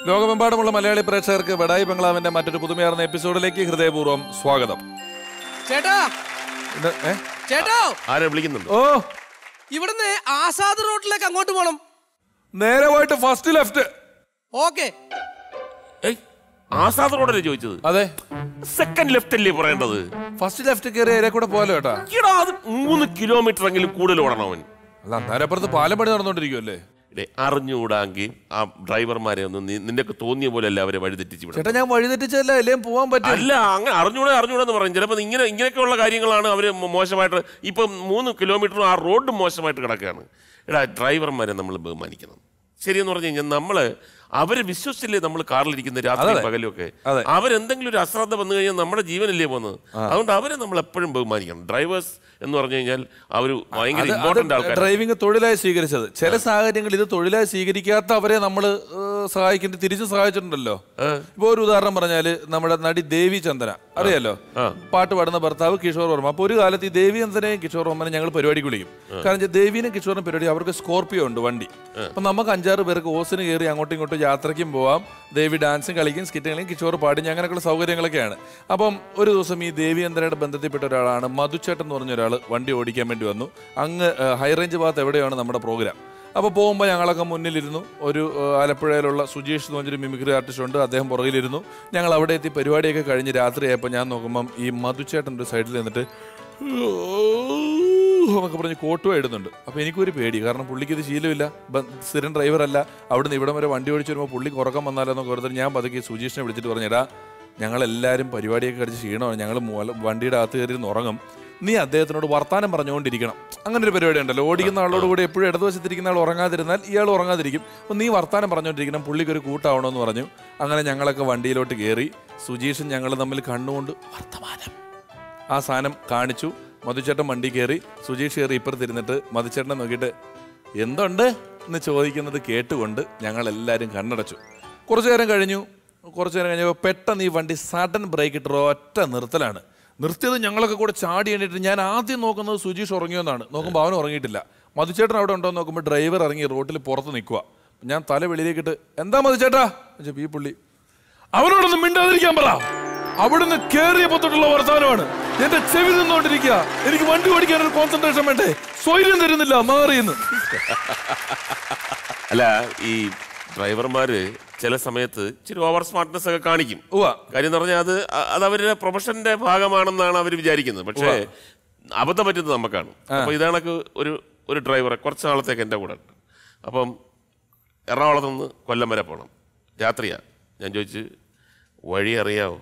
ലോകമെമ്പാടുമുള്ള മലയാളി പ്രേക്ഷകർക്ക് ബഡായി ബംഗ്ലാവിന്റെ മറ്റൊരു പുതുമയാർന്ന എപ്പിസോഡിലേക്ക് ഹൃദയപൂർവ്വം സ്വാഗതം ചേട്ടാ ഇത്, ഏ? ചേട്ടോ ആരെ വിളിക്കുന്നുണ്ട് ഓ ഇവിടുന്ന് ആസാദ് റോഡിലേക്ക് അങ്ങോട്ട് പോണം നേരെ പോയിട്ട് ഫസ്റ്റ് ലെഫ്റ്റ് ഓക്കെ ഏയ് ആസാദ് റോഡല്ലേ ചോദിച്ചത് അതെ സെക്കൻഡ് ലെഫ്റ്റ് അല്ലേ പറയേണ്ടത് ഫസ്റ്റ് ലെഫ്റ്റ് കയറി അതിലെ കൂടെ പോലെ കേട്ടാ എടാ അത് മൂന്ന് കിലോമീറ്റർ എങ്കിലും കൂടുതൽ ഓടണം അവൻ അല്ല അന്നേരം അപ്പുറത്ത് പാലം പണി നടന്നോണ്ടിരിക്കുമല്ലേ ഇടേ അറിഞ്ഞുകൂടാങ്കിൽ ആ ഡ്രൈവർമാരെ ഒന്ന് നി- നിനക്ക് തോന്നിയ പോലെ അല്ല അവരെ വഴിതെറ്റിച്ച് വിടാം ചേട്ടാ ഞാൻ വഴിതെറ്റിച്ചല്ല എല്ലാം പോവാൻ പറ്റും അല്ല അങ്ങനെ അറിഞ്ഞൂടെ അറിഞ്ഞൂടെ എന്ന് പറയും ചിലപ്പോൾ ഇങ്ങനെ ഇങ്ങനെയൊക്കെയുള്ള കാര്യങ്ങളാണ് അവർ മോശമായിട്ട് ഇപ്പം മൂന്ന് കിലോമീറ്ററും ആ റോഡ് മോശമായിട്ട് കിടക്കുകയാണ് എടാ ഡ്രൈവർമാരെ നമ്മൾ ബഹുമാനിക്കണം ശരിയെന്ന് പറഞ്ഞു കഴിഞ്ഞാൽ നമ്മൾ അവരെ വിശ്വസിച്ചില്ലേ നമ്മൾ കാറിലിരിക്കുന്ന രാത്രി അതെ. പകലും ഒക്കെ അതെ. അവരെന്തെങ്കിലും ഒരു അശ്രദ്ധ വന്നു കഴിഞ്ഞാൽ നമ്മുടെ ജീവനല്ലേ പോകുന്നത് അതുകൊണ്ട് അവരെ നമ്മൾ എപ്പോഴും ബഹുമാനിക്കണം ഡ്രൈവേഴ്സ് എന്ന് പറഞ്ഞു കഴിഞ്ഞാൽ അവർ ഭയങ്കര ഇമ്പോർട്ടന്റ് ആൾക്കാർ ഡ്രൈവിംഗ് തൊഴിലായി സ്വീകരിച്ചത് ചില സാഹചര്യങ്ങളിൽ ഇത് തൊഴിലായി സ്വീകരിക്കാത്ത അവരെ നമ്മൾ സഹായിക്കേണ്ടി തിരിച്ചു സഹായിച്ചിട്ടുണ്ടല്ലോ ഇപ്പൊ ഒരു ഉദാഹരണം പറഞ്ഞാല് നമ്മുടെ നടി ദേവി ചന്ദന അറിയാലോ ആ. പാട്ട് പാടുന്ന ഭർത്താവ് കിഷോർ വർമ്മ അപ്പൊ ഒരു കാലത്ത് ഈ ദേവി ചന്ദനയും കിഷോർ വർമ്മനെ ഞങ്ങൾ പരിപാടിക്ക് വിളിക്കും കാരണം വെച്ചാൽ ദേവീനും കിഷോറിനും പരിപാടി അവർക്ക് സ്കോർപ്പിയോ ഉണ്ട് വണ്ടി അപ്പൊ നമുക്ക് അഞ്ചാറ് പേർക്ക് ഓസിന് കയറി അങ്ങോട്ടും ഇങ്ങോട്ടും യാത്രയ്ക്കും പോവാം ദേവി ഡാൻസും കളിക്കും സ്കിറ്റ് കളിക്കും കിഷോർ പാടിഞ്ഞ് അങ്ങനെയൊക്കെയുള്ള സൗകര്യങ്ങളൊക്കെയാണ് അപ്പം ഒരു ദിവസം ഈ ദേവി ചന്ദനയുടെ ബന്ധത്തിൽപ്പെട്ട ഒരാളാണ് മധുച്ചേട്ടൻ എന്ന് പറഞ്ഞ ഒരാൾ വണ്ടി ഓടിക്കാൻ വേണ്ടി വന്നു അങ്ങ് ഹൈ റേഞ്ച് ഭാഗത്ത് എവിടെയാണ് നമ്മുടെ പ്രോഗ്രാം അപ്പോൾ പോകുമ്പോൾ ഞങ്ങളൊക്കെ മുന്നിലിരുന്നു ഒരു ആ, ആലപ്പുഴയിലുള്ള സുജീഷ് എന്ന് പറഞ്ഞൊരു മിമിക്രി ആർട്ടിസ്റ്റ് ഉണ്ട് അദ്ദേഹം പുറകിലിരുന്നു ഞങ്ങൾ അവിടെ എത്തി പരിപാടിയൊക്കെ കഴിഞ്ഞ് രാത്രിയായപ്പോൾ ഞാൻ നോക്കുമ്പം ഈ മധുച്ചേട്ടൻ ഒരു സൈഡിൽ നിന്നിട്ട് എന്നൊക്കെ പറഞ്ഞ് കോട്ടുവ ഇടുന്നുണ്ട് അപ്പോൾ എനിക്കൊരു പേടി കാരണം പുള്ളിക്ക് ഇത് ശീലമില്ല ബ- സ്ഥിരം ഡ്രൈവറല്ല അവിടുന്ന് ഇവിടം വരെ വണ്ടി ഓടിച്ച് വരുമ്പോൾ പുള്ളി ഉറക്കം വന്നാലോ എന്നൊക്കെ ഓർത്തിട്ട് ഞാൻ പതുക്കെ ഈ സുജീഷിനെ വിളിച്ചിട്ട് പറഞ്ഞിടാ ഞങ്ങളെല്ലാവരും പരിപാടിയൊക്കെ കഴിച്ച് ക്ഷീണമാണ് ഞങ്ങൾ വണ്ടിയുടെ അകത്ത് കയറി ഇരുന്ന് ഉറങ്ങും നീ അദ്ദേഹത്തിനോട് വർത്താനം പറഞ്ഞുകൊണ്ടിരിക്കണം അങ്ങനെ ഒരു പരിപാടി ഉണ്ടല്ലോ ഓടിക്കുന്ന ആളോട് കൂടി എപ്പോഴും ഇടതുവശത്തിരിക്കുന്ന ആൾ ഉറങ്ങാതിരുന്നാൽ ഇയാൾ ഉറങ്ങാതിരിക്കും അപ്പം നീ വർത്താനം പറഞ്ഞുകൊണ്ടിരിക്കണം പുള്ളിക്ക് ഒരു കൂട്ടാവണമെന്ന് പറഞ്ഞു അങ്ങനെ ഞങ്ങളൊക്കെ വണ്ടിയിലോട്ട് കയറി സുജീഷും ഞങ്ങൾ തമ്മിൽ കണ്ണുകൊണ്ട് വർത്തമാനം ആ സാധനം കാണിച്ചു മധുചേട്ടൻ വണ്ടി കയറി സുജീഷ് കയറി ഇപ്പുറത്തിരുന്നിട്ട് മധുചേട്ടനെ നോക്കിയിട്ട് എന്തുണ്ട് എന്ന് ചോദിക്കുന്നത് കേട്ടുകൊണ്ട് ഞങ്ങൾ എല്ലാവരും കണ്ണടച്ചു കുറച്ചു നേരം കഴിഞ്ഞു കുറച്ചു നേരം കഴിഞ്ഞപ്പോൾ പെട്ടെന്ന് ഈ വണ്ടി സഡൻ ബ്രേക്ക് ഇട്ട് ഒറ്റ നിർത്തലാണ് നിർത്തിയത് ഞങ്ങളൊക്കെ കൂടെ ചാടി എണ്ണിട്ട് ഞാൻ ആദ്യം നോക്കുന്നത് സുജീഷ് ഉറങ്ങിയെന്നാണ് നോക്കുമ്പോൾ അവൻ ഉറങ്ങിയിട്ടില്ല മധുചേട്ടൻ അവിടെ ഉണ്ടോ എന്ന് നോക്കുമ്പോൾ ഡ്രൈവർ ഇറങ്ങി റോട്ടിൽ പുറത്ത് നിൽക്കുക ഞാൻ തല വെളിയിലേക്കിട്ട് എന്താ മധുചേട്ടാ ചോദിച്ചപ്പോൾ ഈ പുള്ളി അവനോടൊന്നും മിണ്ടാതിരിക്കാൻ പറ അവിടുന്ന് കേറിയപ്പോ തൊട്ടുള്ള വർത്തമാനമാണ് എന്റെ ചെവി നിന്നോണ്ടിരിക്കുക എനിക്ക് വണ്ടി ഓടിക്കാൻ ഒരു കോൺസെൻട്രേഷൻ വേണ്ടേ സ്വൈര്യം തരുന്നില്ല മാറിയെന്ന് അല്ല ഈ ഡ്രൈവർമാര് ചില സമയത്ത് ഇച്ചിരി ഓവർ സ്മാർട്ട്നെസ് ഒക്കെ കാണിക്കും ഉവ്വ. കാര്യം എന്ന് പറഞ്ഞാൽ അത് അ- അത് അവരുടെ പ്രൊഫഷന്റെ ഭാഗമാണെന്നാണ് അവർ വിചാരിക്കുന്നത് പക്ഷേ അബദ്ധം പറ്റുന്നത് നമുക്കാണ് അപ്പൊ ഇതാണക്ക് ഒരു ഒരു ഡ്രൈവറെ കുറച്ച് നാളത്തേക്ക് എൻ്റെ കൂടെ ഉണ്ട് അപ്പം എറണാകുളത്ത് നിന്ന് കൊല്ലം വരെ പോകണം രാത്രിയാ ഞാൻ ചോദിച്ച് വഴി അറിയാവോ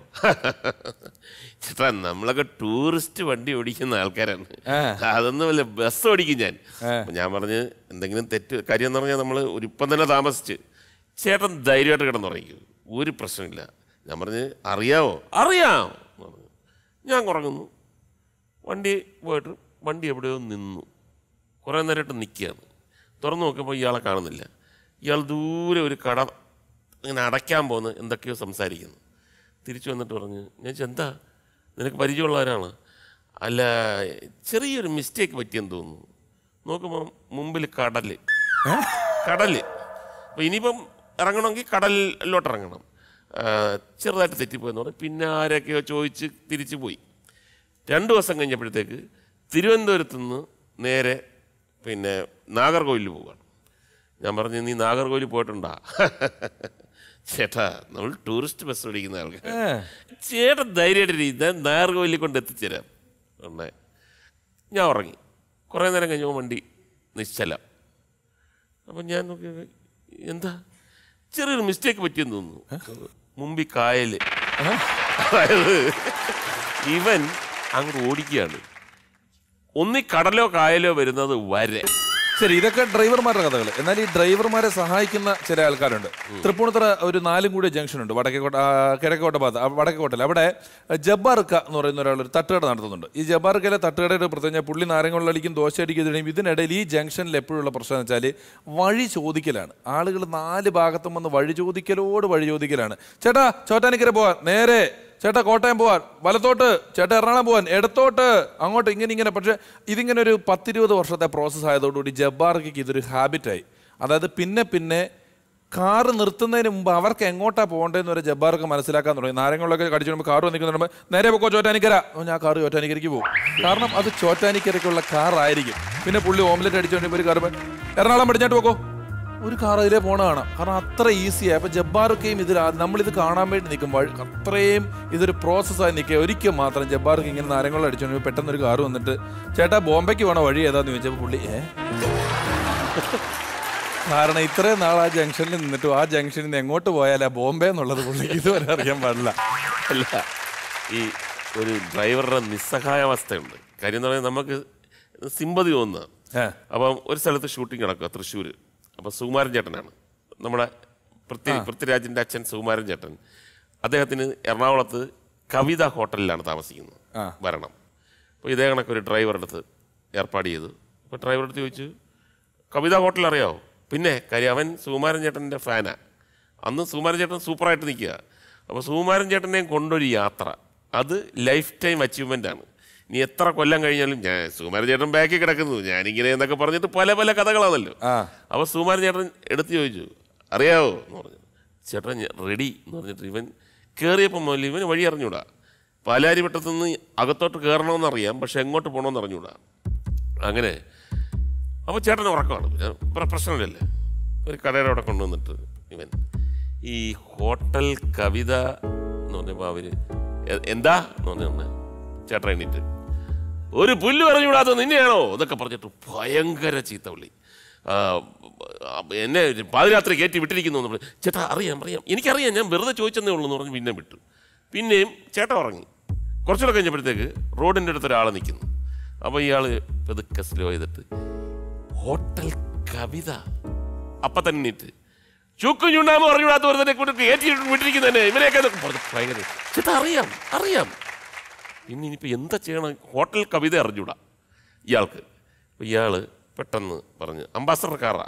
ചേട്ടാ നമ്മളൊക്കെ ടൂറിസ്റ്റ് വണ്ടി ഓടിക്കുന്ന ആൾക്കാരാണ് അതൊന്നും വല്ല ബസ് ഓടിക്കും ഞാൻ അപ്പൊ ഞാൻ പറഞ്ഞ് എന്തെങ്കിലും തെറ്റ് കാര്യം എന്ന് പറഞ്ഞാൽ നമ്മൾ ഒരു ഇപ്പം തന്നെ താമസിച്ച് ചേട്ടൻ ധൈര്യമായിട്ട് കിടന്നുറങ്ങിക്കും ഒരു പ്രശ്നമില്ല ഞാൻ പറഞ്ഞ് അറിയാവോ അറിയാം എന്ന് പറഞ്ഞു. ഞാൻ കുറങ്ങുന്നു വണ്ടി പോയിട്ട് വണ്ടി എവിടെയോ നിന്നു കുറേ നേരമായിട്ട് നിൽക്കുകയാണ് തുറന്നു നോക്കുമ്പോൾ ഇയാളെ കാണുന്നില്ല ഇയാൾ ദൂരെ ഒരു കട ഇങ്ങനെ അടയ്ക്കാൻ പോകുന്ന എന്തൊക്കെയോ സംസാരിക്കുന്നു തിരിച്ചു വന്നിട്ട് പറഞ്ഞു ഞാൻ ചോദിച്ചു, എന്താ നിനക്ക് പരിചയമുള്ളവരാണ് അല്ല ചെറിയൊരു മിസ്റ്റേക്ക് പറ്റിയെന്ന് തോന്നുന്നു നോക്കുമ്പോൾ മുമ്പിൽ കടൽ കടൽ അപ്പോൾ ഇനിയിപ്പം ഇറങ്ങണമെങ്കിൽ കടലിലോട്ട് ഇറങ്ങണം ആ, ചെറുതായിട്ട് തെറ്റിപ്പോയെന്ന് പറഞ്ഞു പിന്നെ ആരൊക്കെയോ ചോദിച്ച് തിരിച്ചു പോയി രണ്ട് ദിവസം കഴിഞ്ഞപ്പോഴത്തേക്ക് തിരുവനന്തപുരത്ത് നിന്ന് നേരെ പിന്നെ നാഗർകോവിലിൽ പോവുകയാണ് ഞാൻ പറഞ്ഞു നീ നാഗർകോവിലിൽ പോയിട്ടുണ്ടാ ചേട്ടാ നമ്മൾ ടൂറിസ്റ്റ് ബസ് ഓടിക്കുന്ന ആൾക്കാർ ചേട്ടൻ ധൈര്യമായിട്ട് ഞാൻ നാഗർകോവിലിൽ കൊണ്ട് എത്തിച്ചേരാം ഉണ്ടേ ഞാൻ ഉറങ്ങി കുറേ നേരം കഴിഞ്ഞപ്പോൾ വണ്ടി നിശ്ചലം അപ്പം ഞാൻ നോക്കി എന്താ ചെറിയൊരു മിസ്റ്റേക്ക് പറ്റിയെന്ന് തോന്നുന്നു മുമ്പിൽ കായൽ അതായത് ഇവൻ അങ്ങ് ഓടിക്കുകയാണ് ഒന്നി കടലോ കായലോ വരുന്നത് വരെ ശരി ഇതൊക്കെ ഡ്രൈവർമാരുടെ കഥകൾ എന്നാൽ ഈ ഡ്രൈവർമാരെ സഹായിക്കുന്ന ചില ആൾക്കാരുണ്ട് തൃപ്പൂണിത്തറ ഒരു നാലും കൂടിയ ജംഗ്ഷൻ ഉണ്ട് വടക്കേക്കോട്ട ആ, കിഴക്കേക്കോട്ട ഭാഗത്ത് ആ, വടക്കേക്കോട്ടയിൽ അവിടെ ജബ്ബാർക്ക എന്ന് പറയുന്ന ഒരാൾ ഒരു തട്ടുകട നടത്തുന്നുണ്ട് ഈ ജബ്ബാർക്കയിലെ തട്ടുകടയുടെ പ്രത്യേകം പുള്ളി നാരങ്ങളുള്ളിക്കും ദോശ അടിക്കുന്നതിനും ഇതിനിടയിൽ ഈ ജംഗ്ഷനിൽ എപ്പോഴുള്ള പ്രശ്നം എന്ന് വെച്ചാൽ വഴി ചോദിക്കലാണ് ആളുകൾ നാല് ഭാഗത്തും വന്ന് വഴി ചോദിക്കലോട് വഴി ചോദിക്കലാണ് ചേട്ടാ ചോറ്റാനിക്കര പോവാൻ നേരെ ചേട്ടാ കോട്ടയം പോവാൻ വലത്തോട്ട് ചേട്ടാ എറണാകുളം പോവാൻ ഇടത്തോട്ട് അങ്ങോട്ട് ഇങ്ങനെ ഇങ്ങനെ പക്ഷേ ഇതിങ്ങനെ ഒരു പത്തിരുപത് വർഷത്തെ പ്രോസസ്സ് ആയതോടുകൂടി ജബ്ബാർക്കിക്ക് ഇതൊരു ഹാബിറ്റായി അതായത് പിന്നെ പിന്നെ കാറ് നിർത്തുന്നതിന് മുമ്പ് അവർക്ക് എങ്ങോട്ടാ പോകേണ്ടതെന്ന് ഒരു ജബ്ബാർക്ക് മനസ്സിലാക്കാൻ തുടങ്ങി നാരങ്ങളൊക്കെ കടിച്ചു വരുമ്പോൾ കാറ് നിൽക്കുന്നുണ്ട് നേരെ പോക്കോ ചോറ്റാനിക്കര അപ്പോൾ ഞാൻ കാറ് ചോറ്റാനിക്കരയ്ക്ക് പോകും കാരണം അത് ചോറ്റാനിക്കരയ്ക്കുള്ള കാറായിരിക്കും പിന്നെ പുള്ളി ഓംലെറ്റ് അടിച്ചുകൊണ്ട് ഒരു കാറ് എറണാകുളം പഠിച്ചാട്ട് പോക്കോ ഒരു കാർ അതിലേ പോണ കാണാം കാരണം അത്ര ഈസിയായി അപ്പൊ ജബ്ബാറൊക്കെയും ഇതിൽ ആ- നമ്മളിത് കാണാൻ വേണ്ടി നിൽക്കും വഴി- അത്രയും ഇതൊരു പ്രോസസ്സായി നിൽക്കുക ഒരിക്കൽ മാത്രം ജബ്ബാർക്ക് ഇങ്ങനെ നാരങ്ങളും അടിച്ചോണ്ട് പെട്ടെന്ന് ഒരു കാർ വന്നിട്ട് ചേട്ടാ ബോംബെക്ക് വേണോ വഴി ഏതാന്ന് ചോദിച്ചപ്പോൾ പുള്ളി ഏ കാരണം ഇത്രയും നാൾ ആ ജംഗ്ഷനിൽ നിന്നിട്ടും ആ ജംഗ്ഷനിൽ നിന്ന് എങ്ങോട്ട് പോയാലാ ബോംബെ എന്നുള്ളത് പുള്ളിക്ക് ഇതുവരെ അറിയാൻ പാടില്ല അല്ല ഈ ഒരു ഡ്രൈവറുടെ നിസ്സഹായാവസ്ഥയുണ്ട് കാര്യം എന്ന് പറഞ്ഞാൽ നമുക്ക് സിമ്പതി തോന്നുക ഏ. അപ്പം ഒരു സ്ഥലത്ത് ഷൂട്ടിംഗ് നടക്കുക തൃശ്ശൂർ അപ്പം സുകുമാരൻ ചേട്ടനാണ് നമ്മുടെ പൃഥ്വി പൃഥ്വിരാജിൻ്റെ അച്ഛൻ സുകുമാരൻ ചേട്ടൻ അദ്ദേഹത്തിന് എറണാകുളത്ത് കവിത ഹോട്ടലിലാണ് താമസിക്കുന്നത് ആ. വരണം അപ്പോൾ ഇതേ കണക്ക് ഒരു ഡ്രൈവറുടെ അടുത്ത് ഏർപ്പാട് ചെയ്തു അപ്പോൾ ഡ്രൈവറുടെ അടുത്ത് ചോദിച്ചു കവിത ഹോട്ടൽ അറിയാവോ പിന്നെ കാര്യം അവൻ സുകുമാരൻ ചേട്ടൻ്റെ ഫാനാ അന്ന് സുകുമാരൻ ചേട്ടൻ സൂപ്പറായിട്ട് നിൽക്കുക അപ്പോൾ സുകുമാരൻ ചേട്ടനെയും കൊണ്ടൊരു യാത്ര അത് ലൈഫ് ടൈം അച്ചീവ്മെൻ്റ് ആണ് ഇനി എത്ര കൊല്ലം കഴിഞ്ഞാലും ഞാൻ സുകുമാരൻ ചേട്ടൻ ബാക്കിൽ കിടക്കുന്നു ഞാനിങ്ങനെ എന്നൊക്കെ പറഞ്ഞിട്ട് പല പല കഥകളാണല്ലോ ആ. അപ്പോൾ സുകുമാരൻ ചേട്ടൻ എടുത്ത് ചോദിച്ചു അറിയാവോ എന്ന് പറഞ്ഞു ചേട്ടൻ റെഡി എന്ന് പറഞ്ഞിട്ട് ഇവൻ കയറിയപ്പോൾ മുതൽ ഇവന് വഴി അറിഞ്ഞൂടാ പാലാരിവട്ടത്തുനിന്ന് അകത്തോട്ട് കയറണമെന്ന് അറിയാം പക്ഷെ എങ്ങോട്ട് പോകണമെന്ന് അറിഞ്ഞൂടാ അങ്ങനെ അപ്പോൾ ചേട്ടൻ ഉറക്കമാണ് പിന്നെ പ്ര- പ്രശ്നമില്ലല്ലേ ഒരു കടയുടെ അവിടെ കൊണ്ടുവന്നിട്ട് ഇവൻ ഈ ഹോട്ടൽ കവിത എന്ന് പറഞ്ഞപ്പോൾ അവർ എന്താ എന്ന് പറഞ്ഞ ചേട്ടൻ എണീറ്റ് ഒരു പുല്ല് പറഞ്ഞുകൂടാത്ത നിന്നെയാണോ എന്നൊക്കെ പറഞ്ഞിട്ട് ഭയങ്കര ചീത്ത വിളി ആ, ആ, എന്നെ പാതിരാത്രി കയറ്റി വിട്ടിരിക്കുന്നു എന്ന് പറഞ്ഞു ചേട്ടാ അറിയാം അറിയാം എനിക്കറിയാം ഞാൻ വെറുതെ ചോദിച്ചെന്നേ ഉള്ളൂ എന്ന് പറഞ്ഞ് പിന്നെ വിട്ടു പിന്നെയും ചേട്ടൻ ഉറങ്ങി കുറച്ചുകൂടെ കഴിഞ്ഞപ്പോഴത്തേക്ക് റോഡിൻ്റെ അടുത്ത് ഒരാൾ നിൽക്കുന്നു അപ്പോൾ ഇയാൾ പതുക്കെ സ്ലോ ചെയ്തിട്ട് ഹോട്ടൽ കവിത അപ്പം തന്നെ നീറ്റ് ചുക്കും ചുണ്ടാമ പറഞ്ഞുകൂടാത്ത ഒരുത്തനെ കൊണ്ട് കയറ്റി വിട്ടിരിക്കുന്നതന്നെ ഇവനെയൊക്കെ ഇതൊക്കെ പറഞ്ഞു ഭയങ്കര ചേട്ടാ അറിയാം അറിയാം പിന്നെ ഇനിയിപ്പോൾ എന്താ ചെയ്യണം ഹോട്ടൽ കവിത അറിഞ്ഞൂടാ ഇയാൾക്ക് അപ്പോൾ ഇയാൾ പെട്ടെന്ന് പറഞ്ഞ് അംബാസഡർ കാറാ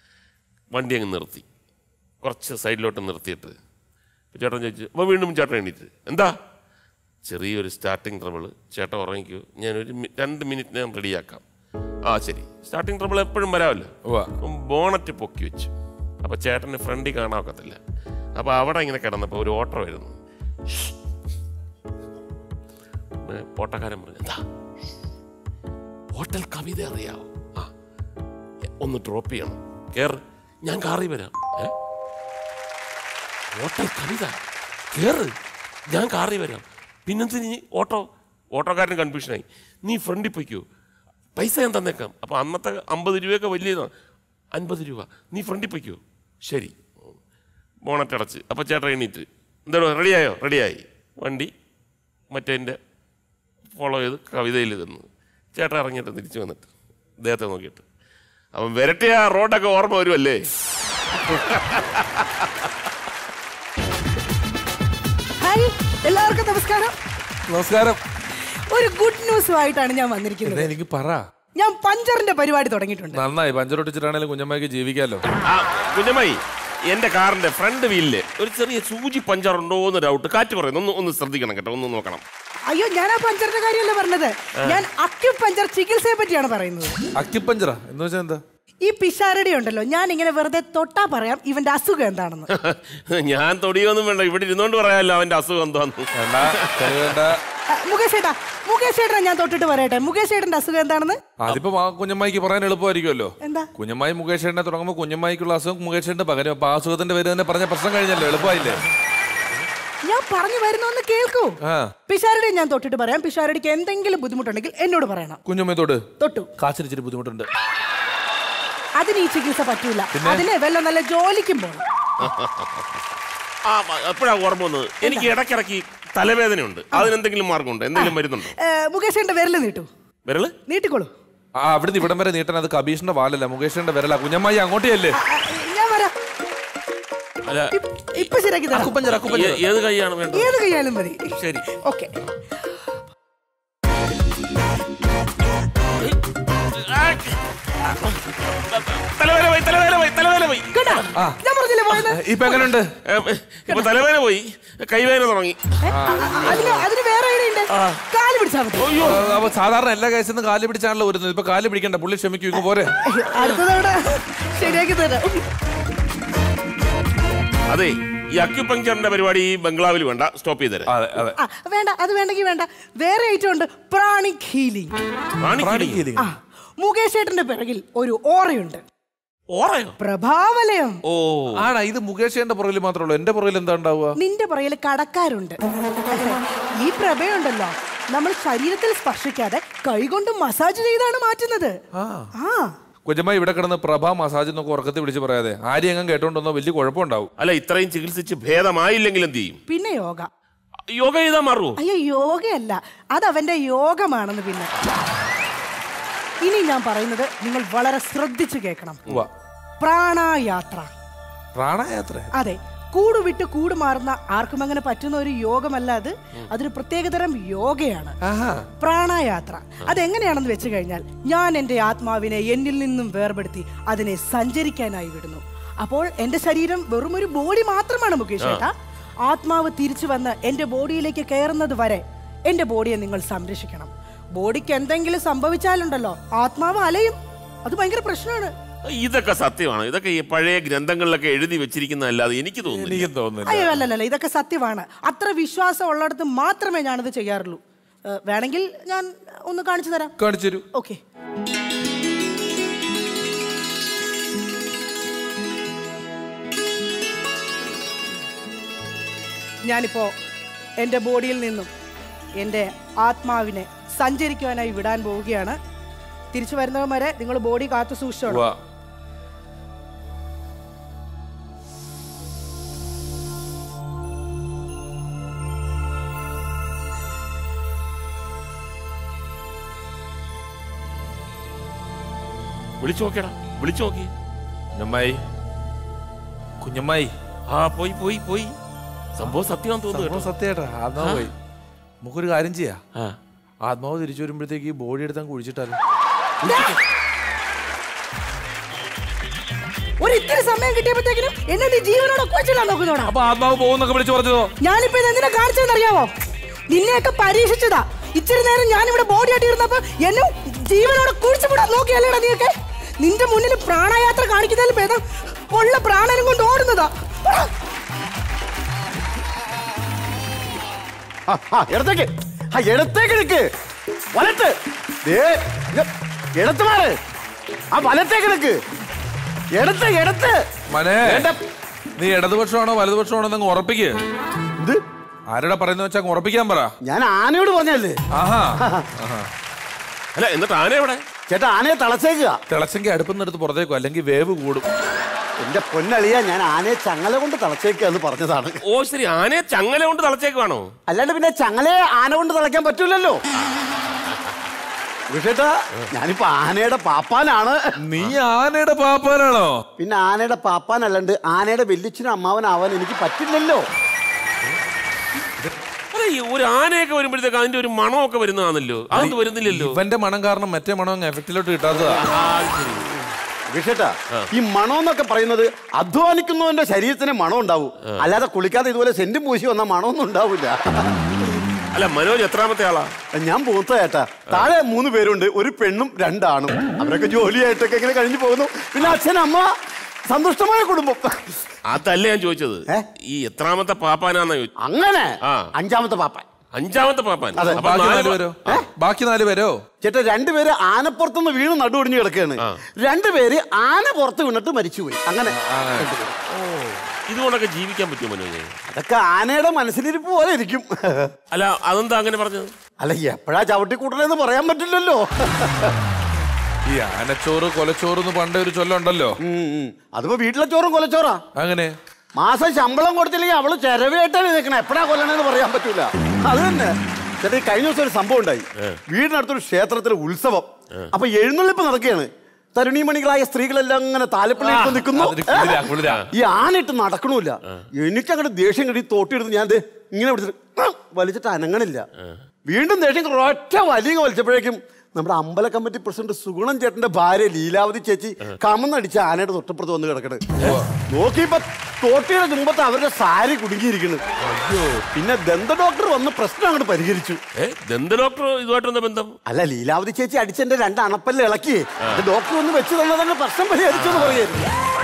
വണ്ടി അങ്ങ് നിർത്തി കുറച്ച് സൈഡിലോട്ട് നിർത്തിയിട്ട് അപ്പോൾ ചേട്ടൻ ചോദിച്ചു അപ്പോൾ വീണ്ടും ചേട്ടൻ എണീറ്റ് എന്താ ചെറിയൊരു സ്റ്റാർട്ടിങ് ട്രബിൾ ചേട്ടൻ ഉറങ്ങിക്കൂ ഞാനൊരു മി- രണ്ട് മിനിറ്റ് ഞാൻ റെഡിയാക്കാം ആ ശരി സ്റ്റാർട്ടിങ് ട്രബിൾ എപ്പോഴും വരാമല്ലോ ഉവ്വ. അപ്പം ബോണറ്റ് പൊക്കി വെച്ചു അപ്പോൾ ചേട്ടന് ഫ്രണ്ടിൽ കാണാക്കത്തില്ല അപ്പോൾ അവിടെ ഇങ്ങനെ കിടന്നപ്പോൾ ഒരു ഓട്ടോ വരുന്നു ഏ, ഓട്ടോക്കാരൻ പറഞ്ഞു എന്താ ഹോട്ടൽ കവിത അറിയാവോ ആ എ, ഒന്ന് ഡ്രോപ്പ് ചെയ്യണം കേറ് ഞാൻ കാറി വരാം ഏ ഹോട്ടൽ കവിത കേറ് ഞാൻ കാറി വരാം പിന്നെന്തിന് നീ ഓട്ടോ ഓട്ടോക്കാരന് കൺഫ്യൂഷനായി നീ ഫ്രണ്ടിൽ പൊയ്ക്കോ പൈസ ഞാൻ തന്നേക്കാം അപ്പോൾ അന്നത്തെ അമ്പത് രൂപയൊക്കെ വലിയതാണ് അൻപത് രൂപ നീ ഫ്രണ്ടിൽ പൊയ്ക്കോ ശരി ബോണറ്റ് അടച്ച് അപ്പോൾ ചേട്ടൻ എണീറ്റ് എന്താണോ റെഡിയായോ റെഡിയായി വണ്ടി മറ്റേ ഫോളോ ചെയ്ത് കവിതയിൽ തന്നു ചേട്ടൻ ഇറങ്ങിയിട്ട് തിരിച്ചു വന്നിട്ട് അദ്ദേഹത്തെ നോക്കിയിട്ട് അവൻ വരട്ടിയ ആ റോഡൊക്കെ ഓർമ്മ വരുമല്ലേ ഹായ് എല്ലാവർക്കും നമസ്കാരം നമസ്കാരം ഒരു ഗുഡ് ന്യൂസുമായിട്ടാണ് ഞാൻ വന്നിരിക്കുന്നത് ഇതാ എനിക്ക് പറ ഞാൻ പഞ്ചറിന്റെ പരിപാടി തുടങ്ങിയിട്ടുണ്ട് നന്നായി പഞ്ചറൊട്ടിച്ചിട്ടാണെങ്കിലും കുഞ്ഞമ്മയ്ക്ക് ജീവിക്കാമല്ലോ ആ കുഞ്ഞമ്മായി എന്റെ കാറിന്റെ ഫ്രണ്ട് വീലില് ഒരു ചെറിയ സൂചി പഞ്ചർ ഉണ്ടോ എന്ന് ഡൗട്ട് കാറ്റ് പറയുന്നു ഒന്ന് ഒന്ന് ശ്രദ്ധിക്കണം കേട്ടോ ഒന്ന് നോക്കണം അയ്യോ ഞാൻ ആ പഞ്ചറിന്റെ കാര്യമല്ല പറഞ്ഞത് ഞാൻ അക്യു പഞ്ചർ ചികിത്സയെ പറ്റിയാണ് പറയുന്നത് അക്കിപ്പഞ്ചറാ എന്ന് വെച്ചാൽ എന്താ ഈ പിഷാരടി ഉണ്ടല്ലോ ഞാൻ ഇങ്ങനെ വെറുതെ തൊട്ടാ പറയാം ഇവന്റെ അസുഖം എന്താണെന്ന് ഞാൻ തൊടിയൊന്നും വേണ്ട ഇവിടെ ഇരുന്നോണ്ട് പറയാമല്ലോ അവന്റെ അസുഖം എന്താന്ന് വേണ്ട ശരി വേണ്ട ആ, മുകേഷ് ഏട്ടാ മുകേഷ് ഏട്ടനെ ഞാൻ തൊട്ടിട്ട് പറയട്ടെ മുകേഷ് ഏട്ടന്റെ അസുഖം എന്താണെന്ന് അതിപ്പോ ആ കുഞ്ഞമ്മായിക്ക് പറയാൻ എളുപ്പമായിരിക്കുമല്ലോ എന്താ കുഞ്ഞമ്മായി മുകേഷ് ഏട്ടനെ തുടങ്ങുമ്പോൾ കുഞ്ഞമ്മായിക്കുള്ള അസുഖം മുകേഷ് ഏട്ടന്റെ പകരം അപ്പൊ ആ അസുഖത്തിന്റെ പേര് തന്നെ പറഞ്ഞ പ്രശ്നം കഴിഞ്ഞല്ലോ എളുപ്പമായില്ലേ ഞാൻ പറഞ്ഞു വരുന്നൊന്ന് കേൾക്കൂ ആ പിഷാരടി ഞാൻ തൊട്ടിട്ട് പറയാം പിഷാരടിക്ക് എന്തെങ്കിലും ബുദ്ധിമുട്ടുണ്ടെങ്കിൽ എന്നോട് പറയണം കുഞ്ഞമ്മത്തോട് തൊട്ടു കാശിരിച്ചിട്ട് ബുദ്ധിമുട്ടുണ്ട് അതിന് ഈ ചികിത്സ പറ്റൂല അതിന് വല്ല നല്ല ജോലിക്കും പോകണം ആ എപ്പോഴാ ഓർമ്മ വന്നത് എനിക്ക് ഇടയ്ക്കിടയ്ക്ക് തലവേദനയുണ്ട് അതിനെന്തെങ്കിലും മാർഗമുണ്ടോ എന്തെങ്കിലും മരുന്നുണ്ടോ ഏ, മുകേഷ് ഏട്ടന്റെ വിരല് നീട്ടു വിരല് നീട്ടിക്കോളൂ ആ അവിടുന്ന് ഇവിടം വരെ നീട്ടൻ അത് കബീഷിന്റെ വാലല്ല മുകേഷിന്റെ വിരല കുഞ്ഞമ്മായി അങ്ങോട്ടേ അല്ലേ ആ, ഞാൻ വരാം അല്ല ഇപ്പ- ഇപ്പൊ ശരിയാക്കി തരാം അക്കുപ്പഞ്ചർ അക്കുപ്പഞ്ചർ ഏ- ഏത് കൈയാണ് വേണ്ടത് ഏത് കൈയാലും മതി ശരി ഓക്കെ തലവേദന പോയി തലവേദന പോയി തലവേദന പോയി കേട്ടാ ഞാൻ പറഞ്ഞില്ലേ പോയെന്ന് ഇപ്പൊ എങ്ങനെയുണ്ട് ഏ, ഇപ്പൊ തലവേദന പോയി കൈവേദന തുടങ്ങി ഏ, അ- അ- അതിന് അതിന് വേറെ ഐഡിയ ഉണ്ട് കാല് പിടിച്ചാൽ മതി അയ്യോ ആ, അപ്പൊ സാധാരണ എല്ലാ കേസിന്നും കാല് പിടിച്ചാണല്ലോ വരുന്നത് ഇപ്പൊ കാല് പിടിക്കണ്ട പുള്ളി ക്ഷമിക്കും ഇങ്ങ് പോരെ അടുത്ത തവണ ശരിയാക്കി തരാം അതെ ഈ അക്യുപങ്ചറിന്റെ പരിപാടി ഈ ബംഗ്ലാവിൽ വേണ്ട സ്റ്റോപ്പ് ചെയ്തേരെ അതെ അതെ ആ വേണ്ട അത് വേണ്ടെങ്കിൽ വേണ്ട വേറെ ഐറ്റം ഉണ്ട് പ്രാണിക് ഹീലിംഗ് പ്രാണി പ്രാണിക് healing. healing. ആ മുകേഷ് ഏട്ടന്റെ പിറകിൽ ഒരു ഓറയുണ്ട് ഓറയോ പ്രഭാവലയം ഓ ആണാ ഇത് മുകേഷേന്റെ പുറകിൽ മാത്രമേ ഉള്ളൂ എന്റെ പുറകിൽ എന്താ ഉണ്ടാവുക നിന്റെ പുറകിൽ കടക്കാരുണ്ട് ഈ പ്രഭയുണ്ടല്ലോ നമ്മൾ ശരീരത്തിൽ സ്പർശിക്കാതെ കൈകൊണ്ട് മസാജ് ചെയ്താണ് മാറ്റുന്നത് ആ ആ കൊച്ചമ്മ ഇവിടെ കിടന്ന് പ്രഭ മസാജ് എന്നൊക്കെ ഉറക്കത്തിൽ വിളിച്ച് പറയാതെ ആരെയും അങ്ങ് കേട്ടോണ്ടൊന്നോ വലിയ കുഴപ്പമുണ്ടാവും അല്ല ഇത്രയും ചികിത്സിച്ച് ഭേദമായില്ലെങ്കിൽ എന്ത് ചെയ്യും പിന്നെ യോഗ യോഗ ചെയ്താൽ മാറുമോ അയ്യോ യോഗയല്ല അത് അവന്റെ യോഗമാണെന്ന് പിന്നെ ഇനി ഞാൻ പറയുന്നത് നിങ്ങൾ വളരെ ശ്രദ്ധിച്ചു കേൾക്കണം ഉവ്വ. പ്രാണായാത്ര പ്രാണയാത്ര അതെ കൂട് വിട്ട് കൂട് മാറുന്ന ആർക്കും അങ്ങനെ പറ്റുന്ന ഒരു യോഗമല്ല അത് അതൊരു പ്രത്യേകതരം യോഗയാണ് ആഹാ പ്രാണായാത്ര അതെങ്ങനെയാണെന്ന് വെച്ച് കഴിഞ്ഞാൽ ഞാൻ എൻ്റെ ആത്മാവിനെ എന്നിൽ നിന്നും വേർപെടുത്തി അതിനെ സഞ്ചരിക്കാനായി വിടുന്നു അപ്പോൾ എൻ്റെ ശരീരം വെറും ഒരു ബോഡി മാത്രമാണ് മുകേഷ് ഏട്ടാ ആത്മാവ് തിരിച്ചു വന്ന് എൻ്റെ ബോഡിയിലേക്ക് കയറുന്നത് വരെ എൻ്റെ ബോഡിയെ നിങ്ങൾ സംരക്ഷിക്കണം ബോഡിക്ക് എന്തെങ്കിലും സംഭവിച്ചാലുണ്ടല്ലോ ആത്മാവ് അലയും അത് ഭയങ്കര പ്രശ്നമാണ് ഇതൊക്കെ സത്യമാണ് ഇതൊക്കെ ഈ പഴയ ഗ്രന്ഥങ്ങളിലൊക്കെ എഴുതി വെച്ചിരിക്കുന്നതല്ലാതെ എനിക്ക് തോന്നുന്നു എനിക്കും തോന്നുന്നില്ല അയ്യോ അല്ലല്ല ഇതൊക്കെ സത്യമാണ് അത്ര വിശ്വാസം ഉള്ളിടത്ത് മാത്രമേ ഞാനിത് ചെയ്യാറുള്ളൂ ഏ, വേണമെങ്കിൽ ഞാൻ ഒന്ന് കാണിച്ചു തരാം കാണിച്ചു തരൂ ഓക്കെ ഞാനിപ്പോ എൻ്റെ ബോഡിയിൽ നിന്നും എൻ്റെ ആത്മാവിനെ സഞ്ചരിക്കുവാനായി വിടാൻ പോവുകയാണ് തിരിച്ചു വരുന്നവൻ വരെ നിങ്ങൾ ബോഡി കാത്തു സൂക്ഷിച്ചോളൂ ഉവ്വ. വിളിച്ചു നോക്കിയടാ വിളിച്ചു നോക്കി കുഞ്ഞമ്മായി കുഞ്ഞമ്മായി ആ പോയി പോയി പോയി സംഭവം സത്യമാണെന്ന് തോന്നുന്നു സംഭവം കേട്ടോ സത്യേട്ടാ ആത്മാവ് പോയി നമുക്കൊരു കാര്യം ചെയ്യാം ആ. ആത്മാവ് തിരിച്ചു വരുമ്പോഴത്തേക്ക് ഈ ബോഡി എടുത്താൽ കുഴിച്ചിട്ടാലോ ഒരു ഇത്തിരി സമയം കിട്ടിയപ്പോഴത്തേക്കിനും എന്നെ നീ ജീവനോടെ കൊച്ചിടാൻ നോക്കുന്നോടാ അപ്പൊ ആത്മാവ് പോകുന്നൊക്കെ വിളിച്ചു പറഞ്ഞതോ ഞാനിപ്പോ ഇത് എന്തിനാ കാണിച്ചതെന്ന് അറിയാവോ നിന്നെയൊക്കെ പരീക്ഷിച്ചതാ ഇച്ചിരി നേരം ഞാനിവിടെ ബോഡി ആയിട്ട് ഇരുന്നപ്പോ എന്നെ ജീവനോടെ കുഴിച്ചുവിടാൻ നോക്കിയല്ലേടാ നീയൊക്കെ നിന്റെ മുന്നിൽ പ്രാണയാത്ര കാണിക്കുന്നതിൽ ഭേദം ഉള്ള പ്രാണനും കൊണ്ട് ഓടുന്നതാ ആ, ആ, ഇടത്തേക്ക് ആ ഇടത്തേക്ക് നിൽക്ക് വലത്ത് ദേ, ഇത്, ഇടത്ത് മാറ് ആ വലത്തേക്ക് നിൽക്ക് ഇടത്ത് ഇടത്ത് മനെ വേണ്ട. നീ ഇടതുപക്ഷമാണോ വലതുപക്ഷമാണോ എന്നങ്ങ് ഉറപ്പിക്ക് ഇത് ആരുടെ പറയുന്ന വെച്ചാൽ അങ്ങ് ഉറപ്പിക്കാൻ പറ ഞാൻ ആനയോട് പറഞ്ഞല്ലേ ആഹാ അല്ല എന്നിട്ട് ആന എവിടെ ചേട്ടാ ആനയെ തളച്ചേക്കുക തിളച്ചെങ്കിൽ അടുപ്പം എടുത്ത് പുറത്തേക്കോ അല്ലെങ്കിൽ വേവ് കൂടും എന്റെ പൊന്നളിയ ഞാൻ ആനയെ ചങ്ങല കൊണ്ട് തളച്ചേക്കുക എന്ന് പറഞ്ഞതാണ് ഓ ശരി ആനയെ ചങ്ങല കൊണ്ട് തളച്ചേക്കുവാണോ അല്ലാണ്ട് പിന്നെ ചങ്ങലയെ ആന കൊണ്ട് തളയ്ക്കാൻ പറ്റൂലല്ലോ വിഷേട്ടാ ഞാനിപ്പോ ആനയുടെ പാപ്പാനാണ് നീ ആനയുടെ പാപ്പാനാണോ പിന്നെ ആനയുടെ പാപ്പാനല്ലാണ്ട് ആനയുടെ വെല്ലിച്ചിനും അമ്മാവനാവാൻ എനിക്ക് പറ്റില്ലല്ലോ അതെ ഈ ഒരു ആനയൊക്കെ വരുമ്പോഴത്തേക്ക് അതിന്റെ ഒരു മണമൊക്കെ വരുന്നതാണല്ലോ അതൊന്നും വരുന്നില്ലല്ലോ ഇവന്റെ മണം കാരണം മറ്റേ മണം അങ്ങ് എഫക്റ്റിലോട്ട് കിട്ടാത്തതാ ആ, ശരി. വിഷേട്ടാ ഈ മണം എന്നൊക്കെ പറയുന്നത് അധ്വാനിക്കുന്നവന്റെ ശരീരത്തിന് മണം ഉണ്ടാവും അല്ലാതെ കുളിക്കാതെ ഇതുപോലെ സെന്റും പൂശി വന്ന മണമൊന്നും ഉണ്ടാവില്ല അല്ല മനോജ് എത്രാമത്തെ ആളാ ഞാൻ മൂത്ത ചേട്ടാ താഴെ മൂന്ന് പേരുണ്ട് ഒരു പെണ്ണും രണ്ടാണും അവരൊക്കെ ജോലിയായിട്ടൊക്കെ ഇങ്ങനെ കഴിഞ്ഞു പോകുന്നു പിന്നെ അച്ഛൻ അമ്മ സന്തുഷ്ടമായ കുടുംബം അതല്ല ഞാൻ ചോദിച്ചത് ഏ? ഈ എത്രാമത്തെ പാപ്പാനാന്നാ ചോദിച്ചത് അങ്ങനെ ആ. അഞ്ചാമത്തെ പാപ്പൻ അഞ്ചാമത്തെ പാപ്പാൻ അതെ. അപ്പൊ ബാക്കി നാല് നാല് പ- പേരോ ബാക്കി നാല് പേരോ ചേട്ടാ രണ്ടുപേര് ആനപ്പുറത്തുനിന്ന് വീണ് നടുവൊടിഞ്ഞ് കിടക്കുകയാണ് രണ്ടുപേര് ആന പുറത്ത് വീണിട്ട് മരിച്ചുപോയി അങ്ങനെ ഇതുകൊണ്ടൊക്കെ ജീവിക്കാൻ പറ്റുമോ മനോജ് അതൊക്കെ ആനയുടെ മനസ്സിലിരിപ്പ് പോലെ ഇരിക്കും അല്ല അതെന്താ അങ്ങനെ പറഞ്ഞത് അല്ല എപ്പോഴാ ചവിട്ടി കൂട്ടണെന്ന് പറയാൻ പറ്റില്ലല്ലോ ഈ ആനച്ചോറ് കൊലച്ചോറ് എന്ന് പണ്ടേ ഒരു ചൊല്ലുണ്ടല്ലോ ഉം, ഉം. അതിപ്പോ വീട്ടിലെ ചോറും കൊലച്ചോറാ അങ്ങനെ മാസം ശമ്പളം കൊടുത്തില്ലെങ്കിൽ അവള് ചെലവേട്ടാണ് നിൽക്കണം എപ്പോഴാ കൊല്ലണെന്ന് പറയാൻ പറ്റൂല അത് തന്നെ ചേട്ടാ ഈ കഴിഞ്ഞ ദിവസം ഒരു സംഭവം ഉണ്ടായി വീടിനടുത്തൊരു ക്ഷേത്രത്തിലെ ഉത്സവം അപ്പൊ എഴുന്നള്ളിപ്പ് നടക്കുകയാണ് തരുണീമണികളായ സ്ത്രീകളെല്ലാം അങ്ങനെ താലപ്പള്ളി എടുത്ത് നിൽക്കുന്നു അതൊരു കുളിരാ, കുളിരാ. ഈ ആനയിട്ട് നടക്കണമില്ല എനിക്കങ്ങോട്ട് ദേഷ്യം കടി തോട്ടിയെടുത്ത് ഞാൻ ദേ ഇങ്ങനെ പിടിച്ചിട്ട് വലിച്ചിട്ട് അനങ്ങണില്ല വീണ്ടും ദേഷ്യം കെട്ടി ഒറ്റ വലിയ വലിച്ചപ്പോഴേക്കും നമ്മുടെ അമ്പല കമ്മിറ്റി പ്രസിഡന്റ് സുഗുണൻ ചേട്ടന്റെ ഭാര്യ ലീലാവതി ചേച്ചി കമന്നടിച്ച് ആനയുടെ തൊട്ടപ്പുറത്ത് വന്ന് കിടക്കണ് നോക്കിയപ്പോ തോട്ടിയുടെ മുമ്പത്ത് അവരുടെ സാരി കുടുങ്ങിയിരിക്കുന്നു പിന്നെ ദന്ത ഡോക്ടർ വന്ന് പ്രശ്നം അങ്ങോട്ട് പരിഹരിച്ചു ഏ ദന്ത ഡോക്ടർ ഇതുമായിട്ടെന്താ ബന്ധം അല്ല ലീലാവതി ചേച്ചി അടിച്ചെന്റെ രണ്ട് അണപ്പല്ല ഇളക്കി ഡോക്ടർ ഒന്ന് വെച്ച് തന്നതന്നെ പ്രശ്നം പരിഹരിച്ചു എന്ന് പറയായിരുന്നു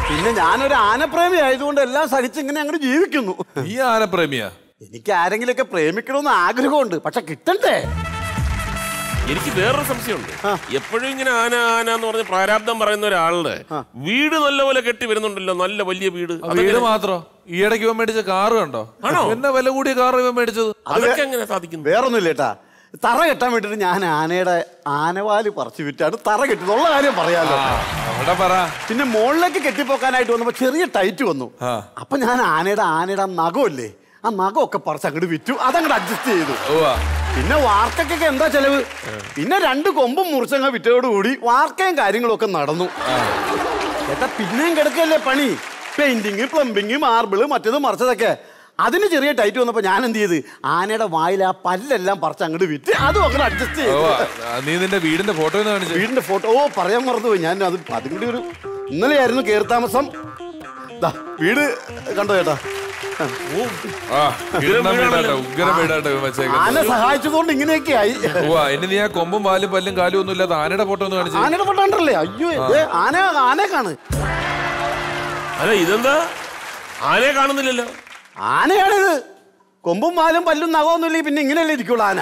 പിന്നെ ഞാനൊരു ആനപ്രേമി ആയതുകൊണ്ട് എല്ലാം സഹിച്ച് ഇങ്ങനെ അങ്ങോട്ട് ജീവിക്കുന്നു നീ ആനപ്രേമിയാ എനിക്ക് ആരെങ്കിലുമൊക്കെ പ്രേമിക്കണമെന്ന് ആഗ്രഹമുണ്ട് പക്ഷെ കിട്ടണ്ടേ എനിക്ക് വേറൊരു സംശയമുണ്ട് എപ്പോഴും ഇങ്ങനെ ആന ആന എന്ന് പറഞ്ഞ് പ്രാരാബ്ദം പറയുന്ന ഒരാളുടെ വീട് നല്ലപോലെ കെട്ടി വരുന്നുണ്ടല്ലോ നല്ല വലിയ വീട് ആ വീട് മാത്രോ ഈ ഇടയ്ക്ക് ഇവൻ മേടിച്ച കാറ് കണ്ടോ എന്നെ വില കൂടിയ കാറ് ഇവൻ മേടിച്ചത് അതൊക്കെ എങ്ങനെ സാധിക്കുന്നു വേറൊന്നുമില്ല ഏട്ടാ തറ കെട്ടാൻ വേണ്ടിട്ട് ഞാൻ ആനയുടെ ആനവാല് പറിച്ചു വിറ്റാണ് തറ കെട്ടിയത് ഉള്ള കാര്യം പറയാലോ ആ അവിടെ പറ പിന്നെ മുകളിലേക്ക് കെട്ടിപ്പോക്കാനായിട്ട് വന്നപ്പോ ചെറിയ ടൈറ്റ് വന്നു ആ. അപ്പൊ ഞാൻ ആനയുടെ ആനയുടെ ആ നഖമില്ലേ ആ നഖമൊക്കെ പറിച്ച് അങ്ങോട്ട് വിറ്റു അതങ്ങോട്ട് അഡ്ജസ്റ്റ് ചെയ്തു ഓവാ പിന്നെ വാർക്കയ്ക്കൊക്കെ എന്താ ചെലവ് പിന്നെ രണ്ട് കൊമ്പും മുറിച്ചങ്ങ് വിറ്റതോടുകൂടി വാർക്കയും കാര്യങ്ങളും ഒക്കെ നടന്നു ഏട്ടാ പിന്നെയും കിടക്കല്ലേ പണി പെയിന്റിങ് പ്ലംബിങ് മാർബിള് മറ്റേത് മറിച്ചതൊക്കെ അതിന് ചെറിയ ടൈറ്റ് വന്നപ്പോ ഞാൻ എന്ത് ചെയ്ത് ആനയുടെ വായിൽ ആ പല്ലെല്ലാം പറിച്ച് അങ്ങോട്ട് വിറ്റ് അതും അങ്ങനെ അഡ്ജസ്റ്റ് ചെയ്തു ഓവാ നീ നിന്റെ വീടിന്റെ ഫോട്ടോ ഒന്ന് കാണിച്ചു വീടിന്റെ ഫോട്ടോ ഓ പറയാൻ മറന്നുപോയി ഞാൻ അത് അതും കൂടി ഒരു ഇന്നലെയായിരുന്നു കയറി താമസം ദാ, വീട് കണ്ടോ ചേട്ടാ ആ കിടന്ന വീടാട്ടോ ഉഗ്ര വീടാട്ടോ ഇവൻ ആന വെച്ചേക്കുന്നത് സഹായിച്ചതുകൊണ്ട് ഇങ്ങനെയൊക്കെ ആയി ഓവാ ഇനി നീ ആ കൊമ്പും പാലും പല്ലും കാലും ഒന്നും ഇല്ലാത്ത ആനയുടെ ഫോട്ടോ ഒന്ന് കാണിച്ചു ആനയുടെ ഫോട്ടോ ഉണ്ടല്ലേ അയ്യോ ദേ, ആന ആനയെ കാണ് അല്ല ഇതെന്താ ആനയെ കാണുന്നില്ലല്ലോ ആനയാണിത് കൊമ്പും പാലും പല്ലും നഖമൊന്നുമില്ല പിന്നെ ഇങ്ങനെയല്ലേ ഇരിക്കുള്ളൂ ആന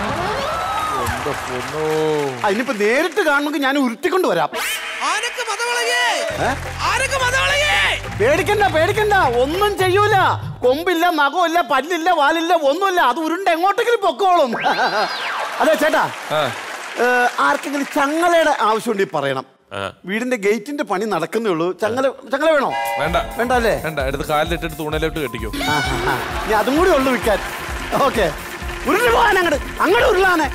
ആ, ഇനിയിപ്പോ നേരിട്ട് കാണണമെങ്കിൽ ഞാൻ ഉരുട്ടിക്കൊണ്ട് വരാം ആനക്ക് മതവളകേ ആനക്ക് മതവളകേ പേടിക്കണ്ട പേടിക്കണ്ട ഒന്നും ചെയ്യൂല കൊമ്പില്ല നഖമില്ല പല്ലില്ല വാലില്ല ഒന്നുമില്ല അത് ഉരുണ്ട് എങ്ങോട്ടെങ്കിലും പൊക്കോളും അതെ ചേട്ടാ ആ ഏ, ആർക്കെങ്കിലും ചങ്ങലയുടെ ആവശ്യമുണ്ടെങ്കിൽ പറയണം ആ. വീടിന്റെ ഗേറ്റിന്റെ പണി നടക്കുന്നേ ഉള്ളൂ ചങ്ങല ചങ്ങല വേണോ വേണ്ട വേണ്ട അല്ലേ വേണ്ട എടുത്ത് കാലിലിട്ടിട്ട് തൂണയിലോട്ട് കെട്ടിക്കോ ആ, ആ, ആ. ഇനി അതും കൂടി ഉള്ളു വിൽക്കാൻ ഓക്കെ ഉരുളി പോകാൻ അങ്ങോട്ട് അങ്ങോട്ട് ഉരുളാനെ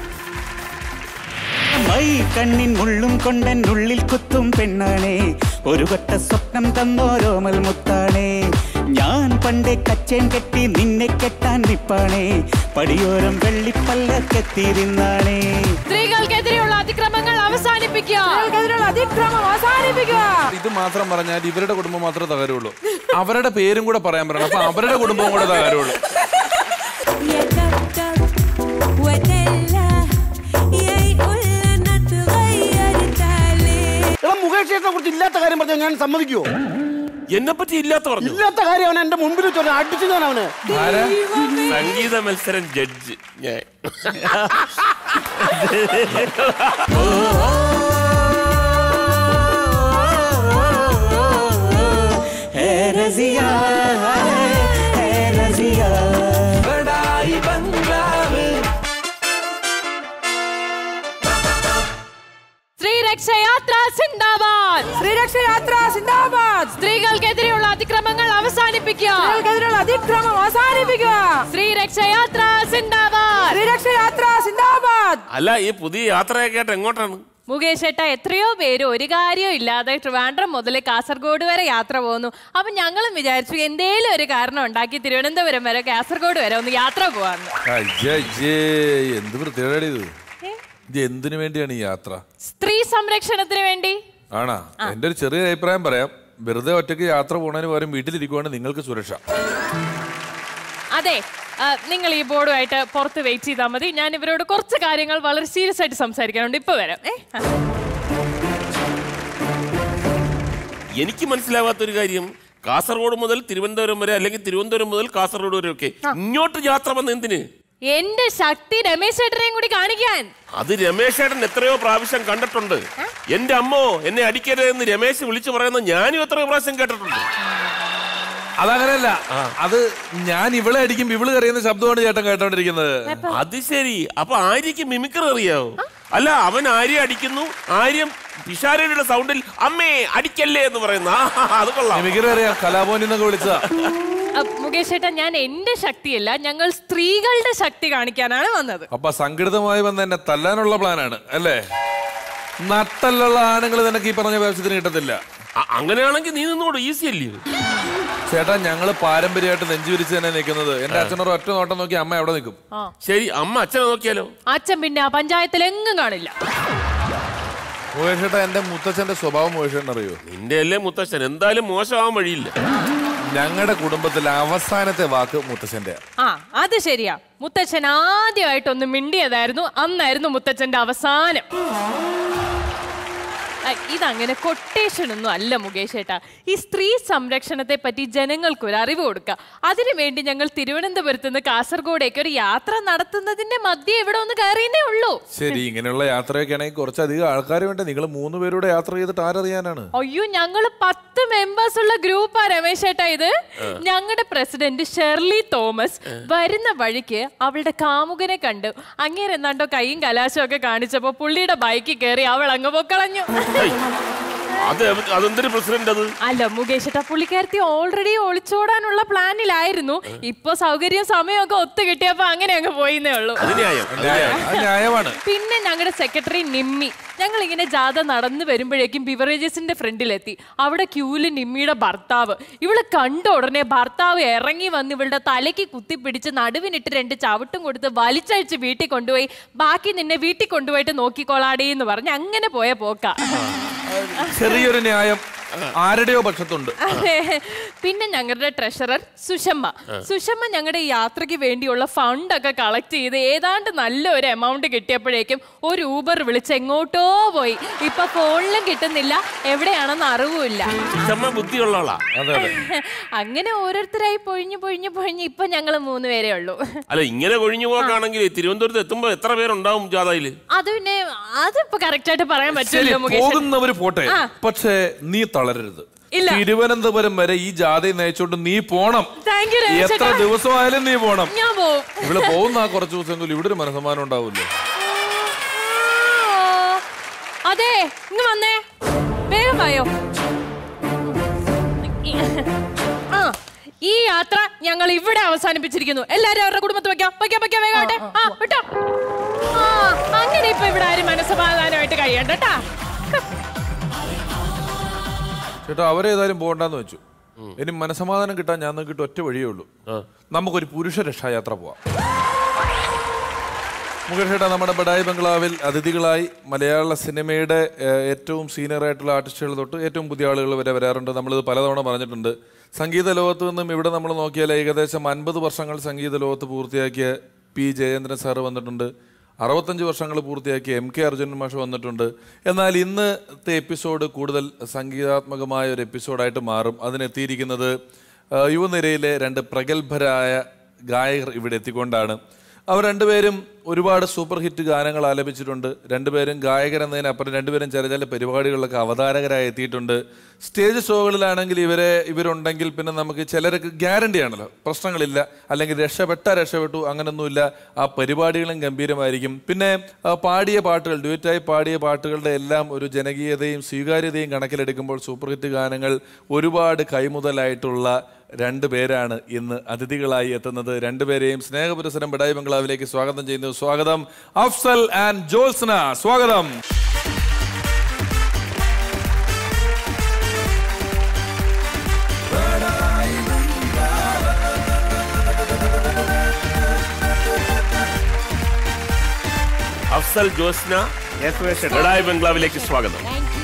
മൈ കണ്ണിൻ മുള്ളും കൊണ്ടൻ ഉള്ളിൽ കുത്തും പെണ്ണാണേ ഒരു കൊട്ട സ്വപ്നം തന്നോരോമൽ മുത്താണേ ഞാൻ പണ്ടേ കച്ചേൻ കെട്ടി നിന്നെ കെട്ടാൻ നിപ്പാണേ പടിയോരം വെള്ളിപ്പല്ലക്കെത്തിയിരുന്നാണേ സ്ത്രീകൾക്കെതിരെയുള്ള അതിക്രമങ്ങൾ അവസാനിപ്പിക്കുക അതിക്രമം അവസാനിപ്പിക്കുക ഇത് മാത്രം പറഞ്ഞാൽ ഇവരുടെ കുടുംബം മാത്രമേ തകരുള്ളൂ അവരുടെ പേരും കൂടെ പറയാൻ പറയണം അപ്പൊ അവരുടെ കുടുംബവും കൂടെ തകരുള്ളൂ يكتب ودلع يقول انا اتغيرت عليه എടാ മുകേഷ് ചേട്ടനെ കുറിച്ച് ഇല്ലാത്ത കാര്യം പറഞ്ഞാൽ ഞാൻ സമ്മതിക്കുവോ എന്നെ പറ്റി ഇല്ലാത്ത പറഞ്ഞു ഇല്ലാത്ത കാര്യം അവൻ എന്റെ മുമ്പിൽ വെച്ച് അടിച്ചു ഞാൻ അവന് ആരാ സംഗീത മത്സരം ജഡ്ജ് ഞാൻ ഹേ റസിയ ഹേ റസിയ ബഡായി ബംഗ്ലാവ് സ്ത്രീരക്ഷയാത്ര സിന്ദാബാദ് ശ്രീരക്ഷ യാത്ര സിന്ദാബാദ് സ്ത്രീകൾക്കെതിരെയുള്ള അതിക്രമങ്ങൾ അവസാനിപ്പിക്കുക സ്ത്രീകൾക്കെതിരെയുള്ള അതിക്രമം അവസാനിപ്പിക്കുക സ്ത്രീരക്ഷയാത്ര സിന്ദാബാദ് ശ്രീരക്ഷ യാത്ര സിന്ദാബാദ് അല്ല ഈ പുതിയ യാത്രയൊക്കെ ആയിട്ട് എങ്ങോട്ടാണ് മുകേഷ് ഏട്ട എത്രയോ പേര് ഒരു കാര്യവും ഇല്ലാതെ ട്രിവാൻഡ്രം മുതൽ കാസർഗോഡ് വരെ യാത്ര പോകുന്നു അപ്പൊ ഞങ്ങളും വിചാരിച്ചു എന്തേലും ഒരു കാരണം ഉണ്ടാക്കി തിരുവനന്തപുരം വരെ കാസർഗോഡ് വരെ ഒന്ന് യാത്ര പോവാന്ന് അയ്യേ, അയ്യേ, എന്ത് വൃത്തികേടാടി ഇത് ഇത് എന്തിനു വേണ്ടിയാണ് ഈ യാത്ര സ്ത്രീ സംരക്ഷണത്തിന് വേണ്ടി ആണാ എന്റെ ഒരു ചെറിയ അഭിപ്രായം പറയാം വെറുതെ ഒറ്റയ്ക്ക് യാത്ര പോണതിന് പകരം വീട്ടിലിരിക്കുവാണ് നിങ്ങൾക്ക് സുരക്ഷ അതെ ആ, നിങ്ങൾ ഈ ബോർഡുമായിട്ട് പുറത്ത് വെയിറ്റ് ചെയ്താൽ മതി ഞാൻ ഇവരോട് കുറച്ച് കാര്യങ്ങൾ വളരെ സീരിയസ് ആയിട്ട് സംസാരിക്കാനുണ്ട് ഇപ്പൊ വരാം ഏ ആ. എനിക്ക് മനസ്സിലാവാത്തൊരു കാര്യം കാസർഗോഡ് മുതൽ തിരുവനന്തപുരം വരെ അല്ലെങ്കിൽ തിരുവനന്തപുരം മുതൽ കാസർഗോഡ് വരെ ഒക്കെ ഇങ്ങോട്ട് യാത്ര വന്ന എന്തിന് എന്റെ ശക്തി രമേശ് ചേട്ടനെയും കൂടി കാണിക്കാൻ അത് രമേശ് ഏട്ടൻ എത്രയോ പ്രാവശ്യം കണ്ടിട്ടുണ്ട് എന്റെ അമ്മോ എന്നെ അടിക്കരുതെന്ന് രമേശ് വിളിച്ചു പറയുന്ന ഞാനും എത്രയോ പ്രാവശ്യം കേട്ടിട്ടുണ്ട് അതങ്ങനെയല്ല അത് ഞാൻ ഇവളെ അടിക്കുമ്പോ ഇവള് കറിയുന്ന ശബ്ദമാണ് ചേട്ടൻ കേട്ടോണ്ടിരിക്കുന്നത് അത് ശരി അപ്പൊ ആര്യക്ക് മിമിക്രി അറിയാവോ അല്ല അവൻ ആര്യ അടിക്കുന്നു ആര്യം പിഷാരയുടെ സൗണ്ടിൽ അമ്മേ അടിക്കല്ലേ എന്ന് പറയുന്ന ആ, അത് കൊള്ളാം മിമിക്രി അറിയാം കലാഭവനിൽ നിന്നൊക്കെ വിളിച്ചതാ ആ, മുകേഷ് ചേട്ടാ ഞാൻ എന്റെ ശക്തിയല്ല ഞങ്ങൾ സ്ത്രീകളുടെ ശക്തി കാണിക്കാനാണ് വന്നത് അപ്പൊ സംഘടിതമായി വന്ന് എന്നെ തല്ലാനുള്ള പ്ലാനാണ് അല്ലേ നട്ടലുള്ള ആണുങ്ങൾ നിനക്ക് ഈ പറഞ്ഞ വ്യവസ്ഥത്തിന് കിട്ടത്തില്ല അ- അങ്ങനെയാണെങ്കിൽ നീ നിന്നോട് ഈസി അല്ലേ ചേട്ടാ ഞങ്ങള് പാരമ്പര്യമായിട്ട് നെഞ്ചുവിരിച്ച് തന്നെ നിൽക്കുന്നത് എന്റെ അച്ഛനൊരു ഒറ്റ നോട്ടം നോക്കി അമ്മ എവിടെ നിൽക്കും ശരി അമ്മ അച്ഛനെ നോക്കിയാലോ അച്ഛൻ പിന്നെ ആ പഞ്ചായത്തിൽ എങ്ങും കാണില്ല മോഹേഷേട്ടാ എന്റെ മുത്തച്ഛന്റെ സ്വഭാവം മോഹേഷേട്ടൻ അറിയോ നിന്റെ അല്ലേ മുത്തശ്ശൻ എന്തായാലും മോശമാവാൻ വഴിയില്ല ഞങ്ങളുടെ കുടുംബത്തിലെ അവസാനത്തെ വാക്ക് മുത്തച്ഛന്റെ ആ അത് ശരിയാ മുത്തച്ഛൻ ആദ്യമായിട്ടൊന്ന് മിണ്ടിയതായിരുന്നു അന്നായിരുന്നു മുത്തച്ഛന്റെ അവസാനം ആ, ഇതങ്ങനെ കൊട്ടേഷൻ ഒന്നും അല്ല മുകേഷ് ഏട്ടാ ഈ സ്ത്രീ സംരക്ഷണത്തെ പറ്റി ജനങ്ങൾക്ക് ഒരു അറിവ് കൊടുക്കുക അതിനുവേണ്ടി ഞങ്ങൾ തിരുവനന്തപുരത്ത് നിന്ന് കാസർഗോഡേക്ക് ഒരു യാത്ര നടത്തുന്നതിന്റെ മധ്യ ഇവിടെ ഒന്ന് കയറിയേ ഉള്ളൂ ശരി ഇങ്ങനെയുള്ള യാത്രയൊക്കെ ആണെങ്കിൽ കുറച്ചധികം ആൾക്കാർ വേണ്ട നിങ്ങൾ മൂന്ന് പേരുടെ യാത്ര ചെയ്തിട്ട് ആരറിയാനാണ് അയ്യോ ഞങ്ങള് പത്ത് മെമ്പേഴ്സ് ഉള്ള ഗ്രൂപ്പാ രമേശ് ഏട്ടാ ഇത് ഞങ്ങളുടെ പ്രസിഡന്റ് ഷെർലി തോമസ് വരുന്ന വഴിക്ക് അവളുടെ കാമുകനെ കണ്ടു അങ്ങേരെ എന്താണ്ടോ കൈയും കലാശവും ഒക്കെ കാണിച്ചപ്പോ പുള്ളിയുടെ ബൈക്കിൽ കയറി അവൾ അങ്ങ് പൊക്കളഞ്ഞു അത് എവ- അതെന്തൊരു പ്രസിഡന്റ് അത് അല്ല മുകേഷ് ഏട്ടാ പുള്ളിക്കാരത്തി ഓൾറെഡി ഒളിച്ചോടാനുള്ള പ്ലാനിലായിരുന്നു ഇപ്പൊ സൗകര്യം സമയമൊക്കെ ഒത്തു കിട്ടിയപ്പോ അങ്ങനെ അങ്ങ് പോയിന്നേ ഉള്ളൂ അത് ന്യായം അത് ന്യായം. അത് ന്യായമാണ് പിന്നെ ഞങ്ങളുടെ സെക്രട്ടറി നിമ്മി ഞങ്ങൾ ഇങ്ങനെ ജാഥ നടന്നു വരുമ്പോഴേക്കും ബിവറേജസിന്റെ ഫ്രണ്ടിലെത്തി അവിടെ ക്യൂല് നിമ്മിയുടെ ഭർത്താവ് ഇവള് കണ്ട ഉടനെ ഭർത്താവ് ഇറങ്ങി വന്ന് ഇവളുടെ തലയ്ക്ക് കുത്തിപ്പിടിച്ച് നടുവിനിട്ട് രണ്ട് ചവിട്ടും കൊടുത്ത് വലിച്ചഴിച്ച് വീട്ടിൽ കൊണ്ടുപോയി ബാക്കി നിന്നെ വീട്ടിൽ കൊണ്ടുപോയിട്ട് നോക്കിക്കോളാടി എന്ന് പറഞ്ഞ് അങ്ങനെ പോയ പോക്ക ചെറിയൊരു ന്യായം ആരുടെയോ പക്ഷത്തുണ്ട് പിന്നെ ഞങ്ങളുടെ ട്രഷറർ സുഷമ്മ സുഷമ്മ ഞങ്ങളുടെ ഈ യാത്രയ്ക്ക് വേണ്ടിയുള്ള ഫണ്ട് ഒക്കെ കളക്ട് ചെയ്ത് ഏതാണ്ട് നല്ല ഒരു എമൗണ്ട് കിട്ടിയപ്പോഴേക്കും ഒരു ഊബർ വിളിച്ച് എങ്ങോട്ടോ പോയി ഇപ്പൊ ഫോണിലും കിട്ടുന്നില്ല എവിടെയാണെന്ന് അറിവുമില്ല ചമ്മ ബുദ്ധിയുള്ള ആളാ അതെ അതെ അങ്ങനെ ഓരോരുത്തരായി പൊഴിഞ്ഞു പൊഴിഞ്ഞു പൊഴിഞ്ഞ് ഇപ്പൊ ഞങ്ങൾ മൂന്ന് പേരേ ഉള്ളൂ അല്ല ഇങ്ങനെ കൊഴിഞ്ഞു പോക്കാണെങ്കിൽ തിരുവനന്തപുരത്ത് എത്തുമ്പോ എത്ര പേരുണ്ടാവും ജാഥയില് അത് പിന്നെ അതിപ്പോ കറക്റ്റ് ആയിട്ട് പറയാൻ ശരി പറ്റില്ല മുകേഷ് പോകുന്നവര് പോട്ടെ ആ. പക്ഷേ നീ തളരരുത് ഇല്ല. തിരുവനന്തപുരം വരെ ഈ ജാഥയെ നയിച്ചോണ്ട് നീ പോണം Thank you, രമേശ് എത്ര ചേട്ടാ. ദിവസമായാലും നീ പോണം ഞാൻ പോവും ഇവിടെ പോകുന്ന ആ കുറച്ച് ദിവസമെങ്കിലും ഇവിടെ ഒരു മനസ്സമാനം ഉണ്ടാവില്ലേ ആ, അതെ ഇങ്ങ് വന്നേ വേഗം വായോ ആ ഈ യാത്ര ഞങ്ങൾ ഇവിടെ അവസാനിപ്പിച്ചിരിക്കുന്നു എല്ലാരും അവരുടെ കുടുംബത്ത് വെക്കാം വെക്കാം വെക്കാം വേഗം ആവട്ടെ. ആ വിട്ടോ ആ അങ്ങനെ ഇപ്പൊ ഇവിടെ ആരും മനസ്സമാധാനമായിട്ട് കഴിയണ്ട കേട്ടാ ചേട്ടാ അവരേതായാലും പോകണ്ടെന്ന് വെച്ചു ഇനി മനസമാധാനം കിട്ടാൻ ഞാൻ നോക്കിയിട്ട് ഒറ്റ വഴിയേ ഉള്ളൂ നമുക്കൊരു പുരുഷ രക്ഷായാത്ര പോവാം മുകേഷ് ചേട്ടാ നമ്മുടെ ബഡായി ബംഗ്ലാവിൽ അതിഥികളായി മലയാള സിനിമയുടെ ഏഹ്, ഏറ്റവും സീനിയർ ആയിട്ടുള്ള ആർട്ടിസ്റ്റുകൾ തൊട്ട് ഏറ്റവും പുതിയ ആളുകൾ വരെ വരാറുണ്ട് നമ്മളിത് പലതവണ പറഞ്ഞിട്ടുണ്ട് സംഗീത ലോകത്ത് നിന്നും ഇവിടെ നമ്മൾ നോക്കിയാൽ ഏകദേശം അൻപത് വർഷങ്ങൾ സംഗീത ലോകത്ത് പൂർത്തിയാക്കിയ പി ജയേന്ദ്രൻ സാറ് വന്നിട്ടുണ്ട് അറുപത്തഞ്ച് വർഷങ്ങൾ പൂർത്തിയാക്കിയ എം കെ അർജുനൻ മാഷ് വന്നിട്ടുണ്ട് എന്നാൽ ഇന്നത്തെ എപ്പിസോഡ് കൂടുതൽ സംഗീതാത്മകമായ ഒരു എപ്പിസോഡായിട്ട് മാറും അതിനെത്തിയിരിക്കുന്നത് ആ, യുവനിരയിലെ രണ്ട് പ്രഗത്ഭരായ ഗായകർ ഇവിടെ എത്തിക്കൊണ്ടാണ് അവർ രണ്ടുപേരും ഒരുപാട് സൂപ്പർ ഹിറ്റ് ഗാനങ്ങൾ ആലപിച്ചിട്ടുണ്ട് രണ്ടുപേരും ഗായകരെന്നതിനപ്പുറം രണ്ടുപേരും ചില ചില പരിപാടികളിലൊക്കെ അവതാരകരായി എത്തിയിട്ടുണ്ട് സ്റ്റേജ് ഷോകളിലാണെങ്കിൽ ഇവരെ ഇവരുണ്ടെങ്കിൽ പിന്നെ നമുക്ക് ചിലർക്ക് ഗ്യാരണ്ടി ആണല്ലോ പ്രശ്നങ്ങളില്ല അല്ലെങ്കിൽ രക്ഷപ്പെട്ട രക്ഷപ്പെട്ടു അങ്ങനൊന്നുമില്ല ആ പരിപാടികളും ഗംഭീരമായിരിക്കും പിന്നെ ആ, പാടിയ പാട്ടുകൾ ഡ്യൂറ്റായി പാടിയ പാട്ടുകളുടെ എല്ലാം ഒരു ജനകീയതയും സ്വീകാര്യതയും കണക്കിലെടുക്കുമ്പോൾ സൂപ്പർ ഹിറ്റ് ഗാനങ്ങൾ ഒരുപാട് കൈമുതലായിട്ടുള്ള രണ്ട് പേരാണ് ഇന്ന് അതിഥികളായി എത്തുന്നത് രണ്ടുപേരെയും സ്നേഹപുരസരം ബഡായി ബംഗ്ലാവിലേക്ക് സ്വാഗതം ചെയ്യുന്നു സ്വാഗതം അഫ്സൽ ആൻഡ് ജോത്സ്ന സ്വാഗതം അഫ്സൽ ജോസ്ന ബഡായി ബംഗ്ലാവിലേക്ക് സ്വാഗതം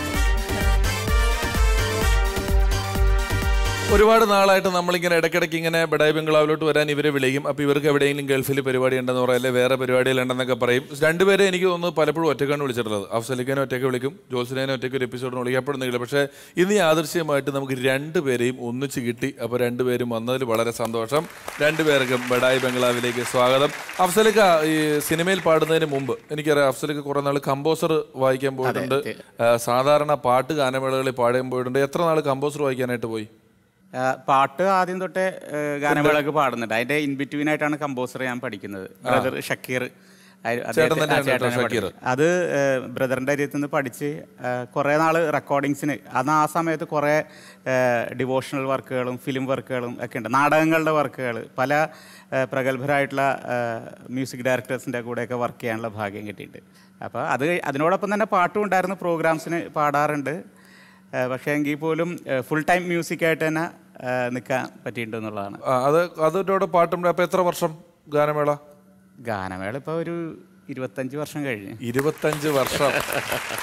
ഒരുപാട് നാളായിട്ട് നമ്മളിങ്ങനെ ഇടയ്ക്കിടയ്ക്ക് ഇങ്ങനെ ബഡായി ബംഗ്ലാവിലോട്ട് വരാൻ ഇവരെ വിളിക്കും അപ്പോൾ ഇവർക്ക് എവിടെയെങ്കിലും ഗൾഫിൽ പരിപാടി ഉണ്ടെന്ന് പറയും അല്ലെ വേറെ പരിപാടികളുണ്ടെന്നൊക്കെ പറയും രണ്ടുപേരെ എനിക്ക് തോന്നുന്നു പലപ്പോഴും ഒറ്റക്കാണ് വിളിച്ചിട്ടുള്ളത് അഫ്സലിഖാനെ ഒറ്റയ്ക്ക് വിളിക്കും ജോസിനെ ഒറ്റയ്ക്ക് ഒരു എപ്പിസോഡിന് വിളിക്കും അപ്പോഴൊന്നും പക്ഷേ ഇന്ന് യാദൃശ്യമായിട്ട് നമുക്ക് രണ്ടുപേരെയും ഒന്നിച്ച് കിട്ടി അപ്പോൾ രണ്ടുപേരും വന്നതിൽ വളരെ സന്തോഷം രണ്ടുപേർക്കും ബഡായി ബംഗ്ലാവിലേക്ക് സ്വാഗതം അഫ്സലിക്ക ഈ സിനിമയിൽ പാടുന്നതിന് മുമ്പ് എനിക്കറിയാം അഫ്സലിക്ക് കുറെ നാൾ കമ്പോസർ വായിക്കാൻ പോയിട്ടുണ്ട് ആ, സാധാരണ പാട്ട് ഗാനമേളകളിൽ പാടാൻ പോയിട്ടുണ്ട് എത്ര നാൾ കമ്പോസർ വായിക്കാനായിട്ട് പോയി ആ, പാട്ട് ആദ്യം തൊട്ടേ ഏ, ഗാനമേളക്ക് പാടുന്നുണ്ട് അതിന്റെ ഇൻ ബിറ്റ്വീൻ ആയിട്ടാണ് കമ്പോസർ ഞാൻ പഠിക്കുന്നത് ബ്രദർ ഷക്കീർ അയ- അദ്ദേഹത്തെ- തന്നെയാണ് ആ, ചേട്ടനാണ് കേട്ടോ ഷക്കീർ. പഠിക്കുന്നത്. അത് ബ്രദറിന്റെ അരിയത്ത് നിന്ന് പഠിച്ച് കുറേ നാൾ റെക്കോർഡിങ്സിന് അന്ന് ആ സമയത്ത് കുറേ ഡിവോഷണൽ വർക്കുകളും ഫിലിം വർക്കുകളും ഒക്കെ ഉണ്ട് നാടകങ്ങളുടെ വർക്കുകൾ പല ഏ, പ്രഗത്ഭരായിട്ടുള്ള മ്യൂസിക് ഡയറക്ടേഴ്സിൻ്റെ കൂടെയൊക്കെ വർക്ക് ചെയ്യാനുള്ള ഭാഗ്യം കിട്ടിയിട്ടുണ്ട് അപ്പോൾ അത് അതിനോടൊപ്പം തന്നെ പാട്ടും ഉണ്ടായിരുന്നു പ്രോഗ്രാംസിന് പാടാറുണ്ട് ഏഹ് പക്ഷേ എങ്കിൽ പോലും ഫുൾ ടൈം മ്യൂസിക് ആയിട്ട് തന്നെ ഏഹ് നിൽക്കാൻ പറ്റിയിട്ടുണ്ട് എന്നുള്ളതാണ് ആ, അത് അതിനോട് പാട്ടും അപ്പൊ എത്ര വർഷം ഗാനമേള ഗാനമേള ഇപ്പോൾ ഒരു ഇരുപത്തഞ്ച് വർഷം കഴിഞ്ഞ് ഇരുപത്തഞ്ച് വർഷം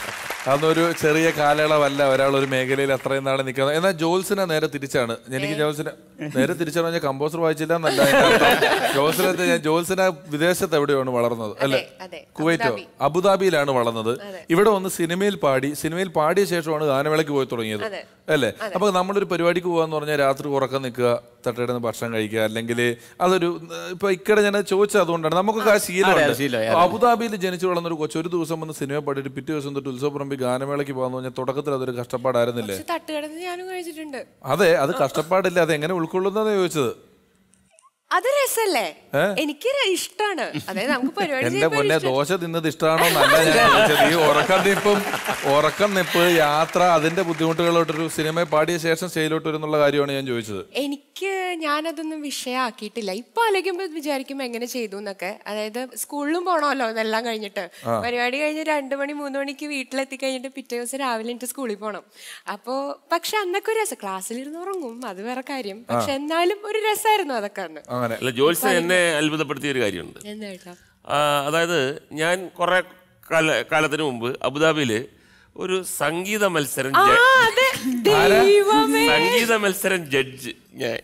അതൊരു ചെറിയ കാലയളവല്ല ഒരാൾ ഒരു മേഖലയിൽ അത്രയും നാളെ നിൽക്കുന്നത് എന്നാൽ ജോൽസിനെ നേരെ തിരിച്ചാണ് എനിക്ക് ജോൽസിനെ നേരെ തിരിച്ചാണ് പറഞ്ഞാൽ കമ്പോസർ വായിച്ചില്ല എന്നല്ല അതിന്റെ അർത്ഥം. ജോൽസിനെ ഞാൻ- ജോൽസിനെ വിദേശത്ത് എവിടെയാണ് വളർന്നത് അല്ലെ അതെ. കുവൈറ്റോ അബുദാബി. അബുദാബിയിലാണ് വളർന്നത് ഇവിടെ വന്ന് സിനിമയിൽ പാടി സിനിമയിൽ പാടിയ ശേഷമാണ് ഗാനമേളയ്ക്ക് പോയി തുടങ്ങിയത് അതെ. അല്ലേ അപ്പൊ നമ്മളൊരു പരിപാടിക്ക് പോകാന്ന് പറഞ്ഞാൽ രാത്രി ഉറക്കം നിൽക്കുക തട്ടയുടെ ഭക്ഷണം കഴിക്കുക അല്ലെങ്കിൽ അതൊരു ഇപ്പൊ ഇക്കടെ ഞാൻ ചോദിച്ചത് അതുകൊണ്ടാണ് നമുക്കൊക്കെ ആ ശീലമുണ്ട് ശീലമായി, അപ്പൊ അബുദാബിയിൽ ജനിച്ചു വളർന്ന ഒരു കൊച്ചു ഒരു ദിവസം വന്ന് സിനിമ പാടിയിട്ട് പിറ്റേ ദിവസം തൊട്ട് ഉത്സവപ്പറമ്പിൽ ഗാനമേളയ്ക്ക് പോകാന്ന് പറഞ്ഞാൽ തുടക്കത്തിൽ അതൊരു കഷ്ടപ്പാടായിരുന്നില്ലേ പക്ഷെ തട്ടുകടന്ന് ഞാനും കഴിച്ചിട്ടുണ്ട് അതെ അത് കഷ്ടപ്പാടില്ല അത് എങ്ങനെ ഉൾക്കൊള്ളുന്നതാണ് ചോദിച്ചത് അത് രസല്ലേ എനിക്ക് ര- ഇഷ്ടാണ് അതായത് നമുക്ക് പരിപാടി എന്റെ ചെയ്യുമ്പോൾ പൊന്നെ ഇഷ്ടം. ദോശ തിന്നത് ഇഷ്ടമാണോ എന്നല്ല ഞാൻ ചോദിച്ചത് ഈ ഉറക്കം നിപ്പും ഉറക്കം നിപ്പ് യാത്ര അതിന്റെ ബുദ്ധിമുട്ടുകളോട്ടൊരു സിനിമ പാടിയ ശേഷം സ്റ്റേജിലോട്ട് വരുന്നുള്ള കാര്യമാണ് ഞാൻ ചോദിച്ചത് എനിക്ക് ഞാനതൊന്നും വിഷയമാക്കിയിട്ടില്ല ഇപ്പൊ ആലോചിക്കുമ്പോ വിചാരിക്കും എങ്ങനെ ചെയ്തു എന്നൊക്കെ അതായത് സ്കൂളിലും പോണമല്ലോ ഇതെല്ലാം കഴിഞ്ഞിട്ട് പരിപാടി കഴിഞ്ഞ് രണ്ടു മണി മൂന്ന് മണിക്ക് വീട്ടിലെത്തി കഴിഞ്ഞിട്ട് പിറ്റേ ദിവസം രാവിലെ എനിക്ക് സ്കൂളിൽ പോകണം അപ്പോ പക്ഷെ അന്നൊക്കെ ഒരു രസം ക്ലാസ്സിലിരുന്ന് ഉറങ്ങും അത് വേറെ കാര്യം പക്ഷെ എന്നാലും ഒരു രസമായിരുന്നു അതൊക്കെ അന്ന് അങ്ങനെ അല്ല ജോത്സ്യൻ എന്നെ അത്ഭുതപ്പെടുത്തിയ ഒരു കാര്യമുണ്ട് എന്താ കേട്ടോ ആ, അതായത് ഞാൻ കുറെ കാല കാലത്തിന് മുമ്പ് അബുദാബിയിൽ ഒരു സംഗീത മത്സരം ആ ജ- അതെ ദൈവമേ സംഗീത മത്സരം ജഡ്ജ് ഞാൻ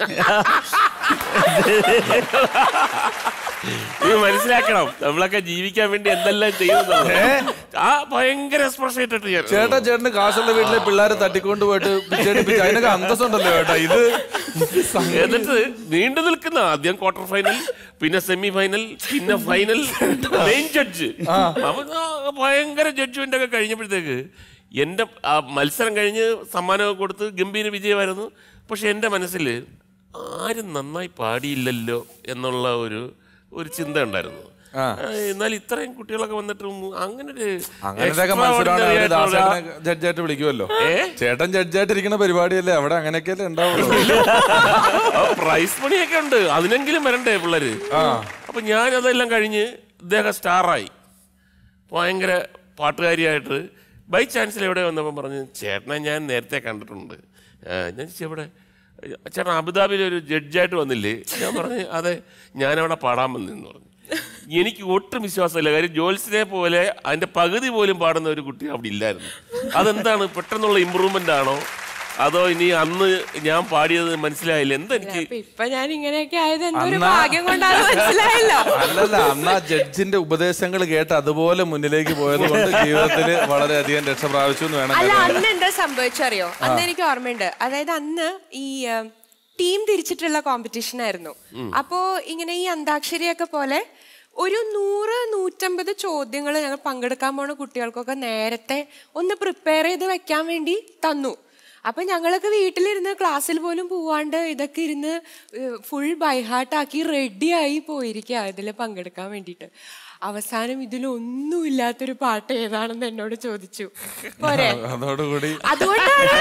ഇത് മനസ്സിലാക്കണം നമ്മളൊക്കെ ജീവിക്കാൻ വേണ്ടി എന്തെല്ലാം ചെയ്യുന്നത് ആ ഭയങ്കര എക്സ്പ്രഷൻ ഇട്ടിട്ട് ഞാൻ ചേട്ടാ ചേട്ടന് കാശുള്ള വീട്ടിലെ പിള്ളേരെ തട്ടിക്കൊണ്ട് പോയിട്ട് പിച്ചടിപ്പിച്ച് അതിനൊക്കെ അന്തസ്സുണ്ടല്ലോ ചേട്ടാ ഇത് എന്നിട്ട് നീണ്ടു നിൽക്കുന്ന ആദ്യം ക്വാർട്ടർ ഫൈനൽ പിന്നെ സെമി ഫൈനൽ പിന്നെ ഫൈനൽ മെയിൻ ജഡ്ജ് അവൻ ആ ഭയങ്കര ജഡ്ജ്മെന്റ് ഒക്കെ കഴിഞ്ഞപ്പോഴത്തേക്ക് എന്റെ ആ മത്സരം കഴിഞ്ഞ് സമ്മാനമൊക്കെ കൊടുത്ത് ഗംഭീര വിജയമായിരുന്നു പക്ഷെ എൻ്റെ മനസ്സിൽ ആരും നന്നായി പാടിയില്ലല്ലോ എന്നുള്ള ഒരു ഒരു ചിന്ത ഉണ്ടായിരുന്നു ആ. ആ, എന്നാൽ ഇത്രയും കുട്ടികളൊക്കെ വന്നിട്ട് അങ്ങനെ ഒരു അങ്ങനത്തെയൊക്കെ മത്സരമാണ് അവര് extraordinary ആയിട്ടുള്ള- ദാസേട്ടനെ ജഡ്ജായിട്ട് വിളിക്കുമല്ലോ ചേട്ടൻ ജഡ്ജായിട്ട് ഇരിക്കുന്ന പരിപാടിയല്ലേ അവിടെ അങ്ങനെയൊക്കെയല്ലേ ഉണ്ടാവുള്ളൂ ആ, പ്രൈസ് മണിയൊക്കെ ഉണ്ട് അതിനെങ്കിലും വരണ്ടേ പിള്ളേര് അപ്പൊ ഞാൻ അതെല്ലാം കഴിഞ്ഞ് ഇദ്ദേഹം സ്റ്റാറായി ഭയങ്കര പാട്ടുകാരിയായിട്ട് ബൈ ചാൻസിൽ എവിടെ വന്നപ്പോൾ പറഞ്ഞു ചേട്ടനെ ഞാൻ നേരത്തെ കണ്ടിട്ടുണ്ട് ആ, ഞാൻ ചോദിച്ചു, എവിടെ ചേട്ടൻ അബുദാബിയിൽ ഒരു ജഡ്ജായിട്ട് വന്നില്ലേ ഞാൻ പറഞ്ഞു അതെ ഞാനവിടെ പാടാൻ വന്നെന്ന് പറഞ്ഞു എനിക്ക് ഒട്ടും വിശ്വാസമില്ല കാര്യം ജോൽസിനെ പോലെ അതിന്റെ പകുതി പോലും പാടുന്ന ഒരു കുട്ടി അവിടെ ഇല്ലായിരുന്നു അതെന്താണ് പെട്ടെന്നുള്ള ഇമ്പ്രൂവ്മെന്റ് ആണോ അതോ ഇനി അന്ന് ഞാൻ പാടിയത് മനസ്സിലായില്ല എന്തെനിക്ക് അപ്പൊ ഇപ്പൊ ഞാൻ ഇങ്ങനെയൊക്കെ ആയത് എന്തൊരു അന്നാ- ഭാഗ്യം കൊണ്ടാണ് മനസ്സിലായല്ലോ അല്ലല്ല അന്ന് ആ ജഡ്ജിന്റെ ഉപദേശങ്ങൾ കേട്ട് അതുപോലെ മുന്നിലേക്ക് പോയത് കൊണ്ട് ജീവിതത്തിൽ വളരെയധികം രക്ഷ പ്രാപിച്ചു എന്ന് വേണം അല്ല കരുതാൻ. അന്ന് എന്താ സംഭവിച്ചറിയോ അന്ന് എനിക്ക് ഓർമ്മയുണ്ട് അതായത് അന്ന് ഈ ടീം തിരിച്ചിട്ടുള്ള കോമ്പറ്റീഷൻ ആയിരുന്നു അപ്പോ ഇങ്ങനെ ഈ അന്താക്ഷരിയൊക്കെ പോലെ ഒരു നൂറ് നൂറ്റമ്പത് ചോദ്യങ്ങൾ ഞങ്ങൾ പങ്കെടുക്കാൻ പോണ കുട്ടികൾക്കൊക്കെ നേരത്തെ ഒന്ന് പ്രിപ്പയർ ചെയ്ത് വെക്കാൻ വേണ്ടി തന്നു അപ്പൊ ഞങ്ങളൊക്കെ വീട്ടിലിരുന്ന് ക്ലാസ്സിൽ പോലും പോവാണ്ട് ഇതൊക്കെ ഇരുന്ന് ഫുൾ ബൈഹാർട്ടാക്കി റെഡിയായി പോയിരിക്കുക ഇതിൽ പങ്കെടുക്കാൻ വേണ്ടിയിട്ട് അവസാനം ഇതിലൊന്നുമില്ലാത്തൊരു പാട്ട് ഏതാണെന്ന് എന്നോട് ചോദിച്ചു പോരെ അതോടുകൂടി അതുകൊണ്ടാണ്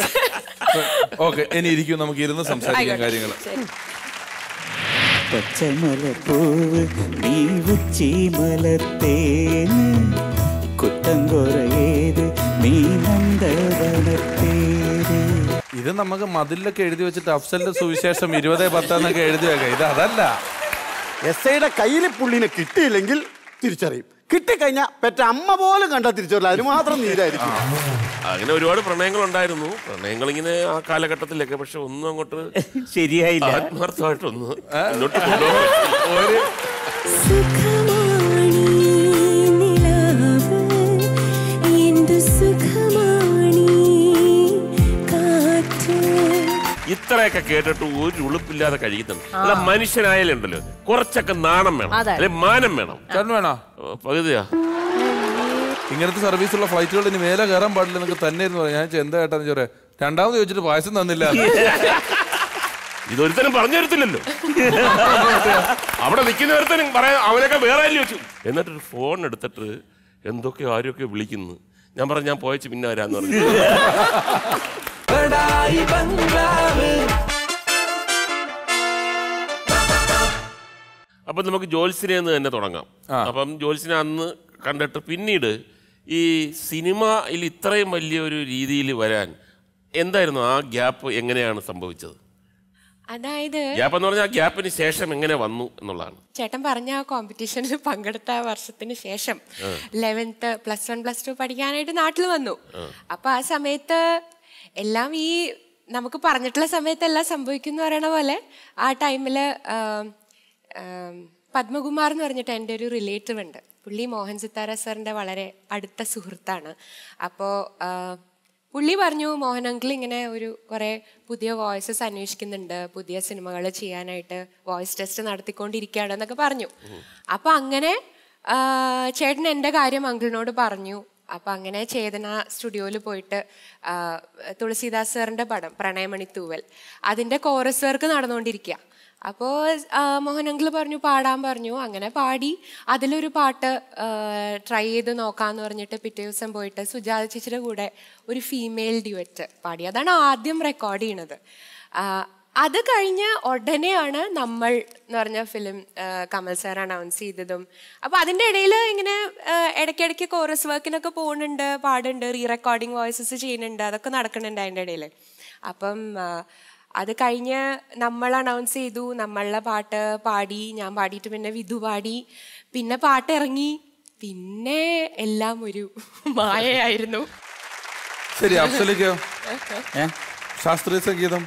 ഓക്കെ ഇനി ഇരിക്കും നമുക്ക് ഇരുന്ന് സംസാരിക്കാം കാര്യങ്ങൾ ശരി. പച്ചമലപ്പൂവ് നീ ഉച്ചി മലത്തേന് കുത്തങ്കുറയേത് നീ നന്ദവനത്തേര് ഇത് നമുക്ക് മതിലൊക്കെ എഴുതി വെച്ചിട്ട് അഫ്സലിന്റെ സുവിശേഷം ഇരുപതേ പത്തെന്നൊക്കെ എഴുതി വെക്കാം ഇത് അതല്ല എസ് ഐയുടെ കയ്യിൽ പുള്ളിനെ കിട്ടിയില്ലെങ്കിൽ തിരിച്ചറിയും കിട്ടിക്കഴിഞ്ഞാൽ പെറ്റ അമ്മ പോലും കണ്ടാൽ തിരിച്ചറിയില്ല അതിന് മാത്രം നീരായിരിക്കും അങ്ങനെ ഒരുപാട് പ്രണയങ്ങൾ ഉണ്ടായിരുന്നു പ്രണയങ്ങൾ ഇങ്ങനെ ആ കാലഘട്ടത്തിലൊക്കെ പക്ഷെ ഒന്നും അങ്ങോട്ട് ശരിയായില്ല ആത്മാർത്ഥമായിട്ടൊന്നും മുന്നോട്ട് കൊണ്ടുപോകാൻ ഒരു സുഖമാണീ നിലാവ് എന്തു സുഖമാണീ കാറ്റ് ഇത്രയൊക്കെ കേട്ടിട്ട് ഒരു ഉളുപ്പില്ലാതെ കഴിക്കുന്നുണ്ട് അല്ല മനുഷ്യനായാലും ഉണ്ടല്ലോ കുറച്ചൊക്കെ നാണം വേണം അതെ. അല്ലെ മാനം വേണം ചേട്ടൻ വേണോ ഓ, പകുതിയാ ഇങ്ങനത്തെ സർവീസുള്ള ഫ്ലൈറ്റുകൾ ഇനി മേലെ കയറാൻ പാടില്ല എന്നൊക്കെ തന്നെ ഇരുന്ന് പറഞ്ഞു ഞാൻ ചോദിച്ചു, എന്താ ഏട്ടാന്ന് ചോറേ രണ്ടാമത് ചോദിച്ചിട്ട് പായസം തന്നില്ല ഇതൊരുത്തനും പറഞ്ഞു തരത്തില്ലല്ലോ അവിടെ നിൽക്കുന്ന ഒരുത്തനും പറയാൻ അവനൊക്കെ വേറെ ആരും ചോദിച്ചു എന്നിട്ടൊരു ഫോൺ എടുത്തിട്ട് എന്തൊക്കെയോ ആരൊക്കെ വിളിക്കുന്നു ഞാൻ പറഞ്ഞു ഞാൻ പോയച്ച് പിന്നെ വരാന്ന് പറഞ്ഞു അപ്പൊ നമുക്ക് ജോത്സിനെ എന്ന് തന്നെ തുടങ്ങാം അപ്പം ജോത്സിനെ അന്ന് കണ്ടിട്ട് പിന്നീട് ഈ സിനിമയിൽ ഇത്രയും വലിയ ഒരു രീതിയിൽ വരാൻ എന്തായിരുന്നു ആ ഗ്യാപ്പ് എങ്ങനെയാണ് സംഭവിച്ചത് അതായത് ഗ്യാപ്പ് എന്ന് പറഞ്ഞാൽ ആ ഗ്യാപ്പിന് ശേഷം എങ്ങനെ വന്നു എന്നുള്ളതാണ് ചേട്ടൻ പറഞ്ഞ ആ കോമ്പറ്റീഷനിൽ പങ്കെടുത്ത വർഷത്തിന് ശേഷം eleventh plus one plus two പഠിക്കാനായിട്ട് നാട്ടിൽ വന്നു അപ്പൊ ആ സമയത്ത് എല്ലാം ഈ നമുക്ക് പറഞ്ഞിട്ടുള്ള സമയത്ത് എല്ലാം സംഭവിക്കും എന്ന് പറയണ പോലെ ആ ടൈമില് പത്മകുമാർ എന്ന് പറഞ്ഞിട്ട് എൻ്റെ ഒരു റിലേറ്റീവ് ഉണ്ട് പുള്ളി മോഹൻ സിത്താര സാറിൻ്റെ വളരെ അടുത്ത സുഹൃത്താണ് അപ്പോൾ പുള്ളി പറഞ്ഞു മോഹൻ അങ്കിൾ ഇങ്ങനെ ഒരു കുറെ പുതിയ വോയിസസ് അന്വേഷിക്കുന്നുണ്ട് പുതിയ സിനിമകൾ ചെയ്യാനായിട്ട് വോയിസ് ടെസ്റ്റ് നടത്തിക്കൊണ്ടിരിക്കുകയാണ് എന്നൊക്കെ പറഞ്ഞു അപ്പൊ അങ്ങനെ ആ, ചേട്ടൻ എൻ്റെ കാര്യം അങ്കിളിനോട് പറഞ്ഞു അപ്പൊ അങ്ങനെ ചേതന സ്റ്റുഡിയോയിൽ പോയിട്ട് ആ, തുളസീദാസ് സാറിന്റെ പടം പ്രണയമണി തൂവൽ അതിന്റെ കോറസ് വർക്ക് നടന്നുകൊണ്ടിരിക്കുക അപ്പോൾ മോഹൻ അങ്കിൾ പറഞ്ഞു പാടാൻ പറഞ്ഞു അങ്ങനെ പാടി അതിലൊരു പാട്ട് ട്രൈ ചെയ്ത് നോക്കാന്ന് പറഞ്ഞിട്ട് പിറ്റേ ദിവസം പോയിട്ട് സുജാത ചേച്ചിയുടെ കൂടെ ഒരു ഫീമെയിൽ ഡ്യുവറ്റ് പാടി അതാണ് ആദ്യം റെക്കോർഡ് ചെയ്യണത് ആ, അത് കഴിഞ്ഞ് ഉടനെയാണ് നമ്മൾ എന്ന് പറഞ്ഞ ഫിലിം കമൽ സാർ അനൗൺസ് ചെയ്തതും അപ്പൊ അതിന്റെ ഇടയിൽ ഇങ്ങനെ ആ, ഇടയ്ക്കിടയ്ക്ക് കോറസ് വർക്കിനൊക്കെ പോകുന്നുണ്ട് പാടുന്നുണ്ട് റീ റെക്കോർഡിങ് വോയിസസ് ചെയ്യുന്നുണ്ട് അതൊക്കെ നടക്കുന്നുണ്ട് അതിന്റെ ഇടയിൽ അപ്പം ആ, അത് കഴിഞ്ഞ് നമ്മൾ അനൗൺസ് ചെയ്തു നമ്മളുടെ പാട്ട് പാടി ഞാൻ പാടിയിട്ട് പിന്നെ വിധു പാടി പിന്നെ പാട്ട് ഇറങ്ങി പിന്നെ എല്ലാം ഒരു മായയായിരുന്നു ശരി അഫ്സലിക്കോ ഏ? ശാസ്ത്രീയ സംഗീതം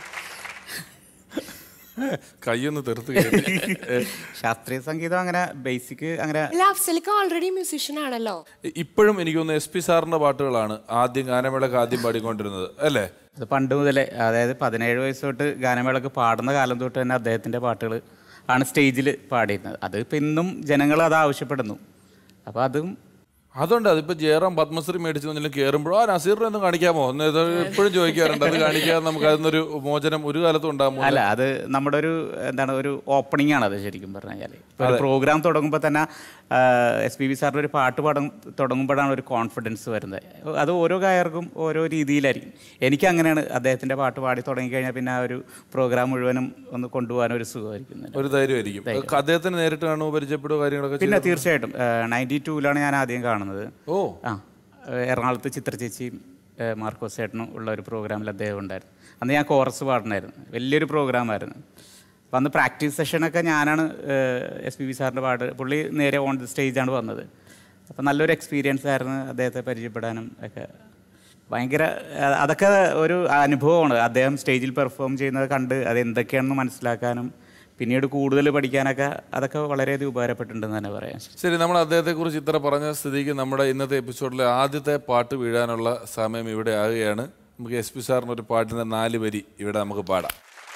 കൈയൊന്ന് തെറുത്ത് കയറി. ഏ, ശാസ്ത്രീയ സംഗീതം അങ്ങനെ ബേസിക് അങ്ങനെ അല്ല അഫ്സലിക്ക് ഓൾറെഡി മ്യൂസീഷ്യൻ ആണല്ലോ ഇപ്പോഴും എനിക്ക് തോന്നുന്നു എസ് പി സാറിന്റെ പാട്ടുകളാണ് ആദ്യം ഗാനമേളക്ക് ആദ്യം പാടിക്കൊണ്ടിരുന്നത് അല്ലേ അത് പണ്ട് മുതലേ അതായത് പതിനേഴ് വയസ്സ് തൊട്ട് ഗാനമേളക്ക് പാടുന്ന കാലം തൊട്ട് തന്നെ അദ്ദേഹത്തിൻ്റെ പാട്ടുകൾ ആണ് സ്റ്റേജിൽ പാടിയിരുന്നത് അത് ഇപ്പം ഇന്നും ജനങ്ങൾ അത് ആവശ്യപ്പെടുന്നു അപ്പോൾ അതും അതുകൊണ്ട് അതിപ്പോ ജയറാം പത്മശ്രീ മേടിച്ചു എന്തെങ്കിലും കയറുമ്പോഴോ ആ നസീറിനെ ഒന്ന് കാണിക്കാമോ എന്ന് ഇത് എപ്പോഴും ചോദിക്കാറുണ്ട് അത് കാണിക്കാതെ നമുക്ക് അതിനൊരു മോചനം ഒരു കാലത്തും ഉണ്ടാകുമോ അല്ല അത് നമ്മുടെ ഒരു എന്താണ് ഒരു ഓപ്പണിംഗ് ആണ് അത് ശരിക്കും പറഞ്ഞു കഴിഞ്ഞാൽ ഇപ്പോൾ ഒരു പ്രോഗ്രാം തുടങ്ങുമ്പോൾ തന്നെ എസ് പി ബി സാറിൻ്റെ ഒരു പാട്ട് പാടും തുടങ്ങുമ്പോഴാണ് ഒരു കോൺഫിഡൻസ് വരുന്നത് അത് ഓരോ ഗായകർക്കും ഓരോ രീതിയിലായിരിക്കും എനിക്ക് അങ്ങനെയാണ് അദ്ദേഹത്തിൻ്റെ പാട്ട് പാടി തുടങ്ങി കഴിഞ്ഞാൽ പിന്നെ ആ ഒരു പ്രോഗ്രാം മുഴുവനും ഒന്ന് കൊണ്ടുപോകാൻ ഒരു സുഖമായിരിക്കും ഒരു ധൈര്യമായിരിക്കും അദ്ദേഹത്തിന് നേരിട്ട് കാണുമോ പരിചയപ്പെടുകയോ കാര്യങ്ങളൊക്കെ പിന്നെ ചെയ്തോ? തീർച്ചയായിട്ടും നയൻറ്റി ടൂവിലാണ് ഞാൻ ആദ്യം കാണുന്നത് ഓ ആ ഏഹ് എറണാകുളത്ത് ചിത്ര ചേച്ചിയും ഏഹ് മാർക്കോസ് ചേട്ടനും ഉള്ള ഒരു പ്രോഗ്രാമിൽ അദ്ദേഹം ഉണ്ടായിരുന്നു അന്ന് ഞാൻ കോറസ് പാടണമായിരുന്നു വലിയൊരു പ്രോഗ്രാമായിരുന്നു അപ്പം അന്ന് പ്രാക്ടീസ് സെഷനൊക്കെ ഞാനാണ് എസ് പി ബി സാറിൻ്റെ പാട്ട് പുള്ളി നേരെ ഓൺ ദി സ്റ്റേജാണ് വന്നത് അപ്പം നല്ലൊരു എക്സ്പീരിയൻസ് ആയിരുന്നു അദ്ദേഹത്തെ പരിചയപ്പെടാനും ഒക്കെ ഭയങ്കര അഹ് അതൊക്കെ ഒരു അനുഭവമാണ് അദ്ദേഹം സ്റ്റേജിൽ പെർഫോം ചെയ്യുന്നത് കണ്ട് അത് എന്തൊക്കെയാണെന്ന് മനസ്സിലാക്കാനും പിന്നീട് കൂടുതൽ പഠിക്കാനൊക്കെ അതൊക്കെ വളരെയധികം ഉപകാരപ്പെട്ടിട്ടുണ്ടെന്ന് തന്നെ പറയാം ശരി നമ്മൾ അദ്ദേഹത്തെ കുറിച്ച് ഇത്ര പറഞ്ഞ സ്ഥിതിക്ക് നമ്മുടെ ഇന്നത്തെ എപ്പിസോഡിലെ ആദ്യത്തെ പാട്ട് വീഴാനുള്ള സമയം ഇവിടെ ആകുകയാണ് നമുക്ക് എസ് പി സാറിന് ഒരു പാട്ടിന്റെ നാല് വരി ഇവിടെ നമുക്ക് പാടാം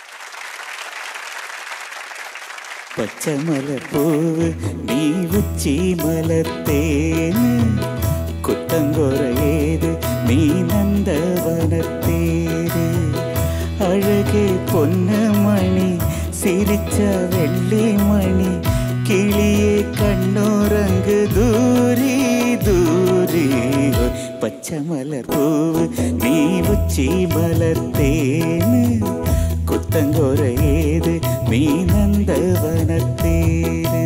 പച്ചമലപ്പൂവ് നീ ഉച്ചി മലത്തേന് കുത്തങ്കുറയേത് നീ നന്ദവനത്തേര് അഴകെ പൊന്നമണി സിരിച്ച വെള്ളിമണി കിളിയെ കണ്ണുറങ്ക് ദൂരി ദൂരി പച്ചമലപ്പൂവ് നീ ഉച്ചി മലത്തേന് കുത്തങ്കുറയേത് നീ നന്ദവനത്തേര്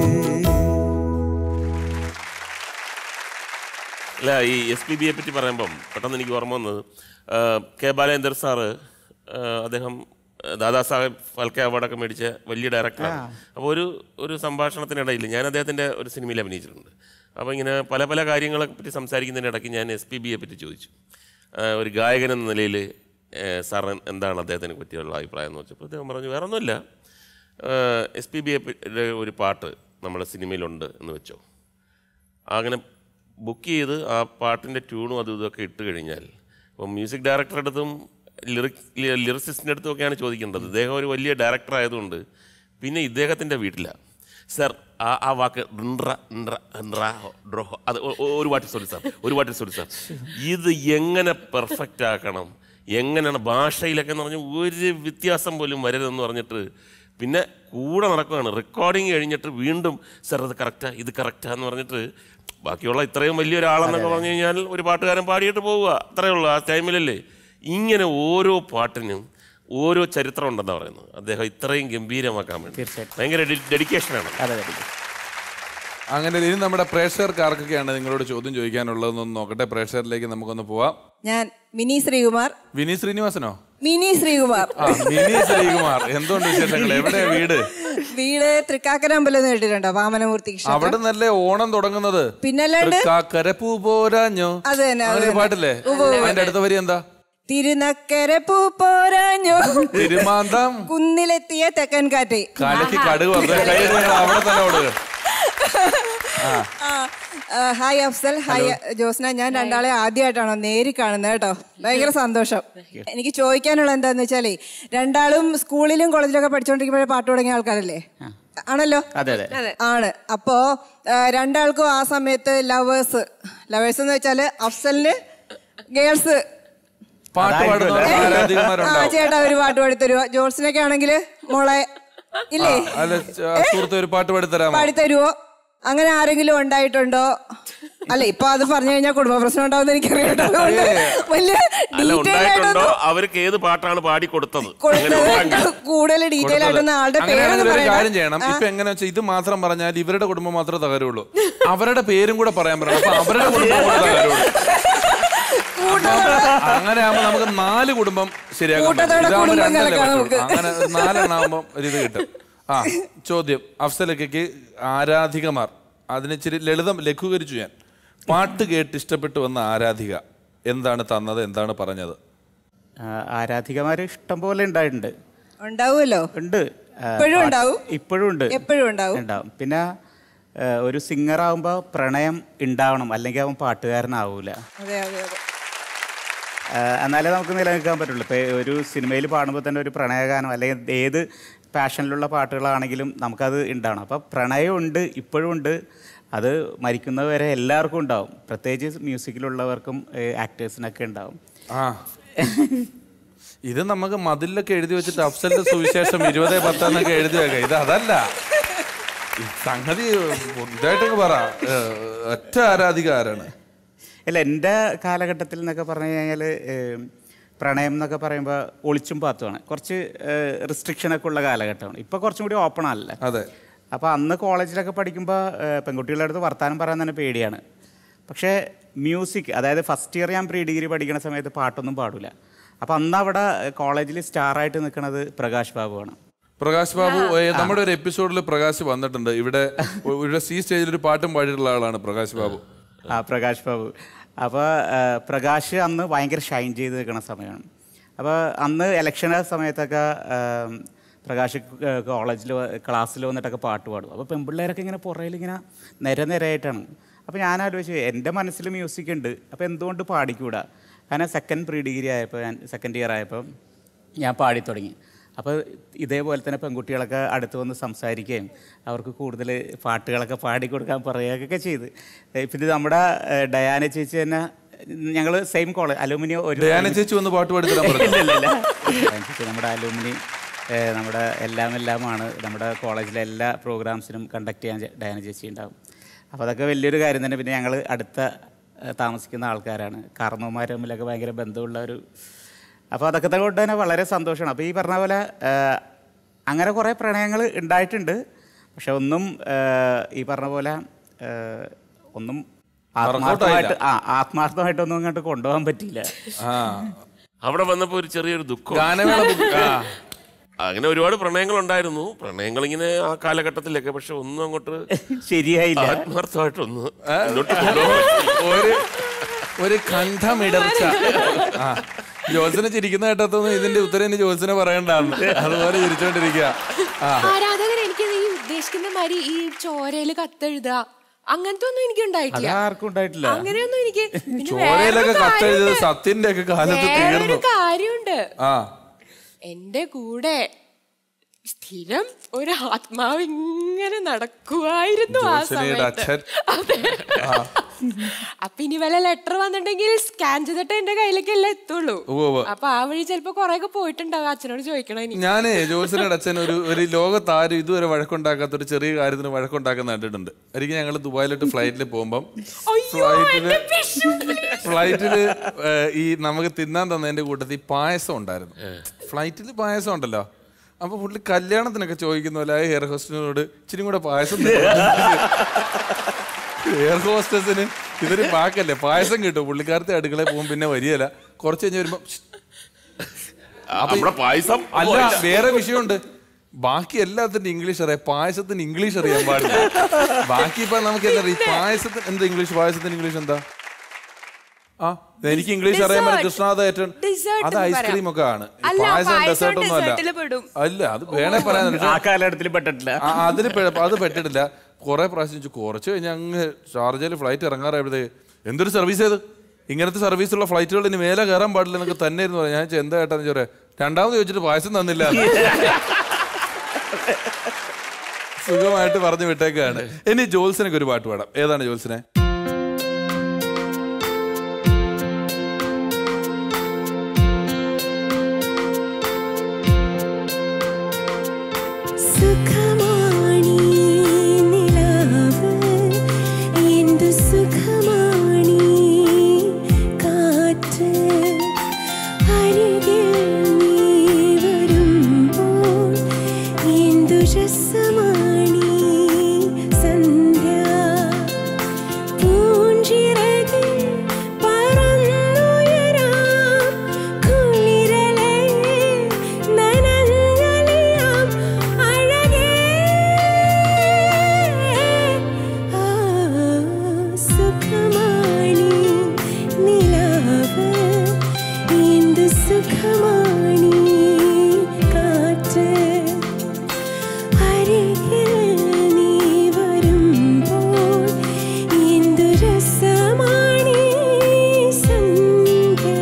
അല്ല ഈ എസ് പി ബിയെ പറ്റി പറയുമ്പം പെട്ടെന്ന് എനിക്ക് ഓർമ്മ വന്നത് ആ, കെ ബാലേന്ദ്ര സാറ് ആ, അദ്ദേഹം ആ, ദാദാ സാഹേബ് ഫാൽക്കെ അവാർഡൊക്കെ മേടിച്ച വലിയ ഡയറക്ടറാണ് അപ്പോൾ ഒരു ഒരു സംഭാഷണത്തിനിടയിൽ ഞാൻ അദ്ദേഹത്തിൻ്റെ ഒരു സിനിമയിൽ അഭിനയിച്ചിട്ടുണ്ട് അപ്പോൾ ഇങ്ങനെ പല പല കാര്യങ്ങളെ പറ്റി സംസാരിക്കുന്നതിൻ്റെ ഇടയ്ക്ക് ഞാൻ എസ് പി ബിയെ പറ്റി ചോദിച്ചു ആ, ഒരു ഗായകൻ എന്ന നിലയിൽ സാർ എന്താണ് അദ്ദേഹത്തിനെ പറ്റിയുള്ള അഭിപ്രായം എന്ന് വെച്ചപ്പോൾ അദ്ദേഹം പറഞ്ഞു വേറെ ഒന്നുമില്ല എസ് പി ബിയെ ഒരു പാട്ട് നമ്മുടെ സിനിമയിലുണ്ട് എന്ന് വെച്ചോ അങ്ങനെ ബുക്ക് ചെയ്ത് ആ പാട്ടിൻ്റെ ട്യൂണും അതും ഇതൊക്കെ ഇട്ട് കഴിഞ്ഞാൽ അപ്പോൾ മ്യൂസിക് ഡയറക്ടറുടെ അടുത്തും ലിറിക് ലിറിസിസ്റ്റിൻ്റെ അടുത്തും ഒക്കെയാണ് ചോദിക്കേണ്ടത് ഇദ്ദേഹം ഒരു വലിയ ഡയറക്ടർ ആയതുകൊണ്ട് പിന്നെ ഇദ്ദേഹത്തിൻ്റെ വീട്ടിലാണ് സർ ആ ആ വാക്ക് ഡ്ര ഡ്ര ഡ്ര ഡ്രോ അത് ഒ- ഒ- ഒരു വാട്ടി സോറി സാർ ഒരു വാട്ടി സോറി സാർ ഇത് എങ്ങനെ പെർഫെക്റ്റ് ആക്കണം എങ്ങനെയാണ് ഭാഷയിലൊക്കെ എന്ന് പറഞ്ഞാൽ ഒരു വ്യത്യാസം പോലും വരരുതെന്ന് പറഞ്ഞിട്ട് പിന്നെ കൂടെ നടക്കുകയാണ് റെക്കോർഡിങ് കഴിഞ്ഞിട്ട് വീണ്ടും സർ അത് കറക്റ്റാ ഇത് കറക്റ്റാ എന്ന് പറഞ്ഞിട്ട് ബാക്കിയുള്ള ഇത്രയും വലിയൊരാളെന്നൊക്കെ പറഞ്ഞു കഴിഞ്ഞാൽ ഒരു പാട്ടുകാരൻ പാടിയിട്ട് പോവുക അത്രയേ ഉള്ളൂ ആ ടൈമിലല്ലേ ഇങ്ങനെ ഓരോ പാട്ടിനും ഓരോ ചരിത്രം ഉണ്ടെന്നാണ് പറയുന്നത് അദ്ദേഹം ഇത്രയും ഗംഭീരമാക്കാൻ വേണ്ടി തീർച്ചയായിട്ടും. ഭയങ്കര ഡെഡിക്കേഷനാണ് അതെ അതെ അങ്ങനെ ഇനി നമ്മുടെ പ്രേക്ഷകർക്ക് ആർക്കൊക്കെയാണ് നിങ്ങളോട് ചോദ്യം ചോദിക്കാനുള്ളതെന്നൊന്ന് നോക്കട്ടെ പ്രേക്ഷകരിലേക്ക് നമുക്കൊന്ന് പോവാം ഞാൻ മിനി ശ്രീകുമാർ വിനീത് ശ്രീനിവാസനോ മിനി ശ്രീകുമാർ ആ മിനി ശ്രീകുമാർ എന്തുകൊണ്ട് വിശേഷങ്ങൾ എവിടെയാ വീട് വീട് തൃക്കാക്കരമ്പലം എന്ന് കേട്ടിട്ടുണ്ടോ വാമനമൂർത്തി ക്ഷേത്രം അവിടെ നല്ലേ ഓണം തുടങ്ങുന്നത് പിന്നല്ലാണ്ട് തൃക്കാക്കര പൂ പോരാഞ്ഞോ അത് തന്നെ, അത് അങ്ങനെ ഒരു തന്നെ. പാട്ടില്ലേ ഉവ്വ് ഉവ്വ്. അതിന്റെ അടുത്ത വരി എന്താ തിരുനക്കര പൂ പോരാഞ്ഞോ തിരുമാന്തം കുന്നിലെത്തിയ തെക്കൻ കാറ്റ് കലക്കി കടുക് വറുത്ത കയ്യിൽ നിങ്ങൾ അവിടെ തന്നെ ഓടുക ആ, ആ, ഹായ് അഫ്സൽ ഹായ് ജോസ്ന ഞാൻ രണ്ടാളെ ആദ്യമായിട്ടാണോ നേരി കാണുന്നത് കേട്ടോ ഭയങ്കര സന്തോഷം എനിക്ക് ചോദിക്കാനുള്ള എന്താന്ന് വെച്ചാലേ രണ്ടാളും സ്കൂളിലും കോളേജിലൊക്കെ പഠിച്ചുകൊണ്ടിരിക്കുമ്പോഴേ പാട്ട് തുടങ്ങിയ ആൾക്കാരല്ലേ ആണല്ലോ അതെ അതെ ആണ് അപ്പോ ആ, രണ്ടാൾക്കും ആ സമയത്ത് ലവേഴ്സ് ലവേഴ്സ് എന്ന് വെച്ചാല് അഫ്സലിന് ഗേൾസ് പാട്ട് പാടുന്നവർ ആ ആരാധികമാരുണ്ടാവും ചേട്ടാ ഒരു പാട്ട് പാടി തരുവോ ജോൾസിനൊക്കെ ആണെങ്കിൽ മോളെ ഇല്ലേ അല്ല ച- സുഹൃത്ത് ഒരു പാട്ട് പാടി തരാമോ പാടിത്തരുവോ അങ്ങനെ ആരെങ്കിലും ഉണ്ടായിട്ടുണ്ടോ അല്ല ഇപ്പൊ അത് പറഞ്ഞു കഴിഞ്ഞാൽ കുടുംബ പ്രശ്നം ഉണ്ടാവുന്ന എനിക്കറിയാം അതുകൊണ്ട് വലിയ അല്ല ഡീറ്റെയിൽ ഉണ്ടായിട്ടുണ്ടോ ആയിട്ടൊന്നും അവർക്ക് ഏത് പാട്ടാണ് പാടി കൊടുത്തത് അങ്ങനെ കൊടുത്തത് ഉണ്ടെങ്കിൽ. കൂടുതൽ ഡീറ്റെയിൽ ആയിട്ടൊന്നും ആളുടെ അങ്ങനെയാണെങ്കിൽ പേരൊന്നും ഒരു കാര്യം പറയണ്ട. ചെയ്യണം ആ, ഇപ്പൊ എങ്ങനെ വെച്ചാൽ ഇത് മാത്രം പറഞ്ഞാൽ ഇവരുടെ കുടുംബം മാത്രമേ തകരുള്ളൂ അവരുടെ പേരും കൂടെ പറയാൻ പറയണം അപ്പൊ അവരുടെ കുടുംബം കൂടെ തകരുള്ളൂ അങ്ങനെ ആകുമ്പോ നമുക്ക് നാല് കുടുംബം ശരിയാക്കാൻ പറ്റും. കൂട്ടത്തോടെ ഇതാകുമ്പോ കുടുംബം രണ്ടല്ലേ കലക്കാം പറ്റുള്ളൂ. നമുക്ക്. അങ്ങനെ നാലെണ്ണാകുമ്പോ ഒരു ഇത് കിട്ടും ആ ചോദ്യം അഫ്സലക്കയ്ക്ക് ആരാധികമാർ അതിനിച്ചിരി ലളിതം ലഘൂകരിച്ചു ഞാൻ പാട്ട് കേട്ട് ഇഷ്ടപ്പെട്ടു വന്ന ആരാധിക എന്താണ് തന്നത് എന്താണ് പറഞ്ഞത് ആ, ആരാധികമാര് ഇഷ്ടം പോലെ ഉണ്ടായിട്ടുണ്ട് ഉണ്ടാവുമല്ലോ ഉണ്ട് ആ, ഇപ്പോഴും പാട്ട് ഉണ്ടാവും? ഇപ്പോഴും ഉണ്ട് എപ്പോഴും ഉണ്ടാവും ഉണ്ടാവും പിന്നെ ആ, ഒരു സിംഗർ ആവുമ്പോൾ പ്രണയം ഉണ്ടാവണം അല്ലെങ്കിൽ അവൻ പാട്ടുകാരനാവൂല അതെ അതെ അതെ ആ, എന്നാലേ നമുക്ക് നിലനിൽക്കാൻ പറ്റുള്ളൂ ഇപ്പോൾ ഒരു സിനിമയിൽ പാടുമ്പോൾ തന്നെ ഒരു പ്രണയഗാനം അല്ലെങ്കിൽ ഏത് പാഷനിലുള്ള പാട്ടുകളാണെങ്കിലും നമുക്കത് ഉണ്ടാവണം അപ്പോൾ പ്രണയമുണ്ട് ഇപ്പോഴും ഉണ്ട് അത് മരിക്കുന്നവരെ എല്ലാവർക്കും ഉണ്ടാവും പ്രത്യേകിച്ച് മ്യൂസിക്കിലുള്ളവർക്കും ആക്ടേഴ്സിനൊക്കെ ഉണ്ടാവും ആ ഇത് നമുക്ക് മതിലൊക്കെ എഴുതി വെച്ചിട്ട് അഫ്സലിന്റെ സുവിശേഷം ഇരുപത് പത്തെന്നൊക്കെ എഴുതി വെക്കാം ഇത് അതല്ല ഈ സംഗതി ഇതായിട്ടൊക്കെ പറ ഏ, ഒറ്റ ആരാധിക ആരാണ് അല്ല എൻ്റെ കാലഘട്ടത്തിൽ എന്നൊക്കെ പറഞ്ഞു കഴിഞ്ഞാൽ പ്രണയം എന്നൊക്കെ പറയുമ്പോൾ ഒളിച്ചും പാത്തുമാണ് കുറച്ച് റിസ്ട്രിക്ഷനൊക്കെ ഉള്ള കാലഘട്ടമാണ് ഇപ്പോൾ കുറച്ചും കൂടി ഓപ്പൺ അല്ല അതെ അപ്പോൾ അന്ന് കോളേജിലൊക്കെ പഠിക്കുമ്പോൾ പെൺകുട്ടികളുടെ അടുത്ത് വർത്താനം പറയാൻ തന്നെ പേടിയാണ് പക്ഷേ മ്യൂസിക് അതായത് ഫസ്റ്റ് ഇയർ ഞാൻ പ്രീ ഡിഗ്രി പഠിക്കുന്ന സമയത്ത് പാട്ടൊന്നും പാടില്ല അപ്പോൾ അന്ന് അവിടെ കോളേജിൽ സ്റ്റാറായിട്ട് നിൽക്കുന്നത് പ്രകാശ് ബാബുവാണ് പ്രകാശ് ബാബു ഏ, നമ്മുടെ ഒരു എപ്പിസോഡിൽ പ്രകാശ് വന്നിട്ടുണ്ട് ഇവിടെ ഇവിടെ സി സ്റ്റേജിൽ ഒരു പാട്ടും പാടിയിട്ടുള്ള ആളാണ് പ്രകാശ് ബാബു ആ പ്രകാശ് ബാബു അപ്പോൾ പ്രകാശ് അന്ന് ഭയങ്കര ഷൈൻ ചെയ്ത് നിൽക്കുന്ന സമയമാണ് അപ്പോൾ അന്ന് ഇലക്ഷൻ സമയത്തൊക്കെ ആ, പ്രകാശ് കോളേജിൽ ക്ലാസ്സിൽ വന്നിട്ടൊക്കെ പാട്ട് പാടും അപ്പോൾ പെൺപിള്ളേരൊക്കെ ഇങ്ങനെ പുറയിൽ ഇങ്ങനെ നിര നിരയായിട്ടാണ് അപ്പോൾ ഞാൻ ആലോചിച്ചു എൻ്റെ മനസ്സിൽ മ്യൂസിക് ഉണ്ട് അപ്പോൾ എന്തുകൊണ്ട് പാടിക്കൂടാ കാരണം സെക്കൻഡ് പ്രീ ഡിഗ്രി ആയപ്പോൾ ഞാൻ സെക്കൻഡ് ഇയർ ആയപ്പോൾ ഞാൻ പാടി തുടങ്ങി അപ്പോൾ ഇതേപോലെ തന്നെ പെൺകുട്ടികളൊക്കെ അടുത്ത് വന്ന് സംസാരിക്കുകയും അവർക്ക് കൂടുതൽ പാട്ടുകളൊക്കെ പാടിക്കൊടുക്കാൻ പറയുകയൊക്കെ ചെയ്ത് പിന്നെ നമ്മുടെ ഏഹ്, ഡയാന ചേച്ചി തന്നെ ഞങ്ങൾ സെയിം കോളേജ് അലൂമിനിയം ഒരു ഡയാന ചേച്ചി വന്ന് പാട്ട് പാടി തരാൻ പറഞ്ഞു ഇല്ല, ഇല്ല, ഇല്ല. ഡയാന ചേച്ചി നമ്മുടെ അലൂമിനി ഏഹ്, നമ്മുടെ എല്ലാം എല്ലാമാണ് നമ്മുടെ കോളേജിലെ എല്ലാ പ്രോഗ്രാംസിനും കണ്ടക്ട് ചെയ്യാൻ ചെ- ഡയാന ചേച്ചി ഉണ്ടാവും അപ്പോൾ അതൊക്കെ വലിയൊരു കാര്യം തന്നെ പിന്നെ ഞങ്ങൾ അടുത്ത ഏഹ്, താമസിക്കുന്ന ആൾക്കാരാണ് കാർന്നവന്മാർ തമ്മിലൊക്കെ ഭയങ്കര ബന്ധമുള്ള ഒരു അപ്പോൾ അതൊക്കെ തന്നെ കൊണ്ട് തന്നെ വളരെ സന്തോഷമാണ് അപ്പോൾ ഈ പറഞ്ഞ പോലെ ഏഹ്, അങ്ങനെ കുറേ പ്രണയങ്ങൾ ഉണ്ടായിട്ടുണ്ട് പക്ഷെ ഒന്നും ഏഹ്, ഈ പറഞ്ഞ പോലെ ഏഹ്, ഒന്നും ആത്മാർത്ഥമായിട്ട് ആ ആത്മാർത്ഥമായിട്ടൊന്നും അങ്ങോട്ട് കൊണ്ടുപോകാൻ പറ്റിയില്ല ആ അവിടെ വന്നപ്പോ ഒരു ചെറിയൊരു ദുഃഖം ഗാനമേള ബുക്ക് ആ അങ്ങനെ ഒരുപാട് പ്രണയങ്ങൾ ഉണ്ടായിരുന്നു പ്രണയങ്ങൾ ഇങ്ങനെ ആ കാലഘട്ടത്തിലൊക്കെ പക്ഷെ ഒന്നും അങ്ങോട്ട് ശരിയായില്ല ആത്മാർത്ഥമായിട്ടൊന്ന് മുന്നോട്ട് കൊണ്ടുപോകാൻ ഒരു ഒരു കണ്ഠമിടർച്ച ആ ജോത്സനെ ചിരിക്കുന്ന കേട്ടത്തൊന്നും ഇതിന്റെ ഉത്തരം ഇനി ജോത്സനെ പറയണ്ടാന്ന് അതുപോലെ ചിരിച്ചോണ്ടിരിക്കുക ആ ആരാധകർ എനിക്ക് ഈ ഉദ്ദേശിക്കുന്ന മാതിരി ഈ ചോരയില് കത്തെഴുതുക അങ്ങനത്തെ ഒന്നും എനിക്ക് അത് ഉണ്ടായിട്ടില്ല ആർക്കും ഉണ്ടായിട്ടില്ല അങ്ങനെയൊന്നും എനിക്ക് പിന്നെ ചോരയിലൊക്കെ വേറൊരു കത്തെഴുതിയത് കാര്യമുണ്ട്. സത്യന്റെ ഒക്കെ കാലത്ത് വേറൊരു തീർന്നു കാര്യമുണ്ട് ആ എന്റെ കൂടെ സ്ഥിരം ഒരു ആത്മാവ് ഇങ്ങനെ നടക്കുവായിരുന്നു ആ ജോത്സനയുടെ സമയത്ത് അച്ഛൻ അതെ അപ്പൊ ഇനി വല്ല ലെറ്റർ വന്നിട്ടുണ്ടെങ്കിൽ സ്കാൻ ചെയ്തിട്ട് എന്റെ കയ്യിലേക്കല്ലേ എത്തുള്ളൂ ഉവ്വ് ഉവ്വ്. അപ്പൊ ആ വഴി ചിലപ്പോ കൊറേ ഒക്കെ പോയിട്ടുണ്ടാവും അച്ഛനോട് ചോദിക്കണം ഇനി ഞാനേ ജോത്സനയുടെ അച്ഛൻ ഒരു ഒരു ലോകത്ത് ആരും ഇതുവരെ വഴക്കുണ്ടാക്കാത്ത ഒരു ചെറിയ കാര്യത്തിന് വഴക്കുണ്ടാക്കുന്ന കണ്ടിട്ടുണ്ട് ഒരിക്കൽ ഞങ്ങൾ ദുബായിലോട്ട് ഫ്ലൈറ്റിൽ പോകുമ്പം ഫ്ലൈറ്റില് ഫ്ലൈറ്റില് ഈ നമുക്ക് തിന്നാൻ തന്നതിന്റെ കൂട്ടത്തിൽ പായസം ഉണ്ടായിരുന്നു ഫ്ലൈറ്റിൽ പായസം ഉണ്ടല്ലോ അപ്പൊ പുള്ളി കല്യാണത്തിനൊക്കെ ചോദിക്കുന്ന പോലെ എയർ ഹോസ്റ്റലിനോട് ഇച്ചിരി കൂടെ പായസം എയർ ഹോസ്റ്റസിന് ഇതൊരു പാക്കല്ലേ പായസം കിട്ടും പുള്ളിക്കാരത്തെ അടുക്കളയിൽ പോകും പിന്നെ വരികയില്ല കുറച്ച് കഴിഞ്ഞ് വരുമ്പോ നമ്മുടെ പായസം അല്ല വേറെ വിഷയമുണ്ട് ബാക്കി എല്ലാത്തിന്റെ ഇംഗ്ലീഷ് അറിയാം പായസത്തിന് ഇംഗ്ലീഷ് അറിയാൻ പാടില്ല ബാക്കി ഇപ്പൊ നമുക്ക് എന്താ അറിയാം പായസത്തിന് എന്താ ഇംഗ്ലീഷ് പായസത്തിന് ഇംഗ്ലീഷ് എന്താ ആ എനിക്ക് ഇംഗ്ലീഷ് അറിയാൻ പറ്റും കൃഷ്ണാഥ ഏറ്റവും Dessert അത് എന്ന് ഐസ്ക്രീം പറയാം. ഒക്കെ ആണ് ഈ അല്ല, പായസം പായസം ഡെസേർട്ട് ഒന്നും dessert ല് അല്ല പെടും. അല്ല അത് വേണേ പറയാൻ ആ കാലഘട്ടത്തിൽ പെട്ടിട്ടില്ല ആ, അതിന് പിഴ- അത് പറ്റിട്ടില്ല കുറെ പ്രാവശ്യം ചോദിച്ചു കുറച്ച് കഴിഞ്ഞ് അങ്ങ് ഷാർജയിൽ ഫ്ലൈറ്റ് ഇറങ്ങാറായപ്പോഴേ എന്തൊരു സർവീസ് ചെയ്ത് ഇങ്ങനത്തെ സർവീസുള്ള ഫ്ലൈറ്റുകൾ ഇനി മേലെ കയറാൻ പാടില്ല എന്നൊക്കെ തന്നെ ഇരുന്നു പറഞ്ഞു. ഞാൻ ചോദിച്ചു, എന്താ ഏട്ടാന്ന് ചോദിച്ചു രണ്ടാമത് ചോദിച്ചിട്ട് പായസം തന്നില്ല സുഖമായിട്ട് പറഞ്ഞു വിട്ടേക്കാണ് ഇനി ജോൽസിനൊക്കെ ഒരു പാട്ട് പാടാം ഏതാണ് ജോൽസിനെ സുഖമാണീ നിലാവ് എന്തു സുഖമാണീ കാറ്റ് അരികിൽ നീ വരുമ്പോൾ എന്തു രസമാണീ സന്ധ്യ പൂഞ്ചിറകിൽ പറന്നുയരാം കുളിരലയിൽ നനഞ്ഞലിയാം അഴകേ ആ സുഖമാണീ നിലാവ് എന്തു സുഖമാണീ കാറ്റ് അരികിൽ നീ വരുമ്പോൾ എന്തു രസമാണീ സന്ധ്യ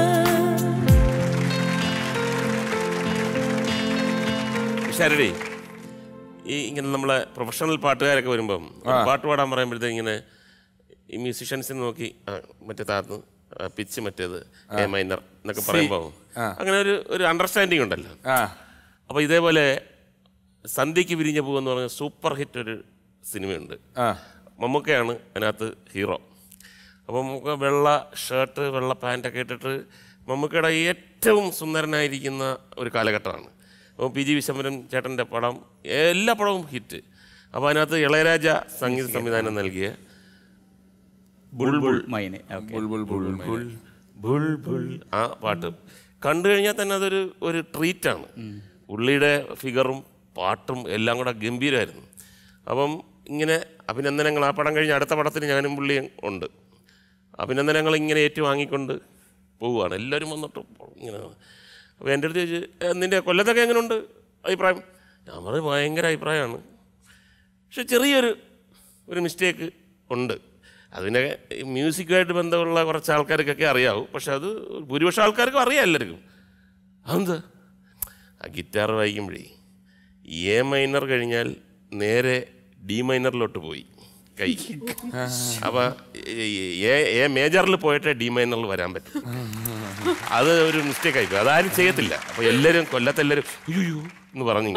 ശരടി ഈ ഇങ്ങനെ നമ്മളെ പ്രൊഫഷണൽ പാട്ടുകാരൊക്കെ വരുമ്പം ഒരു പാട്ട് പാടാൻ പറയുമ്പോഴത്തേക്ക് ഇങ്ങനെ ഈ മ്യൂസിഷ്യൻസിനെ നോക്കി ആ, മറ്റേ താന്ന് പിച്ച് മറ്റേത് എ മൈനർ എന്നൊക്കെ പറയുമ്പോൾ അങ്ങനെ ഒരു ഒരു അണ്ടർസ്റ്റാൻഡിങ് ഉണ്ടല്ലോ ആ അപ്പോൾ ഇതേപോലെ സന്ധ്യയ്ക്ക് വിരിഞ്ഞ പൂവെന്ന് പറഞ്ഞ സൂപ്പർ ഹിറ്റ് ഒരു സിനിമയുണ്ട് ആ മമ്മൂക്കയാണ് അതിനകത്ത് ഹീറോ അപ്പോൾ മമ്മൂക്ക വെള്ള ഷർട്ട് വെള്ള പാൻറ്റൊക്കെ ഇട്ടിട്ട് മമ്മൂക്കയുടെ ഏറ്റവും സുന്ദരനായിരിക്കുന്ന ഒരു കാലഘട്ടമാണ് അപ്പോൾ പി ജി വിശ്വംഭരൻ ചേട്ടൻ്റെ പടം എല്ലാ പടവും ഹിറ്റ് അപ്പോൾ അതിനകത്ത് ഇളയരാജ സംഗീത സംവിധാനം നൽകിയ ബുൾബുൾ മൈനെ ഓക്കെ ബുൾബുൾ ബുൾബുൾ ബുൾ ബുൾ ബുൾ ആ പാട്ട് കണ്ടു കഴിഞ്ഞാൽ തന്നെ അതൊരു ഒരു ട്രീറ്റാണ് പുള്ളിയുടെ ഫിഗറും പാട്ടും എല്ലാം കൂടെ ഗംഭീരമായിരുന്നു അപ്പം ഇങ്ങനെ അഭിനന്ദനങ്ങൾ ആ പടം കഴിഞ്ഞ് അടുത്ത പടത്തിന് ഞാനും പുള്ളിയും ഉണ്ട് അഭിനന്ദനങ്ങൾ ഇങ്ങനെ ഏറ്റുവാങ്ങിക്കൊണ്ട് പോവുകയാണ് എല്ലാവരും വന്നിട്ട് ഇങ്ങനെ അപ്പോൾ എൻ്റെ അടുത്ത് ചോദിച്ചു "ഏ, നിൻ്റെ കൊല്ലത്തൊക്കെ എങ്ങനെയുണ്ട് അഭിപ്രായം ഞാൻ പറഞ്ഞു ഭയങ്കര അഭിപ്രായമാണ് പക്ഷെ ചെറിയൊരു ഒരു മിസ്റ്റേക്ക് ഉണ്ട് അതിനെ ഈ മ്യൂസിക്കുമായിട്ട് ബന്ധമുള്ള കുറച്ച് ആൾക്കാർക്കൊക്കെ അറിയാവൂ പക്ഷെ അത് ഭൂരിപക്ഷം ആൾക്കാർക്കും അറിയാം എല്ലാവർക്കും അതെന്താ ആ ഗിറ്റാർ വായിക്കുമ്പോഴേ എ മൈനർ കഴിഞ്ഞാൽ നേരെ ഡി മൈനറിലോട്ട് പോയി കൈ അപ്പൊ എ എ മേജറിൽ പോയിട്ടേ ഡി മൈനറിൽ വരാൻ പറ്റും അത് ഒരു മിസ്റ്റേക്ക് ആയിപ്പോയി അതാരും ചെയ്യത്തില്ല അപ്പൊ എല്ലാവരും കൊല്ലത്തെല്ലാവരും അയ്യോ എന്ന് പറഞ്ഞു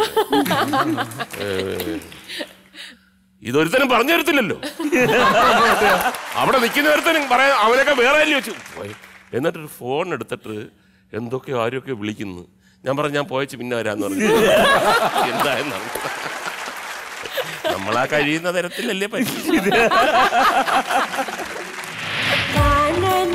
ഇതൊരുത്തനും പറഞ്ഞു തരത്തില്ലല്ലോ അവിടെ നിൽക്കുന്ന ഒരുത്തനും പറയാൻ അവനൊക്കെ വേറെ ആരും വെച്ചു പോയി. എന്നിട്ടൊരു ഫോൺ എടുത്തിട്ട് എന്തൊക്കെ ആരൊക്കെ വിളിക്കുന്നു ഞാൻ പറഞ്ഞു ഞാൻ പോയച്ച് പിന്നെ വരാന്ന് പറഞ്ഞു എന്തായെന്നാണ് നമ്മളാ കഴിയുന്ന തരത്തിലല്ലേ പറ്റി കാനന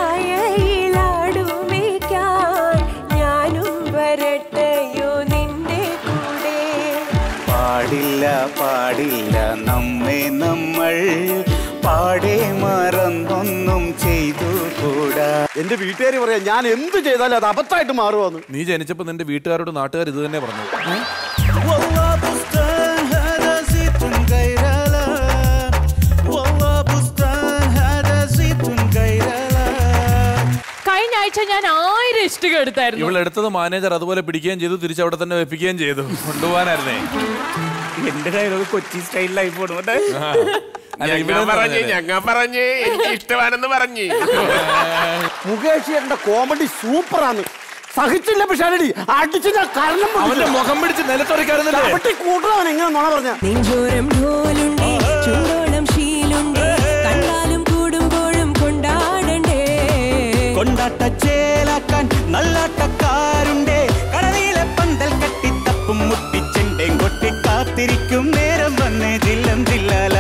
ഛായയിലാടുമേക്കാൻ ഞാനും വരട്ടെയോ നിന്റെ കൂടെ പാടില്ല പാടില്ല നമ്മെ നമ്മൾ പാടെ മറന്നൊന്നും ചെയ്തു കൂടാ എന്റെ വീട്ടുകാർ പറയാം ഞാൻ എന്ത് ചെയ്താലും അത് അബദ്ധമായിട്ട് മാറുമെന്ന് നീ ജനിച്ചപ്പോ നിന്റെ വീട്ടുകാരോട് നാട്ടുകാർ ഇത് തന്നെ പറഞ്ഞു والله بستان هذا زيت غير لا والله بستان هذا زيت غير لا കഴിഞ്ഞ ആഴ്ച ഞാൻ ആയിരം ഇഷ്ടിക എടുത്തായിരുന്നു ഇവൾ എടുത്തത് മാനേജർ അതുപോലെ പിടിക്കുകയും ചെയ്തു തിരിച്ചവിടെ തന്നെ വെപ്പിക്കുകയും ചെയ്തു കൊണ്ടുപോകാനായിരുന്നേ എന്റെ ഡയലോഗ് കൊച്ചി സ്റ്റൈലിലായി പോണു കേട്ടോ. അല്ല, ഇവിടെ ഞങ്ങ പറഞ്ഞു പറഞ്ഞത്. ഞങ്ങ പറഞ്ഞു എനിക്ക് ഇഷ്ടമാണെന്ന് പറഞ്ഞു മുകേഷ് ചേട്ടന്റെ കോമഡി സൂപ്പറാണ് സഹിച്ചില്ല പിഷാരടി അടിച്ച് ഞാൻ കാരണം അവന്റെ മുഖം പിടിച്ച് നിലത്തുറക്കാറുന്നില്ലേ കൂട്ടവൻ എങ്ങനെ നുണ പറഞ്ഞ നെഞ്ചോരം ഢോലുണ്ട് ചൂടോളം ശീലുണ്ട് കണ്ടാലും കൂടുമ്പോഴും കൊണ്ടാടണ്ടേ കൊണ്ടാട്ട ചേലാക്കാൻ നല്ലാട്ടക്കാരുണ്ടേ കടവിലെ പന്തൽ കട്ടി തപ്പും മുട്ടിച്ചെണ്ടേം കൊട്ടി കാത്തിരിക്കും നേരം വന്നേ ജില്ലം ജില്ലാല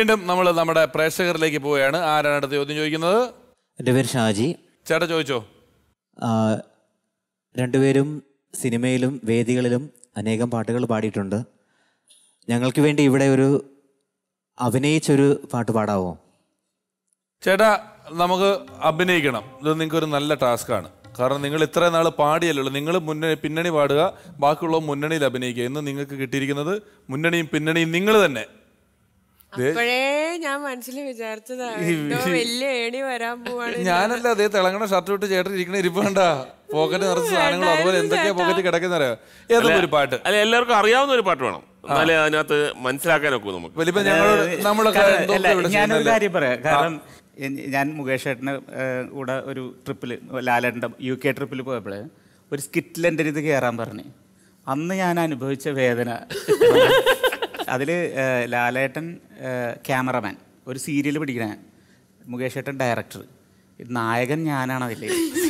വീണ്ടും നമ്മൾ നമ്മുടെ പ്രേക്ഷകരിലേക്ക് പോവുകയാണ് ആരാണ് അടുത്ത ചോദ്യം ചോദിക്കുന്നത് എൻ്റെ പേര് ഷാജി ചേട്ടാ ചോദിച്ചോ ആ, രണ്ടുപേരും സിനിമയിലും വേദികളിലും അനേകം പാട്ടുകൾ പാടിയിട്ടുണ്ട് ഞങ്ങൾക്ക് വേണ്ടി ഇവിടെ ഒരു അഭിനയിച്ചൊരു പാട്ട് പാടാവോ ചേട്ടാ നമുക്ക് അഭിനയിക്കണം ഇത് നിങ്ങൾക്ക് ഒരു നല്ല ടാസ്ക്കാണ് കാരണം നിങ്ങൾ ഇത്രയും നാൾ പാടിയല്ലോ നിങ്ങൾ മുന്നണി പിന്നണി പാടുക ബാക്കിയുള്ള മുന്നണിയിൽ അഭിനയിക്കുക ഇന്ന് നിങ്ങൾക്ക് കിട്ടിയിരിക്കുന്നത് മുന്നണിയും പിന്നണിയും നിങ്ങൾ തന്നെ ദേ, അപ്പോഴേ ഞാൻ മനസ്സിൽ വിചാരിച്ചതാ എന്തോ വലിയ ഏണി വരാൻ പോവാണ് ഞാനല്ല അതേ തിളങ്ങണ ഷർട്ട് ഇട്ട് ചേട്ടൻ ഇരിക്കണ ഇരിപ്പ് വേണ്ട പോക്കറ്റ് നിറച്ച സാധനങ്ങൾ അതുപോലെ എന്തൊക്കെയാ പോക്കറ്റ് കിടക്കുന്നറിയോ ഏതൊക്കെ ഒരു പാട്ട് അല്ല എല്ലാവർക്കും അറിയാവുന്ന ഒരു പാട്ട് വേണം എന്നാലേ അതിനകത്ത് മനസ്സിലാക്കാൻ ഒക്കൂ നമുക്ക് വലിയ ഞങ്ങൾ നമ്മളൊക്കെ കാരണം എന്തോ അല്ല, ഇവിടെ ഞാനൊരു ചെയ്യുന്നതല്ലേ? കാര്യം പറയാം കാരണം എൻ- ഞാൻ മുകേഷ് ഏട്ടന് ഏഹ്, കൂടെ ഒരു ട്രിപ്പിൽ ലാലേട്ടൻ്റെ യു കെ ട്രിപ്പിൽ പോയപ്പോൾ ഒരു സ്കിറ്റിൽ എൻ്റെ ഇത് കയറാൻ പറഞ്ഞു അന്ന് ഞാൻ അനുഭവിച്ച വേദന അതിൽ ലാലേട്ടൻ ക്യാമറമാൻ ഒരു സീരിയൽ പിടിക്കണ മുകേഷ് ഏട്ടൻ ഡയറക്ടർ നായകൻ ഞാനാണ് അതിൽ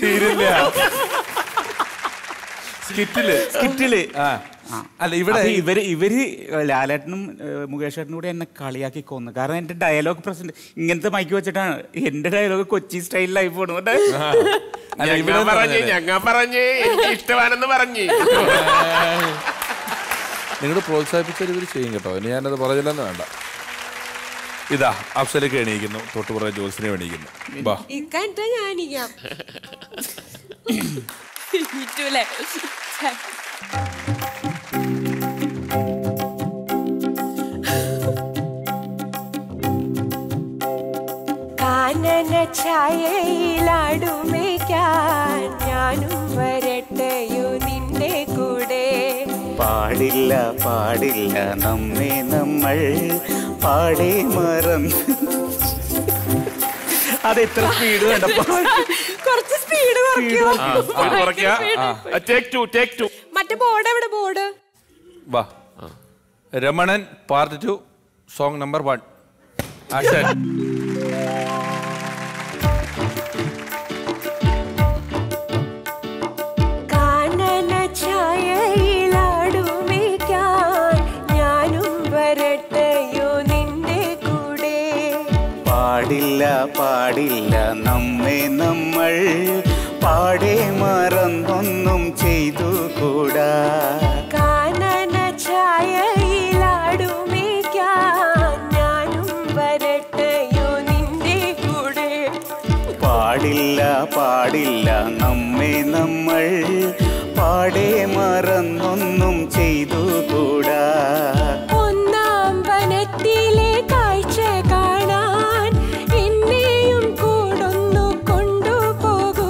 സ്കിറ്റില് സ്കിറ്റില് ആ. അല്ല ഇവിടെ അപ്പൊ ഇവര് ഇവര് ലാലേട്ടനും ഏഹ്, മുകേഷ് ഏട്ടനും കൂടെ എന്നെ കളിയാക്കി കൊന്നു കാരണം എന്റെ ഡയലോഗ് പ്രസന്റ് ഇങ്ങനത്തെ മൈക്ക് വെച്ചിട്ടാണ് എന്റെ ഡയലോഗ് കൊച്ചി സ്റ്റൈലിലായി പോണുണ്ട് അല്ല ഞങ്ങ ഇവിടെ പറഞ്ഞ് ഞങ്ങ പറഞ്ഞ് എനിക്ക് ഇഷ്ടമാണെന്ന് പറഞ്ഞ് നിങ്ങൾ പ്രോത്സാഹിപ്പിച്ചാൽ ഇവർ ചെയ്യും കേട്ടോ ഇനി ഞാനത് പറഞ്ഞില്ലെന്ന് വേണ്ട ഇതാ അഫ്സലേക്ക് എണീക്കുന്നു തൊട്ടുപുറകെ ജോത്സിനെ എണീക്കുന്നു ബാ ഇക്കാൻട്ടാ ഞാനിക്കാം ഇറ്റൂലേ കാനന ഛായയിലാടുമേക്കാൻ ഞാനും വരട്ടെയോ നിന്റെ കൂടെ പാടില്ല പാടില്ല നമ്മെ നമ്മൾ പാടി മറന്ന് അത് എത്ര സ്പീഡ് വേണ്ട കുറച്ച് സ്പീഡ് കുറയ്ക്കോ ടേക്ക് ടു ടേക്ക് ടു മറ്റേ ബോർഡ് എവിടെ ബോർഡ് വാ Ramanan part two song number one action കാനന ഛായയിലാടുമേക്കാൻ ഞാനും വരട്ടെയോ നിന്റെ കൂടെ പാടില്ല പാടില്ല നമ്മെ നമ്മൾ പാടെ മറന്നൊന്നും ചെയ്തു കൂടാ കാനന ഛായയിലാടുമേക്കാൻ ഞാനും വരട്ടെയോ നിന്റെ കൂടെ പാടില്ല പാടില്ല നമ്മെ നമ്മൾ പാടെ മറന്നൊന്നും ചെയ്തു കൂടാ ഒന്നാം വനത്തിലെ കാഴ്ച കാണാൻ എന്നെയും കൂടൊന്നു കൊണ്ടുപോകൂ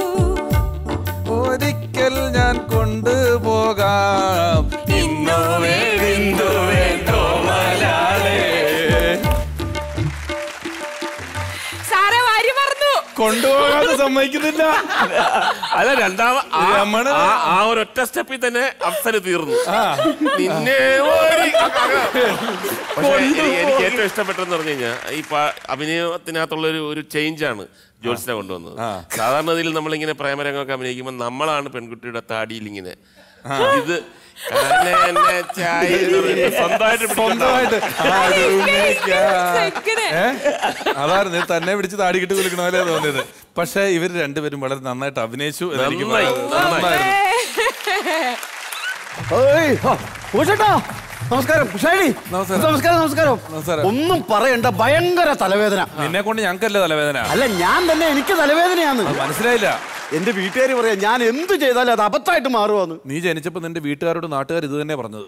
ഒരിക്കൽ ഞാൻ കൊണ്ടുപോകാം ഇന്നു വേണ്ടിന്തു വേണ്ടോ മലാളേ സാറേ വാരി മറന്നു കൊണ്ടുപോകാൻ സമ്മതിക്കുന്നില്ല അല്ല രണ്ടാമ ആ- രമണൻ- ആ- ആ ഒരൊറ്റ സ്റ്റെപ്പിൽ തന്നെ അഫ്സല് തീർന്നു നിന്നെ ഓടി പക്ഷേ എനി- എനിക്ക് ഏറ്റവും ഇഷ്ടപ്പെട്ടെന്ന് പറഞ്ഞു കഴിഞ്ഞാൽ ഈ പാ- അഭിനയത്തിനകത്തുള്ള ഒരു ഒരു ചേഞ്ച് ആണ് ജോത്സിനെ കൊണ്ടുവന്നത് സാധാരണ ഇതിൽ നമ്മളിങ്ങനെ പ്രേമരംഗമൊക്കെ അഭിനയിക്കുമ്പോൾ നമ്മളാണ് പെൺകുട്ടിയുടെ താടിയിൽ ഇങ്ങനെ ഇത് കാനന ചായ എന്ന് പറഞ്ഞിട്ട് സ്വന്തമായിട്ട് സ്വന്തമായിട്ട് പിടിക്കണ്ട. ഇങ്ങനെ. ഏ? അതായിരുന്നു ഇത് തന്നെ പിടിച്ച് താടിക്കിട്ട് കുലിക്കണ പോലെ തോന്നിയത് പക്ഷെ ഇവർ രണ്ടുപേരും വളരെ നന്നായിട്ട് അഭിനയിച്ചു എന്നെനിക്ക് നന്നായി, നന്നായിരുന്നു ഏയ്, ആ, ഉമേഷേട്ടാ, നമസ്കാരം ഉഷാരി നമസ്കാരം. നമസ്കാരം നമസ്കാരം നമസ്കാരം. ഒന്നും പറയണ്ട ഭയങ്കര തലവേദന നിന്നെ കൊണ്ട് ഞങ്ങൾക്കല്ലേ തലവേദന അല്ല ഞാൻ തന്നെ എനിക്ക് തലവേദനയാണ് അത് മനസ്സിലായില്ല എന്റെ വീട്ടുകാർ പറയാം ഞാൻ എന്ത് ചെയ്താലും അത് അബദ്ധമായിട്ട് മാറുവാന്ന് നീ ജനിച്ചപ്പോ നിന്റെ വീട്ടുകാരോട് നാട്ടുകാർ ഇത് തന്നെ പറഞ്ഞത്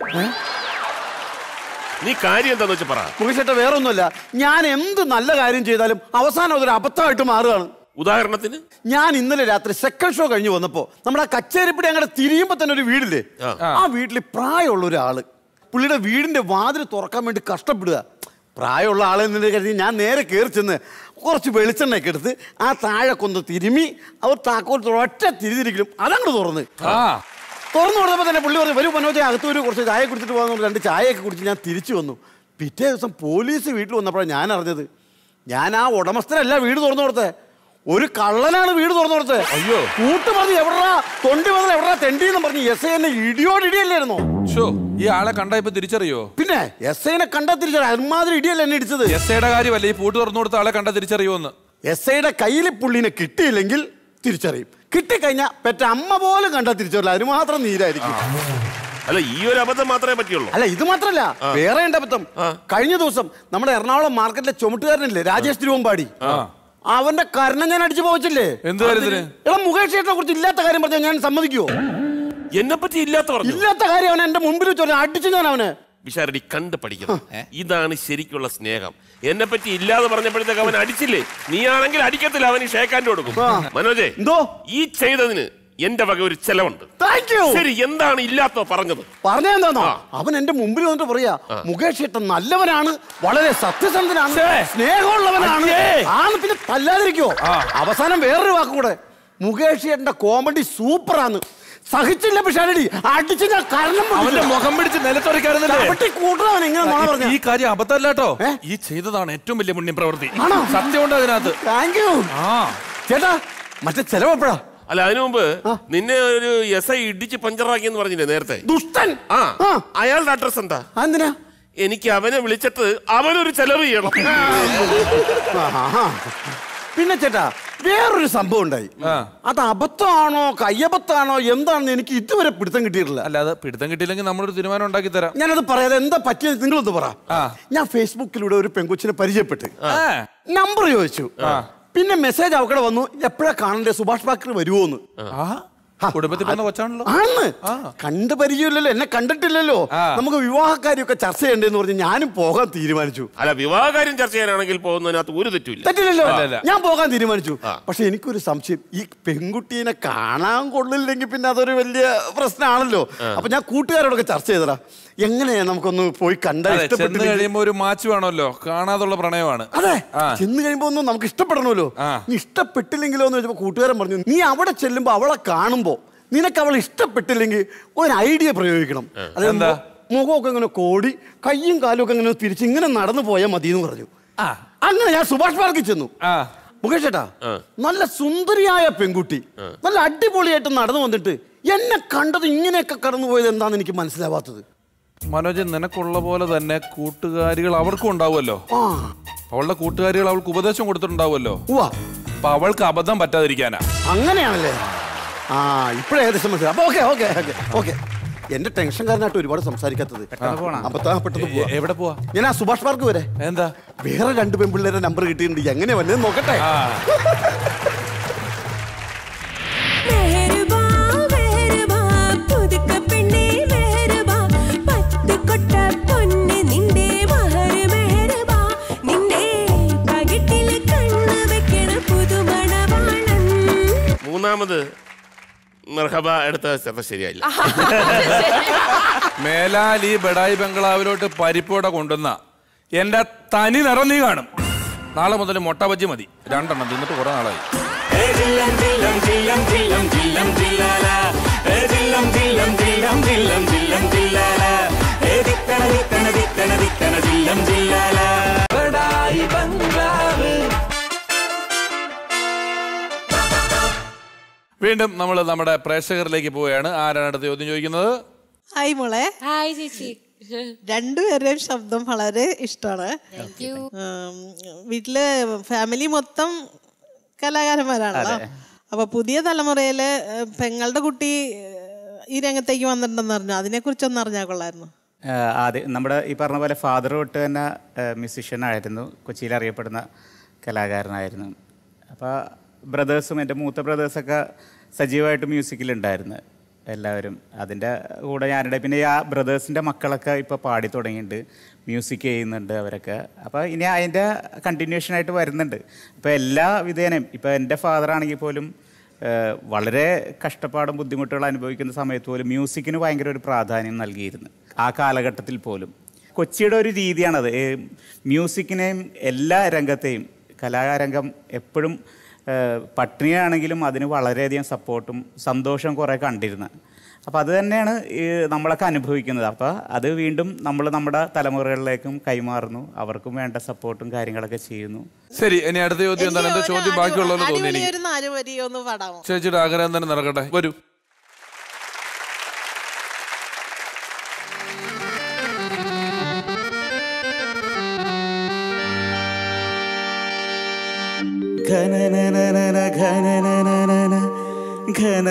നീ കാര്യം എന്താന്ന് വെച്ചാൽ പറ മുഖേഷേട്ട വേറെ ഒന്നുമല്ല ഞാൻ എന്ത് നല്ല കാര്യം ചെയ്താലും അവസാനം അതൊരു അബദ്ധമായിട്ട് മാറുകയാണ് ഉദാഹരണത്തിന് ഞാൻ ഇന്നലെ രാത്രി സെക്കൻഡ് ഷോ കഴിഞ്ഞ് വന്നപ്പോ നമ്മുടെ ആ കച്ചേരിപ്പടി അങ്ങനെ തിരിയുമ്പോ തന്നെ ഒരു വീടില്ലേ ആ വീട്ടിൽ പ്രായമുള്ള ഒരാള് പുള്ളിയുടെ വീടിന്റെ വാതിൽ തുറക്കാൻ വേണ്ടി കഷ്ടപ്പെടുക പ്രായമുള്ള ആളെന്നെ കരുതി ഞാൻ നേരെ കയറി ചെന്ന് കുറച്ച് വെളിച്ചെണ്ണയൊക്കെ എടുത്ത് ആ താഴെ കൊന്ന് തിരുമി അവർ താക്കോൽ ഒറ്റ തിരിതിരിക്കലും അതങ്ങോട്ട് തുറന്ന് ആ തുറന്നു കൊടുത്തപ്പോൾ തന്നെ പുള്ളി പറഞ്ഞു വരൂ മനോജ് അകത്ത് ഒരു കുറച്ച് ചായ കുടിച്ചിട്ട് പോകാൻ രണ്ട് ചായയൊക്കെ കുടിച്ച് ഞാൻ തിരിച്ചു വന്നു പിറ്റേ ദിവസം പോലീസ് വീട്ടിൽ വന്നപ്പോഴാണ് ഞാൻ അറിഞ്ഞത് ഞാൻ ആ ഉടമസ്ഥനല്ല വീട് തുറന്നു കൊടുത്തത് ഒരു കള്ളനാണ് വീട് തുറന്നു കൊടുത്തത് അയ്യോ. കൂട്ട് പറഞ്ഞ് എവിടാ തൊണ്ടി പറഞ്ഞ എവിടാ തെണ്ടി എന്ന് പറഞ്ഞ് എസ് എന്നെ ഇടിയോടിടിയല്ലായിരുന്നോ ഷോ ഈ ആളെ കണ്ടാ ഇപ്പൊ തിരിച്ചറിയോ പിന്നെ എസ് ഐനെ കണ്ടാ തിരിച്ചറിയാം അതുമാതിരി ഇടിയല്ല എന്നെ ഇടിച്ചത് എസ് ഐയുടെ കാര്യമല്ല ഈ പൂട്ട് തുറന്നു കൊടുത്ത ആളെ കണ്ടാ തിരിച്ചറിയോന്ന് എസ് ഐയുടെ കയ്യിൽ പുള്ളിനെ കിട്ടിയില്ലെങ്കിൽ തിരിച്ചറിയും കിട്ടിക്കഴിഞ്ഞാൽ പെറ്റ അമ്മ പോലും കണ്ടാ തിരിച്ചറിയില്ല അതിന് മാത്രം നീരായിരിക്കും അല്ല ഈ ഒരു അബദ്ധം മാത്രമേ പറ്റിയുള്ളൂ അല്ല ഇത് മാത്രല്ല വേറെ ഉണ്ട് അബദ്ധം കഴിഞ്ഞ ദിവസം നമ്മുടെ എറണാകുളം മാർക്കറ്റിലെ ചുമട്ടുകാരനില്ലേ രാജേഷ് തിരുവമ്പാടി അവന്റെ കരണം ഞാൻ അടിച്ചു പോവച്ചില്ലേ എന്ത് കാര്യത്തിന്? എടാ മുകേഷ് ചേട്ടനെ കുറിച്ച് ഇല്ലാത്ത കാര്യം പറഞ്ഞാൽ ഞാൻ സമ്മതിക്കുവോ എന്നെ പറ്റി ഇല്ലാത്ത പറഞ്ഞു ഇല്ലാത്ത കാര്യം അവൻ എന്റെ മുമ്പിൽ വെച്ച് പറഞ്ഞു അടിച്ചു ഞാൻ അവന് വിശാരടി കണ്ട് പഠിക്കണം ഇതാണ് ശരിക്കുള്ള സ്നേഹം എന്നെ പറ്റി ഇല്ലാതെ പറഞ്ഞപ്പോഴത്തേക്ക് അവൻ അടിച്ചില്ലേ നീയാണെങ്കിൽ അടിക്കത്തില്ല അവന് ഷേക്കാൻ്റെ കൊടുക്കും മനോജേ എന്തോ ഈ ചെയ്തതിന് എന്റെ വക ഒരു ചെലവുണ്ട് താങ്ക് യു ശരി എന്താണ് ഇല്ലാത്തോ പറഞ്ഞത് പറഞ്ഞെന്താന്നോ അവൻ എന്റെ മുമ്പിൽ വന്നിട്ട് പറയാ മുകേഷ് ചേട്ടൻ നല്ലവനാണ് വളരെ സത്യസന്ധനാണ് സ്നേഹമുള്ളവനാണ് ആണ് പിന്നെ തല്ലാതിരിക്കോ അവസാനം വേറൊരു വാക്കുകൂടെ മുകേഷ് ചേട്ടന്റെ കോമഡി സൂപ്പറാണ് സഹിച്ചില്ല പിഷാരടി അടിച്ച് ഞാൻ കാരണം അവന്റെ മുഖം പിടിച്ച് നിലത്തുറക്കാറുന്നില്ലേ കൂട്ടവൻ എങ്ങനെ നുണ പറഞ്ഞ ഈ കാര്യം അബദ്ധമല്ലാട്ടോ ഈ ചെയ്തതാണ് ഏറ്റവും വലിയ പുണ്യം പ്രവൃത്തി ആണോ? സത്യമുണ്ട് അതിനകത്ത് താങ്ക് യു ആ ചേട്ടാ മറ്റേ ചെലവെപ്പോഴാ അല്ല അതിനു മുമ്പ് നിന്നെ ഒരു എസ് ഐ ഇടിച്ച് പഞ്ചറാക്കി എന്ന് പറഞ്ഞില്ലേ നേരത്തെ ദുഷ്ടൻ ആ അയാളുടെ അഡ്രസ് എന്താ എന്തിനാ എനിക്ക് അവനെ വിളിച്ചിട്ട് അവനൊരു ചെലവ് ചെയ്യണം ആഹാ. പിന്നെ ചേട്ടാ വേറൊരു സംഭവം ഉണ്ടായി അത് അബദ്ധമാണോ കയ്യബത്താണോ എന്താണെന്ന് എനിക്ക് ഇതുവരെ പിടുത്തം കിട്ടിയിട്ടില്ല അല്ലാതെ പിടുത്തം കിട്ടിയില്ലെങ്കിൽ നമ്മളൊരു തീരുമാനം ഉണ്ടാക്കി തരാം ഞാനത് പറയാതെ എന്താ പറ്റിയത് നിങ്ങളൊന്ന് പറ ഞാൻ ഫേസ്ബുക്കിലൂടെ ഒരു പെങ്കൊച്ചിനെ പരിചയപ്പെട്ട് നമ്പർ ചോദിച്ചു പിന്നെ മെസ്സേജ് അവക്കടെ വന്നു എപ്പോഴാ കാണണ്ടേ സുഭാഷ് ബാക്കർ വരുമോന്ന് കുടുംബത്തിൽ പറഞ്ഞ കൊച്ചാണല്ലോ ആണെന്ന് കണ്ട് പരിചയമില്ലല്ലോ എന്നെ കണ്ടിട്ടില്ലല്ലോ നമുക്ക് വിവാഹക്കാരിയൊക്കെ ചർച്ച ചെയ്യണ്ടെന്ന് പറഞ്ഞ് ഞാനും പോകാൻ തീരുമാനിച്ചു അല്ല വിവാഹകാര്യം ചർച്ച ചെയ്യാനാണെങ്കിൽ പോകുന്നതിനകത്ത് ഒരു തെറ്റുമില്ല തെറ്റില്ലല്ലോ അല്ല, അല്ല. ഞാൻ പോകാൻ തീരുമാനിച്ചു പക്ഷെ എനിക്കൊരു സംശയം ഈ പെൺകുട്ടീനെ കാണാൻ കൊള്ളില്ലെങ്കിൽ പിന്നെ അതൊരു വലിയ പ്രശ്നമാണല്ലോ അപ്പൊ ഞാൻ കൂട്ടുകാരോടൊക്കെ ചർച്ച ചെയ്തടാ എങ്ങനെയാ നമുക്കൊന്ന് പോയി കണ്ടാൽ അതെ, ചെന്ന് ഇഷ്ടപ്പെട്ടില്ലെങ്കിൽ കഴിയുമ്പോ ഒരു മാച്ച് വേണമല്ലോ കാണാതുള്ള പ്രണയമാണ് അതെ ചെന്ന് കഴിയുമ്പോ ഒന്നും നമുക്ക് ഇഷ്ടപ്പെടണമല്ലോ നീ ഇഷ്ടപ്പെട്ടില്ലെങ്കിലോ എന്ന് വെച്ചപ്പോ കൂട്ടുകാരൻ പറഞ്ഞു നീ അവിടെ ചെല്ലുമ്പോ അവളെ കാണുമ്പോ നിനക്ക് അവളെ ഇഷ്ടപ്പെട്ടില്ലെങ്കിൽ ഒരു ഐഡിയ പ്രയോഗിക്കണം അതായത് എന്താ? മു- മുഖമൊക്കെ ഇങ്ങനെ കോടി കയ്യും കാലും ഒക്കെ ഇങ്ങനെ തിരിച്ച് ഇങ്ങനെ നടന്നു പോയാൽ മതി എന്ന് പറഞ്ഞു അങ്ങനെ ഞാൻ സുഭാഷ് പാർക്കിൽ ചെന്നു മുകേഷ് ചേട്ടാ നല്ല സുന്ദരിയായ പെൺകുട്ടി നല്ല അടിപൊളിയായിട്ട് നടന്നു വന്നിട്ട് എന്നെ കണ്ടത് ഇങ്ങനെയൊക്കെ കടന്നു പോയത് എന്താണെന്ന് എനിക്ക് മനസ്സിലാവാത്തത് മനോജ് നിനക്കുള്ള പോലെ തന്നെ കൂട്ടുകാരികൾ അവർക്കും ഉണ്ടാവുമല്ലോ അവളുടെ കൂട്ടുകാരികൾ അവൾക്ക് ഉപദേശം കൊടുത്തിട്ടുണ്ടാവുമല്ലോ അപ്പൊ അവൾക്ക് അബദ്ധം പറ്റാതിരിക്കാനാ അങ്ങനെയാണല്ലേ ആ ഇപ്പോഴേ ഏകദേശം മനസ്സിലായി അപ്പൊ ഓക്കെ ഓക്കെ ഓക്കെ ഓക്കെ എന്റെ ടെൻഷൻകാരനായിട്ട് ഒരുപാട് സംസാരിക്കാത്തത് അപ്പൊ താ പെട്ടെന്ന് പോവാ. എവിടെ പോവാ ഞാൻ ആ സുഭാഷ് പാർക്ക് വരെ എന്താ വേറെ രണ്ട് പെൺപിള്ളേരെ നമ്പർ കിട്ടിയിട്ടുണ്ട് എങ്ങനെയാ വന്നത് നോക്കട്ടെ മെഹർബാ മെഹർബാ പുതുക്ക പെണ്ണേ മെഹർബാ പത്ത് കൊട്ട പൊന്ന് നിന്റെ മഹർ മെഹർബാ നിന്റെ പകിട്ടിൽ കണ്ണ് വെക്കണ പുതുമണവാളൻ മൂന്നാമത് മെർഹബ എടുത്ത ചിലപ്പോൾ ശരിയായില്ല മേലാൽ ഈ ബഡായി ബംഗ്ലാവിലോട്ട് പരിപ്പോടെ കൊണ്ടുവന്ന എന്റെ തനി നിറം നീ കാണും നാളെ മുതൽ മുട്ട ബജ്ജി മതി രണ്ടെണ്ണം തിന്നിട്ട് കുറെ നാളായി വീണ്ടും നമ്മൾ നമ്മുടെ പ്രേക്ഷകരിലേക്ക് പോവുകയാണ് ആരാണ് അടുത്ത ചോദ്യം ചോദിക്കുന്നത് ഹായ് മോളെ ഹായ് ചേച്ചി രണ്ടുപേരുടെയും ശബ്ദം വളരെ ഇഷ്ടമാണ് ഉം, വീട്ടില് ഫാമിലി മൊത്തം കലാകാരന്മാരാണല്ലോ അപ്പൊ പുതിയ തലമുറയില് ഏഹ്, പെങ്ങളുടെ കുട്ടി ഏഹ്, ഈ രംഗത്തേക്ക് വന്നിട്ടുണ്ടെന്ന് പറഞ്ഞു അതിനെ കുറിച്ചൊന്ന് അറിഞ്ഞാൽ കൊള്ളായിരുന്നു ആഹ് ആദ്യം നമ്മുടെ ഈ പറഞ്ഞ പോലെ ഫാദർ തൊട്ട് തന്നെ മ്യൂസിഷ്യൻ ആയിരുന്നു കൊച്ചിയിൽ അറിയപ്പെടുന്ന കലാകാരനായിരുന്നു അപ്പോൾ ബ്രദേഴ്സും എൻ്റെ മൂത്ത ബ്രദേഴ്സൊക്കെ സജീവമായിട്ട് മ്യൂസിക്കിലുണ്ടായിരുന്നു എല്ലാവരും അതിൻ്റെ കൂടെ ഞാനിടെ പിന്നെ ആ ബ്രദേഴ്സിൻ്റെ മക്കളൊക്കെ ഇപ്പോൾ പാടി തുടങ്ങിയിട്ടുണ്ട് മ്യൂസിക് ചെയ്യുന്നുണ്ട് അവരൊക്കെ അപ്പോൾ ഇനി അതിൻ്റെ കണ്ടിന്യൂഷൻ ആയിട്ട് വരുന്നുണ്ട് ഇപ്പോൾ എല്ലാ വിധേനയും ഇപ്പോൾ എൻ്റെ ഫാദർ ആണെങ്കിൽ പോലും ഏഹ് വളരെ കഷ്ടപ്പാടും ബുദ്ധിമുട്ടുകളും അനുഭവിക്കുന്ന സമയത്ത് പോലും മ്യൂസിക്കിന് ഭയങ്കര ഒരു പ്രാധാന്യം നൽകിയിരുന്നു ആ കാലഘട്ടത്തിൽ പോലും കൊച്ചിയുടെ ഒരു രീതിയാണത് ഏ, മ്യൂസിക്കിനെയും എല്ലാ രംഗത്തെയും കലാരംഗം എപ്പോഴും ഏഹ് പട്ടിണിയാണെങ്കിലും അതിന് വളരെയധികം സപ്പോർട്ടും സന്തോഷം കുറേ കണ്ടിരുന്നത് അപ്പോൾ അത് തന്നെയാണ് ഈ നമ്മളൊക്കെ അനുഭവിക്കുന്നത് അപ്പോൾ അത് വീണ്ടും നമ്മൾ നമ്മുടെ തലമുറകളിലേക്കും കൈമാറുന്നു അവർക്കും വേണ്ട സപ്പോർട്ടും കാര്യങ്ങളൊക്കെ ചെയ്യുന്നു ശരി ഇനി അടുത്ത ചോദ്യം എന്താണ് എന്റെ ചോദ്യം ബാക്കിയുള്ളത് തോന്നി അടിപൊളി എനിക്ക് ഒരു നാല് വരി ഒന്ന് പാടാമോ ചേച്ചിയുടെ ആഗ്രഹം തന്നെ നടക്കട്ടെ വരൂ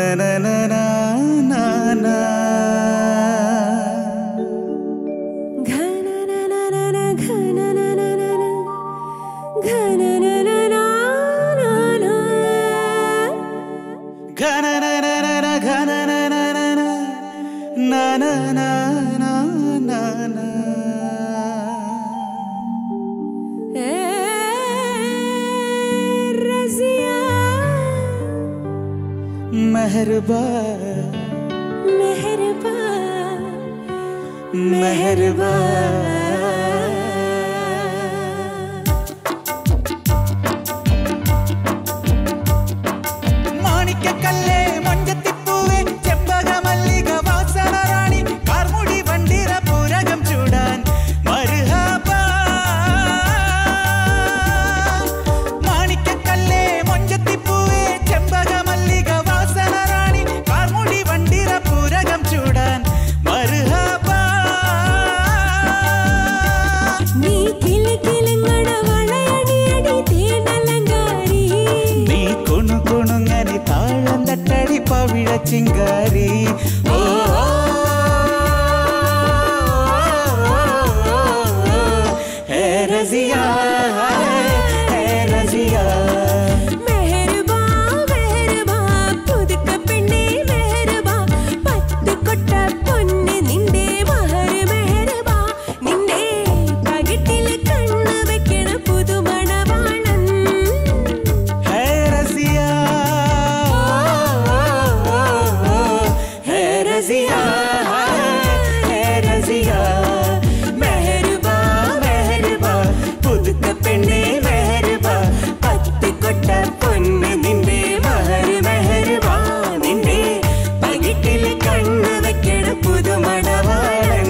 मेहरबा मेहरबा मेहरबा മാണിക്കക്കല്ലേ മൊഞ്ചത്തിപ്പൂവേ ചെമ്പക മല്ലിക വാസന റാണി കാർമുടി വണ്ടിര പൂരകം ചൂടാൻ മരുഹബ മാണിക്കക്കല്ലേ മൊഞ്ചത്തിപ്പൂവേ ചെമ്പക മല്ലിക വാസന റാണി കാർമുടി വണ്ടിര പൂരകം ചൂടാൻ മരുഹബ നീ കിളി കിളിങ്ങട വളയടിയടി തേനലങ്കാരി നീ കുണു കുണുങ്ങനി താഴം തട്ടടി പവിഴ ചിങ്കാരി ഓ ഹേ രസിയ ഹേ രസിയ മെഹർബാ മെഹർബാ പുതുക്ക പെണ്ണേ മെഹർബാ പത്ത് കൊട്ട പൊന്ന് നിന്റെ മഹർ മെഹർബാ നിന്റെ പകിട്ടിൽ കണ്ണ് വെക്കണ പുതുമണവാളൻ ഹേ രസിയ ഹേ രസിയ ഹേ രസിയ മെഹർബാ മെഹർബാ പുതുക്ക പെണ്ണേ മെഹർബാ പത്ത് കൊട്ട പൊന്ന് നിന്റെ മഹർ മെഹർബാ നിന്റെ പകിട്ടിൽ കണ്ണു വെക്കണ പുതുമണവാളൻ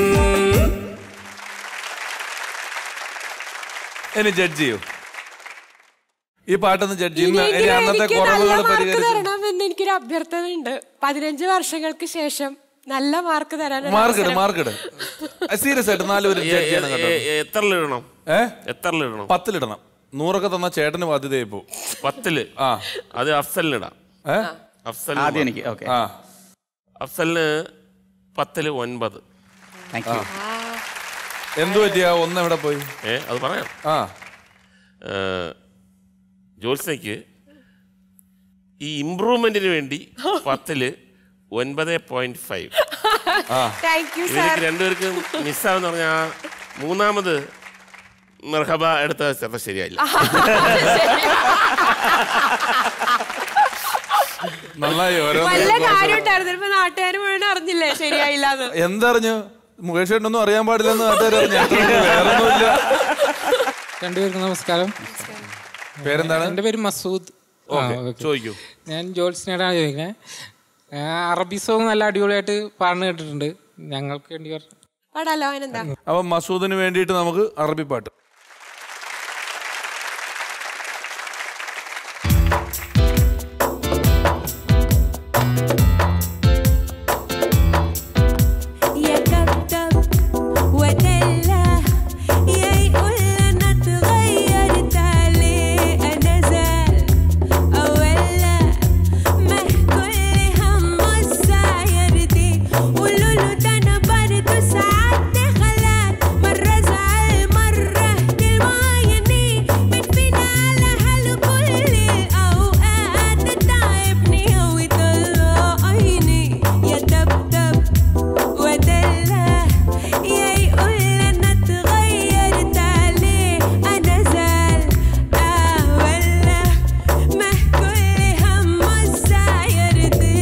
ഇനി ജഡ്ജ് ചെയ്യൂ ഈ പാട്ടൊന്ന് ജഡ്ജ് ഇനി ചെയ്യുന്ന ഇനി എനിക്ക് അന്നത്തെ എനിക്ക് നല്ല കുറവുകൾ മാർക്ക് പരിഹരിച്ചു തരണമെന്ന് എനിക്കൊരു അഭ്യർത്ഥനയുണ്ട് പതിനഞ്ച് വർഷങ്ങൾക്ക് ശേഷം നല്ല മാർക്ക് തരാൻ ഒരു മാർക്ക് ഇട് അവസരം. മാർക്ക് ഇട് സീരിയസ് ആയിട്ട് നാല് പേര് ജഡ്ജ് ചെയ്യണം കേട്ടോ എത്രലിടണം ഏ എത്രലിടണം പത്തിലിടണം നൂറൊക്കെ തന്ന ചേട്ടന് ബാധ്യതയായി പോകും പത്തില് ആ അത് അഫ്സലിനിടാം ഏ അഫ്സൽ ആദ്യം എനിക്ക്, okay. ആ അഫ്സലിന് പത്തില് ഒൻപത് താങ്ക് യു എന്തു പറ്റിയാ ഒന്ന് എവിടെ പോയി ഏ അത് പറയാം ആ ജോത്സ്നയ്ക്ക് ഈ ഇമ്പ്രൂവ്മെന്റിന് വേണ്ടി പത്തില് ഒൻപത് point five Thank you, sir. ഇവർക്ക് രണ്ടുപേർക്കും മിസ്സാവെന്ന് പറഞ്ഞാൽ ആ മൂന്നാമത് മെർഹബ എടുത്ത ചിലപ്പോൾ ശരിയായില്ല നന്നായി ഓരോ വല്ല കാര്യം ഉണ്ടായിരുന്നു ഇപ്പൊ നാട്ടുകാർ മുഴുവൻ അറിഞ്ഞില്ലേ ശരിയായില്ലാന്ന് എന്തറിഞ്ഞു മുകേഷ് ചേട്ടനൊന്നും അറിയാൻ പാടില്ലെന്ന് നാട്ടുകാർ അറിഞ്ഞു വേറെ ഒന്നുമില്ല രണ്ടുപേർക്കും നമസ്കാരം പേരെന്താണ് എൻ്റെ പേര് മസൂദ് ആ, ഓക്കേ, ഓക്കേ. ചോദിക്കൂ. ഞാൻ ജോത്സ്നോടാണ് ചോദിക്കുന്നത് അറബി സോങ് നല്ല അടിപൊളിയായിട്ട് പാടുന്ന കേട്ടിട്ടുണ്ട് ഞങ്ങൾക്ക് വേണ്ടി പറഞ്ഞു പാടാലോ അതിനെന്താ അപ്പൊ മസൂദിന് വേണ്ടിയിട്ട് നമുക്ക് അറബി പാട്ട് يكبكب ودلع يقول انا اتغيرت عليه انا زال اولا ما كل هم الساير دي قولوا له ده انا برضه ساعات خلات مره زعل مره تلمايني بتفيد على حاله كل الاوقات تعبني ويطلع عيني يا دبدب ودلع يا يقول انا اتغيرت عليه انا زال اه ولا ما كل هم الساير دي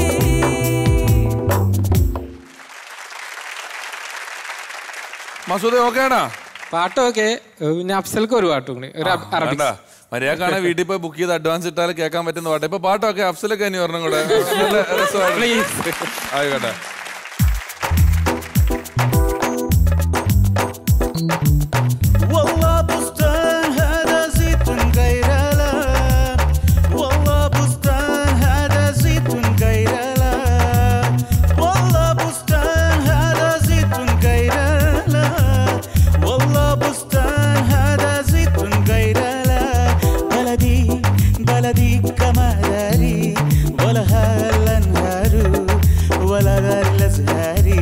മസൂദ് ഓക്കെ ആണോ പാട്ടൊക്കെ പിന്നെ അഫ്സൽക്ക് ഒരു പാട്ടും കൂടി ഒരു അറബി വേണ്ട മര്യാദക്കാണ് വീട്ടിൽ പോയി ബുക്ക് ചെയ്ത് അഡ്വാൻസ് ഇട്ടാൽ കേൾക്കാൻ പറ്റുന്ന പാട്ട് ഇപ്പൊ പാട്ടൊക്കെ അഫ്സലൊക്കെ ഇനി ഒരെണ്ണം കൂടെ നല്ല രസമായിട്ട് ആയിക്കോട്ടെ والله بستان هذا زيتون غير لا والله بستان هذا زيتون غير لا والله بستان هذا زيتون غير لا والله بستان هذا زيتون غير لا بلدي بلدي كما داري ولا هذا ولا دار الأزهاري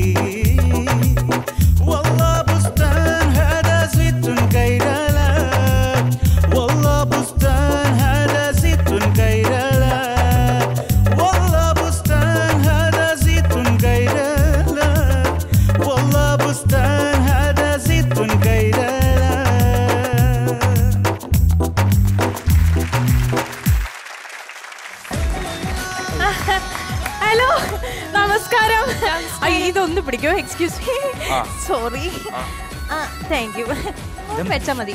والله بستان هذا زيت كيرلا والله بستان هذا زيت كيرلا والله بستان هذا زيت كيرلا والله بستان هذا زيت كيرلا ഹലോ നമസ്കാരം അയ്യ, ഇതൊന്ന് പിടിക്കോ excuse me ah. Sorry thank you വെച്ചാ മതി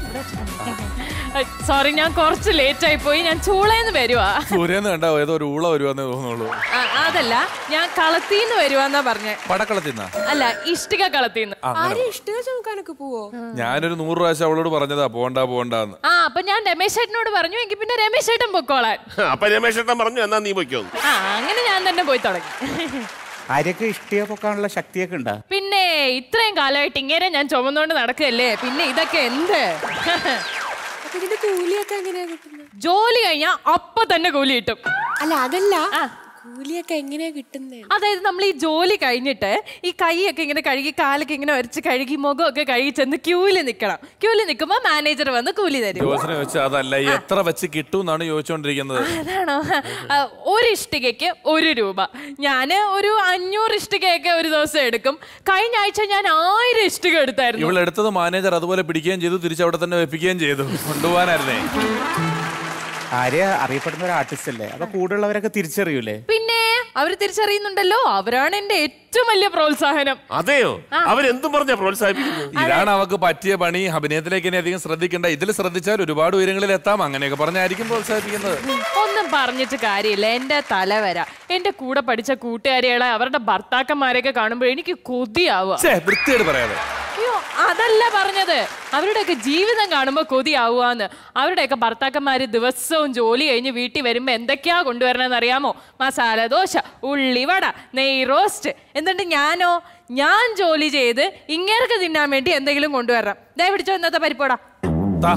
സോറി ഞാൻ കുറച്ച് ലേറ്റ് ആയി പോയി ഞാൻ ചൂളേന്ന് വരുവാ സൂര്യന്ന് കണ്ടാ ഏതോ ഒരു ഊള വരുവാന്നേ തോന്നുള്ളൂ ആ, അതല്ല ഞാൻ കളത്തീന്ന് വരുവാന്നാ പറഞ്ഞേ പടക്കളത്തിന്നാ അല്ല ഇഷ്ടിക കളത്തീന്ന് അങ്ങനെ. ആരും ഇഷ്ടിക ചുമക്കാനൊക്കെ പോവോ ഞാനൊരു നൂറ് പ്രാവശ്യം അവളോട് പറഞ്ഞതാ പോണ്ട പോണ്ടെന്ന് ആ അപ്പൊ ഞാൻ രമേശ് ചേട്ടനോട് പറഞ്ഞു എങ്കിൽ പിന്നെ രമേശ് ചേട്ടൻ പൊക്കോളാൻ അപ്പൊ രമേശ് ഏട്ടൻ പറഞ്ഞു എന്നാ നീ പൊയ്ക്കോന്ന് ആ അങ്ങനെ ഞാൻ തന്നെ പോയി തുടങ്ങി ആരെയൊക്കെ ഇഷ്ടിക പൊക്കാനുള്ള ശക്തിയൊക്കെ ഉണ്ടാ പിന്നെ ഇത്രയും കാലമായിട്ട് ഇങ്ങനെ ഞാൻ ചുമന്നുകൊണ്ട് നടക്കുകയല്ലേ പിന്നെ ഇതൊക്കെ എന്ത് അപ്പൊ ഇതിന്റെ കൂലിയൊക്കെ എങ്ങനെയാ കിട്ടുന്നത് ജോലി കഴിഞ്ഞാ അപ്പൊ തന്നെ കൂലി കിട്ടും അല്ല അതല്ല കൂലിയൊക്കെ എങ്ങനെയാ കിട്ടുന്നത് അതായത് നമ്മൾ ഈ ജോലി കഴിഞ്ഞിട്ട് ഈ കൈയൊക്കെ ഇങ്ങനെ കഴുകി കാലൊക്കെ ഇങ്ങനെ വരച്ച് കഴുകി മുഖമൊക്കെ കഴുകി ചെന്ന് ക്യൂവിൽ നിൽക്കണം ക്യൂവിൽ നിൽക്കുമ്പോൾ മാനേജർ വന്ന് കൂലി തരും ജോസിനെ വെച്ച് അതല്ല എത്ര വെച്ച് കിട്ടും എന്നാണ് ചോദിച്ചോണ്ടിരിക്കുന്നത് അതാണോ ആ, ഒരു ഇഷ്ടികയ്ക്ക് ഒരു രൂപ ഞാൻ ഒരു അഞ്ഞൂറ് ഇഷ്ടികയൊക്കെ ഒരു ദിവസം എടുക്കും കഴിഞ്ഞ ആഴ്ച ഞാൻ ആയിരം ഇഷ്ടിക എടുത്തായിരുന്നു ഇവളെടുത്തത് മാനേജർ അതുപോലെ പിടിക്കുകയും ചെയ്തു തിരിച്ച് അവിടെ തന്നെ വെപ്പിക്കുകയും ചെയ്തു കൊണ്ടുപോകാനായിരുന്നേ ആര്യ അറിയപ്പെടുന്ന ഒരു ആർട്ടിസ്റ്റ് അല്ലേ അപ്പൊ കൂടുള്ളവരൊക്കെ തിരിച്ചറിയൂലേ പിന്നെ അവര് തിരിച്ചറിയുന്നുണ്ടല്ലോ അവരാണ് എന്റെ ഏറ്റവും വലിയ പ്രോത്സാഹനം അതെയോ അവരെന്തും പറഞ്ഞാ പ്രോത്സാഹിപ്പിക്കുന്നത് ഇതാണ് അവക്ക് പറ്റിയ പണി അഭിനയത്തിലേക്ക് ഇനി അധികം ശ്രദ്ധിക്കേണ്ട ഇതിൽ ശ്രദ്ധിച്ചാൽ ഒരുപാട് ഉയരങ്ങളിൽ എത്താം അങ്ങനെയൊക്കെ പറഞ്ഞായിരിക്കും പ്രോത്സാഹിപ്പിക്കുന്നത് ഒന്നും പറഞ്ഞിട്ട് കാര്യമില്ല എന്റെ തലവര എന്റെ കൂടെ പഠിച്ച കൂട്ടുകാരികളെ അവരുടെ ഭർത്താക്കന്മാരെയൊക്കെ കാണുമ്പോൾ എനിക്ക് കൊതിയാവുക ഛേ, വൃത്തിയോട് പറയാതെ അയ്യോ അതല്ല പറഞ്ഞത് അവരുടെയൊക്കെ ജീവിതം കാണുമ്പോൾ കൊതിയാവുകയെന്ന് അവരുടെയൊക്കെ ഭർത്താക്കന്മാര് ദിവസവും ജോലി കഴിഞ്ഞ് വീട്ടിൽ വരുമ്പോൾ എന്തൊക്കെയാ കൊണ്ടുവരണമെന്ന് അറിയാമോ മസാല ദോശ ഉള്ളിവട നെയ് റോസ്റ്റ് എന്നിട്ട് ഞാനോ ഞാൻ ജോലി ചെയ്ത് ഇങ്ങേർക്ക് തിന്നാൻ വേണ്ടി എന്തെങ്കിലും കൊണ്ടുവരണം ദേ പിടിച്ചോ ഇന്നത്തെ പരിപ്പോടാ താ.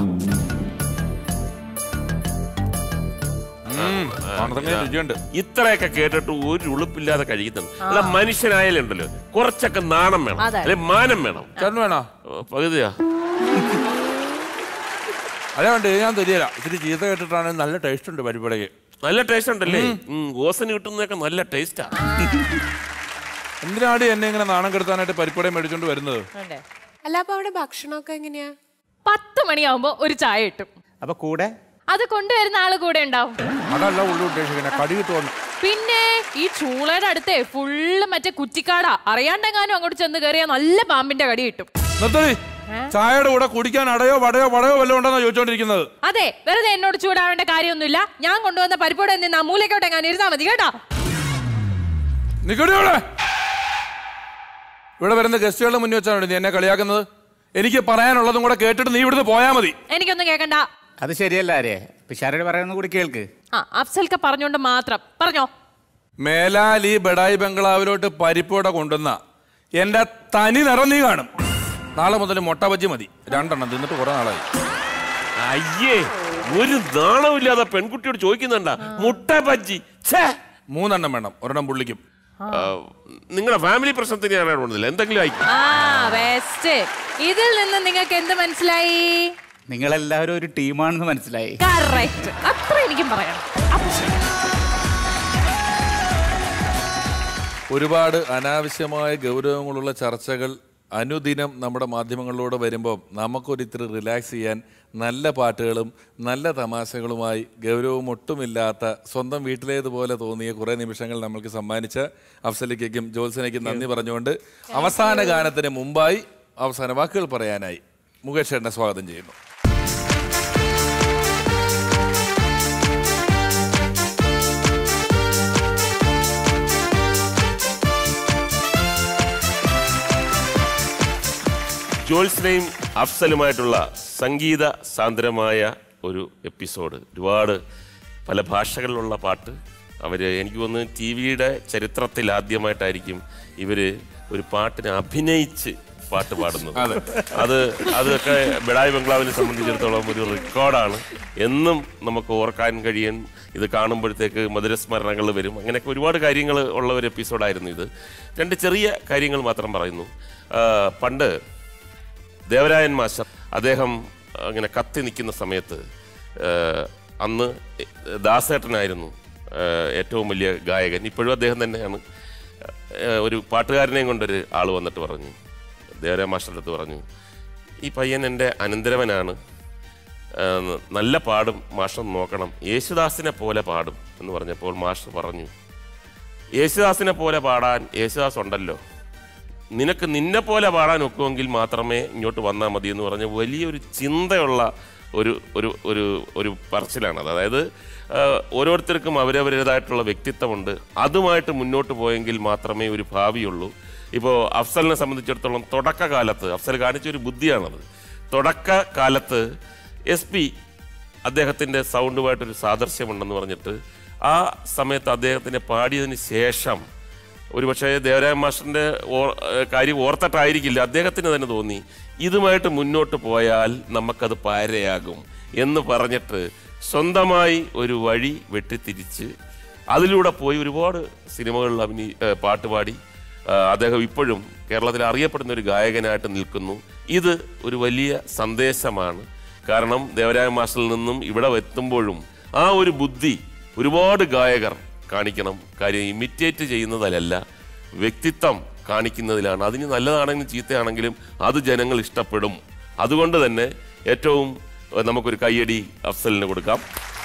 ഉം, കാണുന്നതിന് രുചിയുണ്ട് ഇത്രയൊക്കെ കേട്ടിട്ട് ഒരു ഉളുപ്പില്ലാതെ കഴിക്കുന്നുണ്ട് അല്ല മനുഷ്യനായാലുണ്ടല്ലോ കുറച്ചൊക്കെ നാണം വേണം അതെ. അല്ലെ മാനം വേണം ചേട്ടൻ വേണോ ഓ, പകുതിയാ അതെ വേണ്ട ഞാൻ തരികയില്ല ഇത്തിരി ചീത്ത കേട്ടിട്ടാണ് നല്ല ടേസ്റ്റ് ഉണ്ട് പരിപ്പടയ്ക്ക് നല്ല ടേസ്റ്റ് ഉണ്ടല്ലേ ഉം, ഓസന് കിട്ടുന്നതൊക്കെ നല്ല ടേസ്റ്റാ എന്തിനാടി എന്നെ ഇങ്ങനെ നാണം കെടുത്താനായിട്ട് പരിപ്പടയും മേടിച്ചോണ്ട് വരുന്നത് അല്ല അപ്പൊ അവിടെ ഭക്ഷണമൊക്കെ എങ്ങനെയാ പത്ത് മണിയാവുമ്പോ ഒരു ചായ കിട്ടും അപ്പൊ കൂടെ അത് കൊണ്ടുവരുന്ന ആള് കൂടെ ഉണ്ടാവും അതല്ല ഉള്ളു ഉദ്ദേശിക്കുന്നത് കടി കിട്ടുമെന്ന് പിന്നെ ഈ ചൂളയുടെ അടുത്തേ ഫുള്ള് മറ്റേ കുറ്റിക്കാടാ അറിയാണ്ടെങ്ങാനും അങ്ങോട്ട് ചെന്ന് കയറിയാൽ നല്ല പാമ്പിന്റെ കടി കിട്ടും നിർത്തടി ചായയുടെ കൂടെ കുടിക്കാൻ അടയോ വടയോ വടയോ വല്ലതും ഉണ്ടെന്നാ ചോദിച്ചോണ്ടിരിക്കുന്നത് അതെ വെറുതെ എന്നോട് ചൂടാവേണ്ട കാര്യമൊന്നുമില്ല ഞാൻ കൊണ്ടുവന്ന പരിപ്പോടെ നിന്ന് ആ മൂലക്കോട്ടെ ഞാൻ ഇരുന്നാ മതി കേട്ടോ നിക്കടി അവിടെ ഇവിടെ വരുന്ന ഗസ്റ്റുകളുടെ മുന്നിൽ വെച്ചാണ് നീ എന്നെ കളിയാക്കുന്നത് എനിക്ക് പറയാനുള്ളതും കൂടെ കേട്ടിട്ട് നീ ഇവിടുന്ന് പോയാ മതി എനിക്കൊന്നും കേക്കണ്ട അത് ശരിയല്ല ആര്യ പിഷാരയുടെ പറയുന്നത് കൂടി കേൾക്ക് ആ അഫ്സൽക്ക പറഞ്ഞോണ്ട് മാത്രം പറഞ്ഞോ മേലാൽ ഈ ബഡായി ബംഗ്ലാവിലോട്ട് പരിപ്പോടെ കൊണ്ടുവന്ന എന്റെ തനി നിറം നീ കാണും നാളെ മുതൽ മുട്ട ബജ്ജി മതി രണ്ടെണ്ണം തിന്നിട്ട് കുറെ നാളായി അയ്യേ ഒരു നാണമില്ലാതെ പെൺകുട്ടിയോട് ചോദിക്കുന്നുണ്ടാ മുട്ട ബജ്ജി ഛേ മൂന്നെണ്ണം വേണം ഒരെണ്ണം പുള്ളിക്കും നിങ്ങളുടെ ഫാമിലി പ്രശ്നത്തിന് ഞാൻ ഇടപെടുന്നില്ല എന്തെങ്കിലും ആയിക്കോ ആ ബെസ്റ്റ് ഇതിൽ നിന്ന് നിങ്ങൾക്ക് എന്ത് മനസ്സിലായി നിങ്ങളെല്ലാവരും ഒരു ടീമാണെന്ന് മനസ്സിലായി കറക്റ്റ് അത്ര എനിക്കും പറയണം അപ്പൊ ശരി. ഒരുപാട് അനാവശ്യമായ ഗൗരവങ്ങളുള്ള ചർച്ചകൾ അനുദിനം നമ്മുടെ മാധ്യമങ്ങളിലൂടെ വരുമ്പോൾ നമുക്കൊരിത്തിരി റിലാക്സ് ചെയ്യാൻ നല്ല പാട്ടുകളും നല്ല തമാശകളുമായി ഗൗരവം ഒട്ടുമില്ലാത്ത സ്വന്തം വീട്ടിലേതുപോലെ തോന്നിയ കുറേ നിമിഷങ്ങൾ നമ്മൾക്ക് സമ്മാനിച്ച അഫ്സലിക്കും ജോത്സനയ്ക്കും നന്ദി പറഞ്ഞുകൊണ്ട് അവസാന ഗാനത്തിന് മുമ്പായി അവസാന വാക്കുകൾ പറയാനായി മുകേഷ് ചേട്ടനെ സ്വാഗതം ചെയ്യുന്നു ജോത്സ്നയും അഫ്സലുമായിട്ടുള്ള സംഗീത സാന്ദ്രമായ ഒരു എപ്പിസോഡ് ഒരുപാട് പല ഭാഷകളിലുള്ള പാട്ട് അവർ എനിക്ക് തോന്നുന്നു ടി വിയുടെ ചരിത്രത്തിൽ ആദ്യമായിട്ടായിരിക്കും ഇവർ ഒരു പാട്ടിനെ അഭിനയിച്ച് പാട്ട് പാടുന്നത് അത് അതൊക്കെ ബിടായി ബംഗ്ലാവിനെ സംബന്ധിച്ചിടത്തോളം ഒരു റെക്കോർഡാണ് എന്നും നമുക്ക് ഓർക്കാൻ കഴിയാൻ ഇത് കാണുമ്പോഴത്തേക്ക് മധുരസ്മരണകൾ വരും അങ്ങനെയൊക്കെ ഒരുപാട് കാര്യങ്ങൾ ഉള്ള ഒരു എപ്പിസോഡായിരുന്നു ഇത് രണ്ട് ചെറിയ കാര്യങ്ങൾ മാത്രം പറയുന്നു ആ, പണ്ട് ദേവരായൻ മാസ്റ്റർ അദ്ദേഹം അങ്ങനെ കത്തി നിൽക്കുന്ന സമയത്ത് ഏഹ്, അന്ന് ദാസേട്ടനായിരുന്നു ഏഹ്, ഏറ്റവും വലിയ ഗായകൻ ഇപ്പോഴും അദ്ദേഹം തന്നെയാണ് ഏഹ്, ഒരു പാട്ടുകാരനെയും കൊണ്ടൊരു ആൾ വന്നിട്ട് പറഞ്ഞു ദേവരായ മാസ്റ്ററുടെ അടുത്ത് പറഞ്ഞു ഈ പയ്യൻ എൻ്റെ അനന്തരവനാണ് ഏഹ്, നല്ല പാടും മാഷ്ടർ നോക്കണം യേശുദാസിനെ പോലെ പാടും എന്ന് പറഞ്ഞപ്പോൾ മാസ്റ്റർ പറഞ്ഞു യേശുദാസിനെ പോലെ പാടാൻ യേശുദാസ് ഉണ്ടല്ലോ നിനക്ക് നിന്നെ പോലെ പാടാൻ ഒക്കുമെങ്കിൽ മാത്രമേ ഇങ്ങോട്ട് വന്നാൽ മതി എന്ന് പറഞ്ഞ വലിയൊരു ചിന്തയുള്ള ഒരു ഒരു ഒരു ഒരു പറച്ചിലാണത് അതായത് ആ, ഓരോരുത്തർക്കും അവരവരുടേതായിട്ടുള്ള വ്യക്തിത്വമുണ്ട് അതുമായിട്ട് മുന്നോട്ട് പോയെങ്കിൽ മാത്രമേ ഒരു ഭാവിയുള്ളൂ ഇപ്പോൾ അഫ്സലിനെ സംബന്ധിച്ചിടത്തോളം തുടക്കകാലത്ത് അഫ്സൽ കാണിച്ച ഒരു ബുദ്ധിയാണത് തുടക്കകാലത്ത് എസ് പി അദ്ദേഹത്തിൻ്റെ സൗണ്ടുമായിട്ടൊരു സാദൃശ്യമുണ്ടെന്ന് പറഞ്ഞിട്ട് ആ സമയത്ത് അദ്ദേഹത്തിനെ പാടിയതിന് ശേഷം ഒരുപക്ഷെ ദേവരായ മാസ്റ്ററിന്റെ ഓർ- ഏഹ് കാര്യം ഓർത്തിട്ടായിരിക്കില്ല അദ്ദേഹത്തിന് തന്നെ തോന്നി ഇതുമായിട്ട് മുന്നോട്ട് പോയാൽ നമുക്കത് പാരയാകും എന്ന് പറഞ്ഞിട്ട് സ്വന്തമായി ഒരു വഴി വെട്ടിത്തിരിച്ച് അതിലൂടെ പോയി ഒരുപാട് സിനിമകളിൽ അഭിനയി ഏഹ് പാട്ട് പാടി ഏഹ് അദ്ദേഹം ഇപ്പോഴും കേരളത്തിൽ അറിയപ്പെടുന്ന ഒരു ഗായകനായിട്ട് നിൽക്കുന്നു ഇത് ഒരു വലിയ സന്ദേശമാണ് കാരണം ദേവരായ മാസ്റ്ററിൽ നിന്നും ഇവിടെ എത്തുമ്പോഴും ആ ഒരു ബുദ്ധി ഒരുപാട് ഗായകർ കാണിക്കണം കാര്യം ഇമിറ്റേറ്റ് ചെയ്യുന്നതിലല്ല വ്യക്തിത്വം കാണിക്കുന്നതിലാണ് അതിന് നല്ലതാണെങ്കിലും ചീത്തയാണെങ്കിലും അത് ജനങ്ങൾ ഇഷ്ടപ്പെടും അതുകൊണ്ട് തന്നെ ഏറ്റവും ഏഹ്, നമുക്കൊരു കയ്യടി അഫ്സലിന് കൊടുക്കാം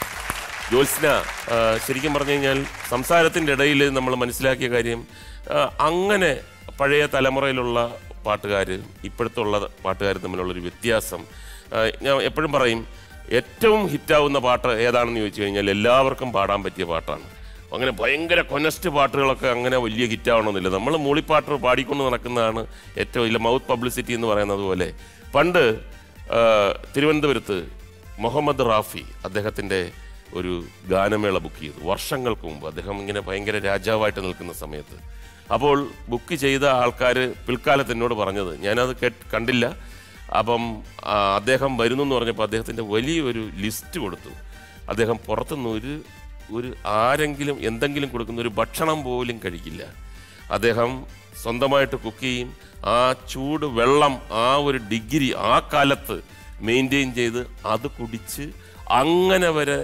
ജ്യോത്സ്ന ആ, ശരിക്കും പറഞ്ഞു കഴിഞ്ഞാൽ സംസാരത്തിൻ്റെ ഇടയിൽ നമ്മൾ മനസ്സിലാക്കിയ കാര്യം ആ, അങ്ങനെ പഴയ തലമുറയിലുള്ള പാട്ടുകാർ ഇപ്പോഴത്തെ ഉള്ള പാട്ടുകാർ തമ്മിലുള്ളൊരു വ്യത്യാസം ആ, ഞാൻ എപ്പോഴും പറയും ഏറ്റവും ഹിറ്റാവുന്ന പാട്ട് ഏതാണെന്ന് ചോദിച്ചു കഴിഞ്ഞാൽ എല്ലാവർക്കും പാടാൻ പറ്റിയ പാട്ടാണ് അങ്ങനെ ഭയങ്കര കൊനസ്റ്റ് പാട്ടുകളൊക്കെ അങ്ങനെ വലിയ ഹിറ്റാവണമെന്നില്ല നമ്മൾ മൂളിപ്പാട്ട് പാടിക്കൊണ്ട് നടക്കുന്നതാണ് ഏറ്റവും ഇല്ല മൗത്ത് പബ്ലിസിറ്റി എന്ന് പറയുന്നത് പോലെ പണ്ട് ആ, തിരുവനന്തപുരത്ത് മുഹമ്മദ് റാഫി അദ്ദേഹത്തിൻ്റെ ഒരു ഗാനമേള ബുക്ക് ചെയ്തു വർഷങ്ങൾക്ക് മുമ്പ് അദ്ദേഹം ഇങ്ങനെ ഭയങ്കര രാജാവായിട്ട് നിൽക്കുന്ന സമയത്ത് അപ്പോൾ ബുക്ക് ചെയ്ത ആൾക്കാർ പിൽക്കാലത്ത് എന്നോട് പറഞ്ഞത് ഞാനത് കേട്ട് കണ്ടില്ല അപ്പം ആ, അദ്ദേഹം വരുന്നു എന്ന് പറഞ്ഞപ്പോൾ അദ്ദേഹത്തിൻ്റെ വലിയൊരു ലിസ്റ്റ് കൊടുത്തു അദ്ദേഹം പുറത്തുനിന്ന് ഒരു ഒരു ആരെങ്കിലും എന്തെങ്കിലും കൊടുക്കുന്ന ഒരു ഭക്ഷണം പോലും കഴിക്കില്ല അദ്ദേഹം സ്വന്തമായിട്ട് കുക്ക് ചെയ്യും ആ ചൂട് വെള്ളം ആ ഒരു ഡിഗ്രി ആ കാലത്ത് മെയിൻറ്റെയിൻ ചെയ്ത് അത് കുടിച്ച് അങ്ങനെ വരെ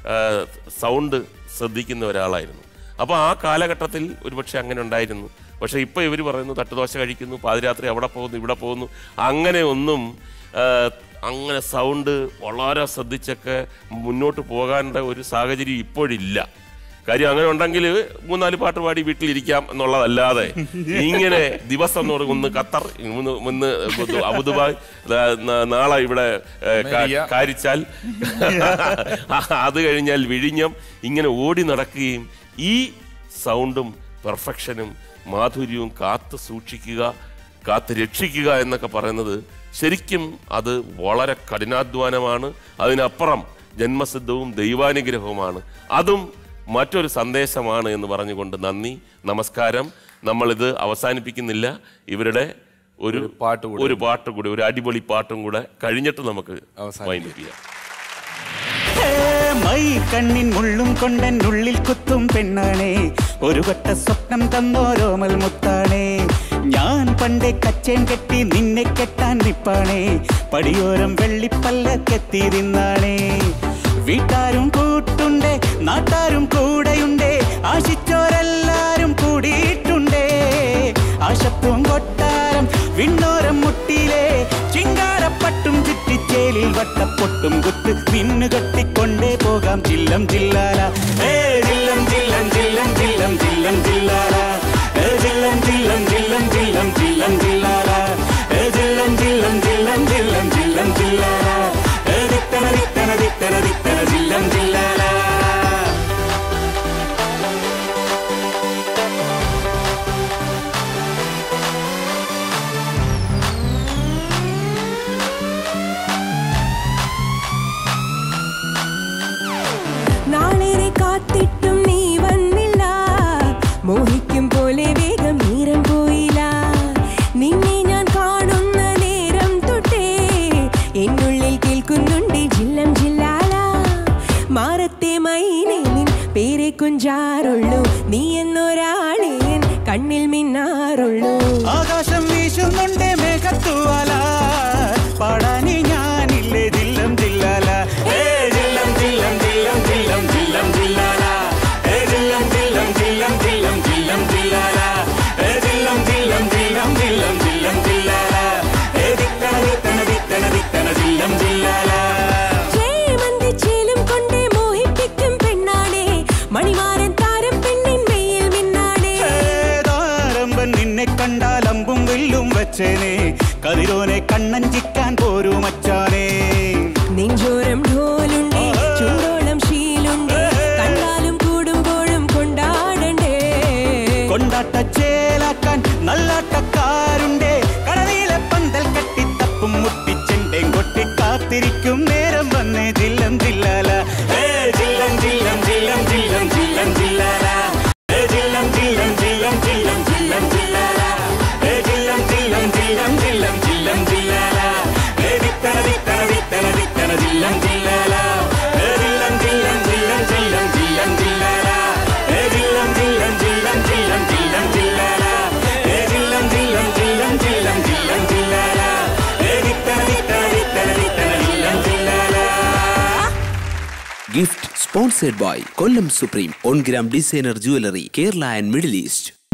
സൗണ്ട് ശ്രദ്ധിക്കുന്ന ഒരാളായിരുന്നു അപ്പോൾ ആ കാലഘട്ടത്തിൽ ഒരുപക്ഷെ അങ്ങനെ ഉണ്ടായിരുന്നു പക്ഷേ ഇപ്പോൾ ഇവർ പറയുന്നു തട്ടുദോശ കഴിക്കുന്നു പാതിരാത്രി അവിടെ പോകുന്നു ഇവിടെ പോകുന്നു അങ്ങനെ ഒന്നും ആ, അങ്ങനെ സൗണ്ട് വളരെ ശ്രദ്ധിച്ചൊക്കെ മുന്നോട്ട് പോകാനുള്ള ഒരു സാഹചര്യം ഇപ്പോഴില്ല കാര്യം അങ്ങനെ ഉണ്ടെങ്കിൽ മൂന്നാല് പാട്ട് പാടി വീട്ടിലിരിക്കാം എന്നുള്ളതല്ലാതെ ഇങ്ങനെ ദിവസം എന്ന് പറഞ്ഞ് ഒന്ന് ഖത്തർ ഒന്ന് ഒന്ന് അബുദുബായ് ദാ- ന- നാളെ ഇവിടെ ഏ, കാ- അമേരിക്ക. കാരിച്ചാൽ അത് കഴിഞ്ഞാൽ വിഴിഞ്ഞം ഇങ്ങനെ ഓടി നടക്കുകയും ഈ സൗണ്ടും പെർഫെക്ഷനും മാധുര്യവും കാത്തു സൂക്ഷിക്കുക കാത്ത് രക്ഷിക്കുക എന്നൊക്കെ പറയുന്നത് ശരിക്കും അത് വളരെ കഠിനാധ്വാനമാണ് അതിനപ്പുറം ജന്മസിദ്ധവും ദൈവാനുഗ്രഹവുമാണ് അതും മറ്റൊരു സന്ദേശമാണ് എന്ന് പറഞ്ഞുകൊണ്ട് നന്ദി നമസ്കാരം നമ്മളിത് അവസാനിപ്പിക്കുന്നില്ല ഇവരുടെ ഒരു പാട്ട് ഒരു പാട്ട് കൂടി ഒരു അടിപൊളി പാട്ടും കൂടെ കഴിഞ്ഞിട്ട് നമുക്ക് വൈൻഡ് ചെയ്യാം ഹേ, മൈ കണ്ണിൻ മുള്ളും കൊണ്ടൻ ഉള്ളിൽ കുത്തും പെണ്ണാണേ ഒരു വട്ട സ്വപ്നം തന്നോരോമൽ മുത്താണേ ഞാൻ പണ്ടേ കച്ചേൻ കെട്ടി നിന്നെ കെട്ടാൻ നിപ്പാണേ പടിയോരം വെള്ളിപ്പല്ലക്കെത്തി നിന്നാണേ വീട്ടാരും കൂട്ടുണ്ടേ നാട്ടാരും കൂടെയുണ്ടേ ആശിച്ചോരെല്ലാരും കൂടിയിട്ടുണ്ടേ ആശപ്പും കൊട്ടാരം വിണ്ണോരം മുട്ടിയിലേ ചിങ്കാരപ്പട്ടും ചുറ്റിച്ചേലിൽ വട്ടപ്പൊട്ടും കുത്ത് നിന്നു കെട്ടിക്കൊണ്ടേ പോകാം ചില്ലം ചില്ലാല ഏ ചില്ലം ചില്ലം ചില്ലം ചില്ലം ചില്ലം ചില്ലാല ഏ ചില്ലം ചില്ലം ചില്ലം ചില്ലം ചില്ലം ചില്ലാല ഏ ചില്ലം ചില്ലം ചില്ലം ചില്ലം ചില്ലം ചില്ലാല ഏ ദിത്തന ദിത്തന ദിത്തന ദിത്തന ചില്ലം ചില്ലാല നാളേറെ കാത്തിട്ടും കണ്ണിൽ മിന്നാറുള്ളൂ ആകാശം വീശുന്നുണ്ട് മേഘത്തൂവല പാടാനി ഞാനില്ലേ ജില്ലം ജില്ലാല ഏ ജില്ലം ജില്ലം ജില്ലം ജില്ലം ജില്ലം ജില്ലാല ഏ ജില്ലം ജില്ലം ജില്ലം ജില്ലം ജില്ലം ജില്ലാല ഏ ജില്ലം ജില്ലം ജില്ലം ജില്ലം ജില്ലം ജില്ലാല ഏ ദിത്തന ദിത്തന ദിത്തന ദിത്തന ജില്ലം ജില്ലാല ചേമന്തി ചേലും കൊണ്ടേ മോഹിപ്പിക്കും പെണ്ണാണേ മണിമാരൻ താരം പെണ്ണിൻ മെയ്യിൽ മിന്നാണേ ഏതാരമ്പൻ നിന്നെ കണ്ടാൽ അമ്പും വില്ലും വെച്ചേനെ കതിരോനെ കണ്ണഞ്ചിക്കാൻ പോരൂ മച്ചാനേ നെഞ്ചോരം ഢോലുണ്ടേ ചുണ്ടോളം ശീലുണ്ടേ കണ്ടാലും കൂടുമ്പോഴും കൊണ്ടാടണ്ടേ കൊണ്ടാട്ട ചേലാക്കാൻ നല്ലാട്ടക്കാരുണ്ടേ കടവിലെ പന്തൽ കെട്ടി തപ്പും മുട്ടിച്ചെണ്ടേ കൊട്ടി കാത്തിരിക്കും നേരം വന്നേ ജില്ലം ജില്ലാല ഏ ജില്ലം ജില്ലം ജില്ലം ജില്ലം ജില്ലം ജില്ലാല ഏ ജില്ലം ജില്ലം ജില്ലം ജില്ലം ജില്ലം ജില്ലാല ഏ ജില്ലം ജില്ലം ജില്ലം ജില്ലം ജില്ലം ജില്ലാല ഏ ദിത്തന ദിത്തന ദിത്തന ദിത്തന ജില്ലം ജില്ലാല ഏ ജില്ലം ജില്ലം ജില്ലം ജില്ലം ജില്ലം ജില്ലാല ഏ ജില്ലം ജില്ലം ജില്ലം ജില്ലം ജില്ലം ജില്ലാല ഏ ജില്ലം ജില്ലം ജില്ലം ജില്ലം ജില്ലം ജില്ലാല ഏ ദിത്തന ദിത്തന ദിത്തന ദിത്തന ജില്ലം ജില്ലാല Gift sponsored by Kollam Supreme On Gram Designer Jewelry, Kerala and Middle East.